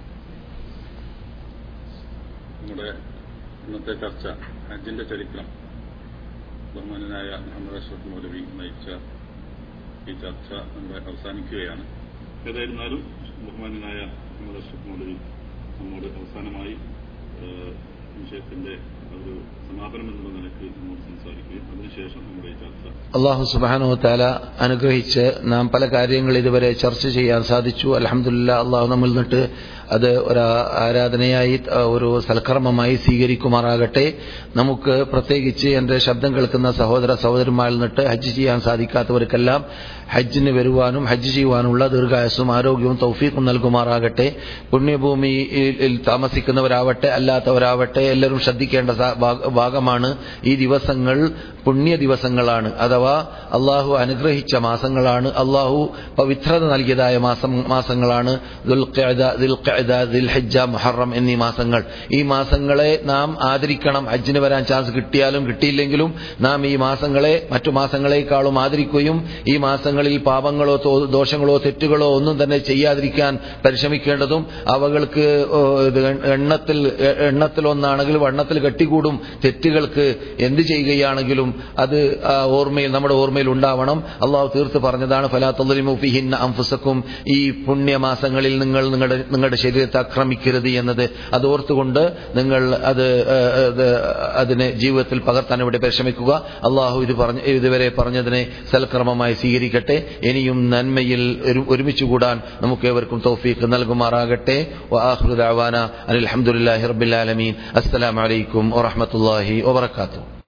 നമ്മുടെ ഇന്നത്തെ ചർച്ച ഹജ്ജിന്റെ ചരിത്രം ബഹുമാനനായ മുഹമ്മദ് അഷ്റഫ് മൗലവി നയിച്ച ഈ ചർച്ച നമ്മുടെ അവസാനിക്കുകയാണ് ഏതായിരുന്നാലും ബഹുമാനനായ മുഹമ്മദ് അഷ്റഫ് മൗലവി നമ്മോട് അവസാനമായി ഏഹ്, വിഷയത്തിന്റെ ഒരു സമാപനം എന്നുള്ള നിലയ്ക്ക് നമ്മോട് സംസാരിക്കുകയും അതിനുശേഷം നമ്മുടെ ഈ ചർച്ച അള്ളാഹു സുബാനോ താല അനുഗ്രഹിച്ച് നാം പല കാര്യങ്ങൾ ഇതുവരെ ചർച്ച ചെയ്യാൻ സാധിച്ചു അലഹമില്ല അള്ളാഹു നമ്മിൽ നിന്നിട്ട് അത് ഒരു ആരാധനയായി അഹ് ഒരു സൽക്കർമ്മമായി സ്വീകരിക്കുമാറാകട്ടെ നമുക്ക് പ്രത്യേകിച്ച് എന്റെ ശബ്ദം കേൾക്കുന്ന സഹോദര സഹോദരന്മാരിൽ നിന്നിട്ട് ഹജ്ജ് ചെയ്യാൻ സാധിക്കാത്തവർക്കെല്ലാം ഹജ്ജിന് വരുവാനും ഹജ്ജ് ചെയ്യുവാനുള്ള ദീർഘായുസും ആരോഗ്യവും തൗഫീഖും നൽകുമാറാകട്ടെ പുണ്യഭൂമിയിൽ താമസിക്കുന്നവരാവട്ടെ അല്ലാത്തവരാവട്ടെ എല്ലാവരും ശ്രദ്ധിക്കേണ്ട സ- ഭാഗ- ഭാഗമാണ് ഈ ദിവസങ്ങൾ പുണ്യ ദിവസങ്ങളാണ് അഥവാ അള്ളാഹു അനുഗ്രഹിച്ച മാസങ്ങളാണ് അള്ളാഹു പവിത്രത നൽകിയതായ മാസം മാസങ്ങളാണ് ദുൽഖഅദ, ദിൽഖഅദ, ദിൽഹിജ്ജ മുഹറം എന്നീ മാസങ്ങൾ ഈ മാസങ്ങളെ നാം ആദരിക്കണം ഹജ്ജിന് വരാൻ ചാൻസ് കിട്ടിയാലും കിട്ടിയില്ലെങ്കിലും നാം ഈ മാസങ്ങളെ മറ്റു മാസങ്ങളെക്കാളും ആദരിക്കുകയും ഈ മാസങ്ങളിൽ പാപങ്ങളോ തോ- ദോഷങ്ങളോ തെറ്റുകളോ ഒന്നും തന്നെ ചെയ്യാതിരിക്കാൻ പരിശ്രമിക്കേണ്ടതും അവകൾക്ക് ഓ, ഇത് എണ്ണത്തിൽ എ- എണ്ണത്തിൽ ഒന്നാണെങ്കിൽ വണ്ണത്തിൽ കെട്ടിക്കൂടും തെറ്റുകൾക്ക് എന്ത് ചെയ്യുകയാണെങ്കിലും അത് ആ ഓർമ്മയിൽ നമ്മുടെ ഓർമ്മയിൽ ഉണ്ടാവണം അള്ളാഹു തീർത്ത് പറഞ്ഞതാണ് ഫലാത്തലിമുഫിഹിന്ന അംഫുസക്കും ഈ പുണ്യമാസങ്ങളിൽ നിങ്ങൾ നിങ്ങളുടെ നിങ്ങളുടെ ശരീരത്തെ ആക്രമിക്കരുത് എന്നത് അത് ഓർത്തുകൊണ്ട് നിങ്ങൾ അത് ഏ, അത് അതിനെ ജീവിതത്തിൽ പകർത്താൻ ഇവിടെ പരിശ്രമിക്കുക അള്ളാഹു ഇത് പറഞ്ഞ ഇതുവരെ പറഞ്ഞതിനെ സൽക്രമമായി സ്വീകരിക്കട്ടെ ഇനിയും നന്മയിൽ ഒരു- ഒരുമിച്ച് കൂടാൻ നമുക്ക് ഏവർക്കും തൗഫീഖ് നൽകുമാറാകട്ടെ അലഹമുല്ലാ റബ്ബിൽ ആലമീൻ അസ്സലാമലൈക്കും വറഹമത്തല്ലാഹി വബർക്കാത്തു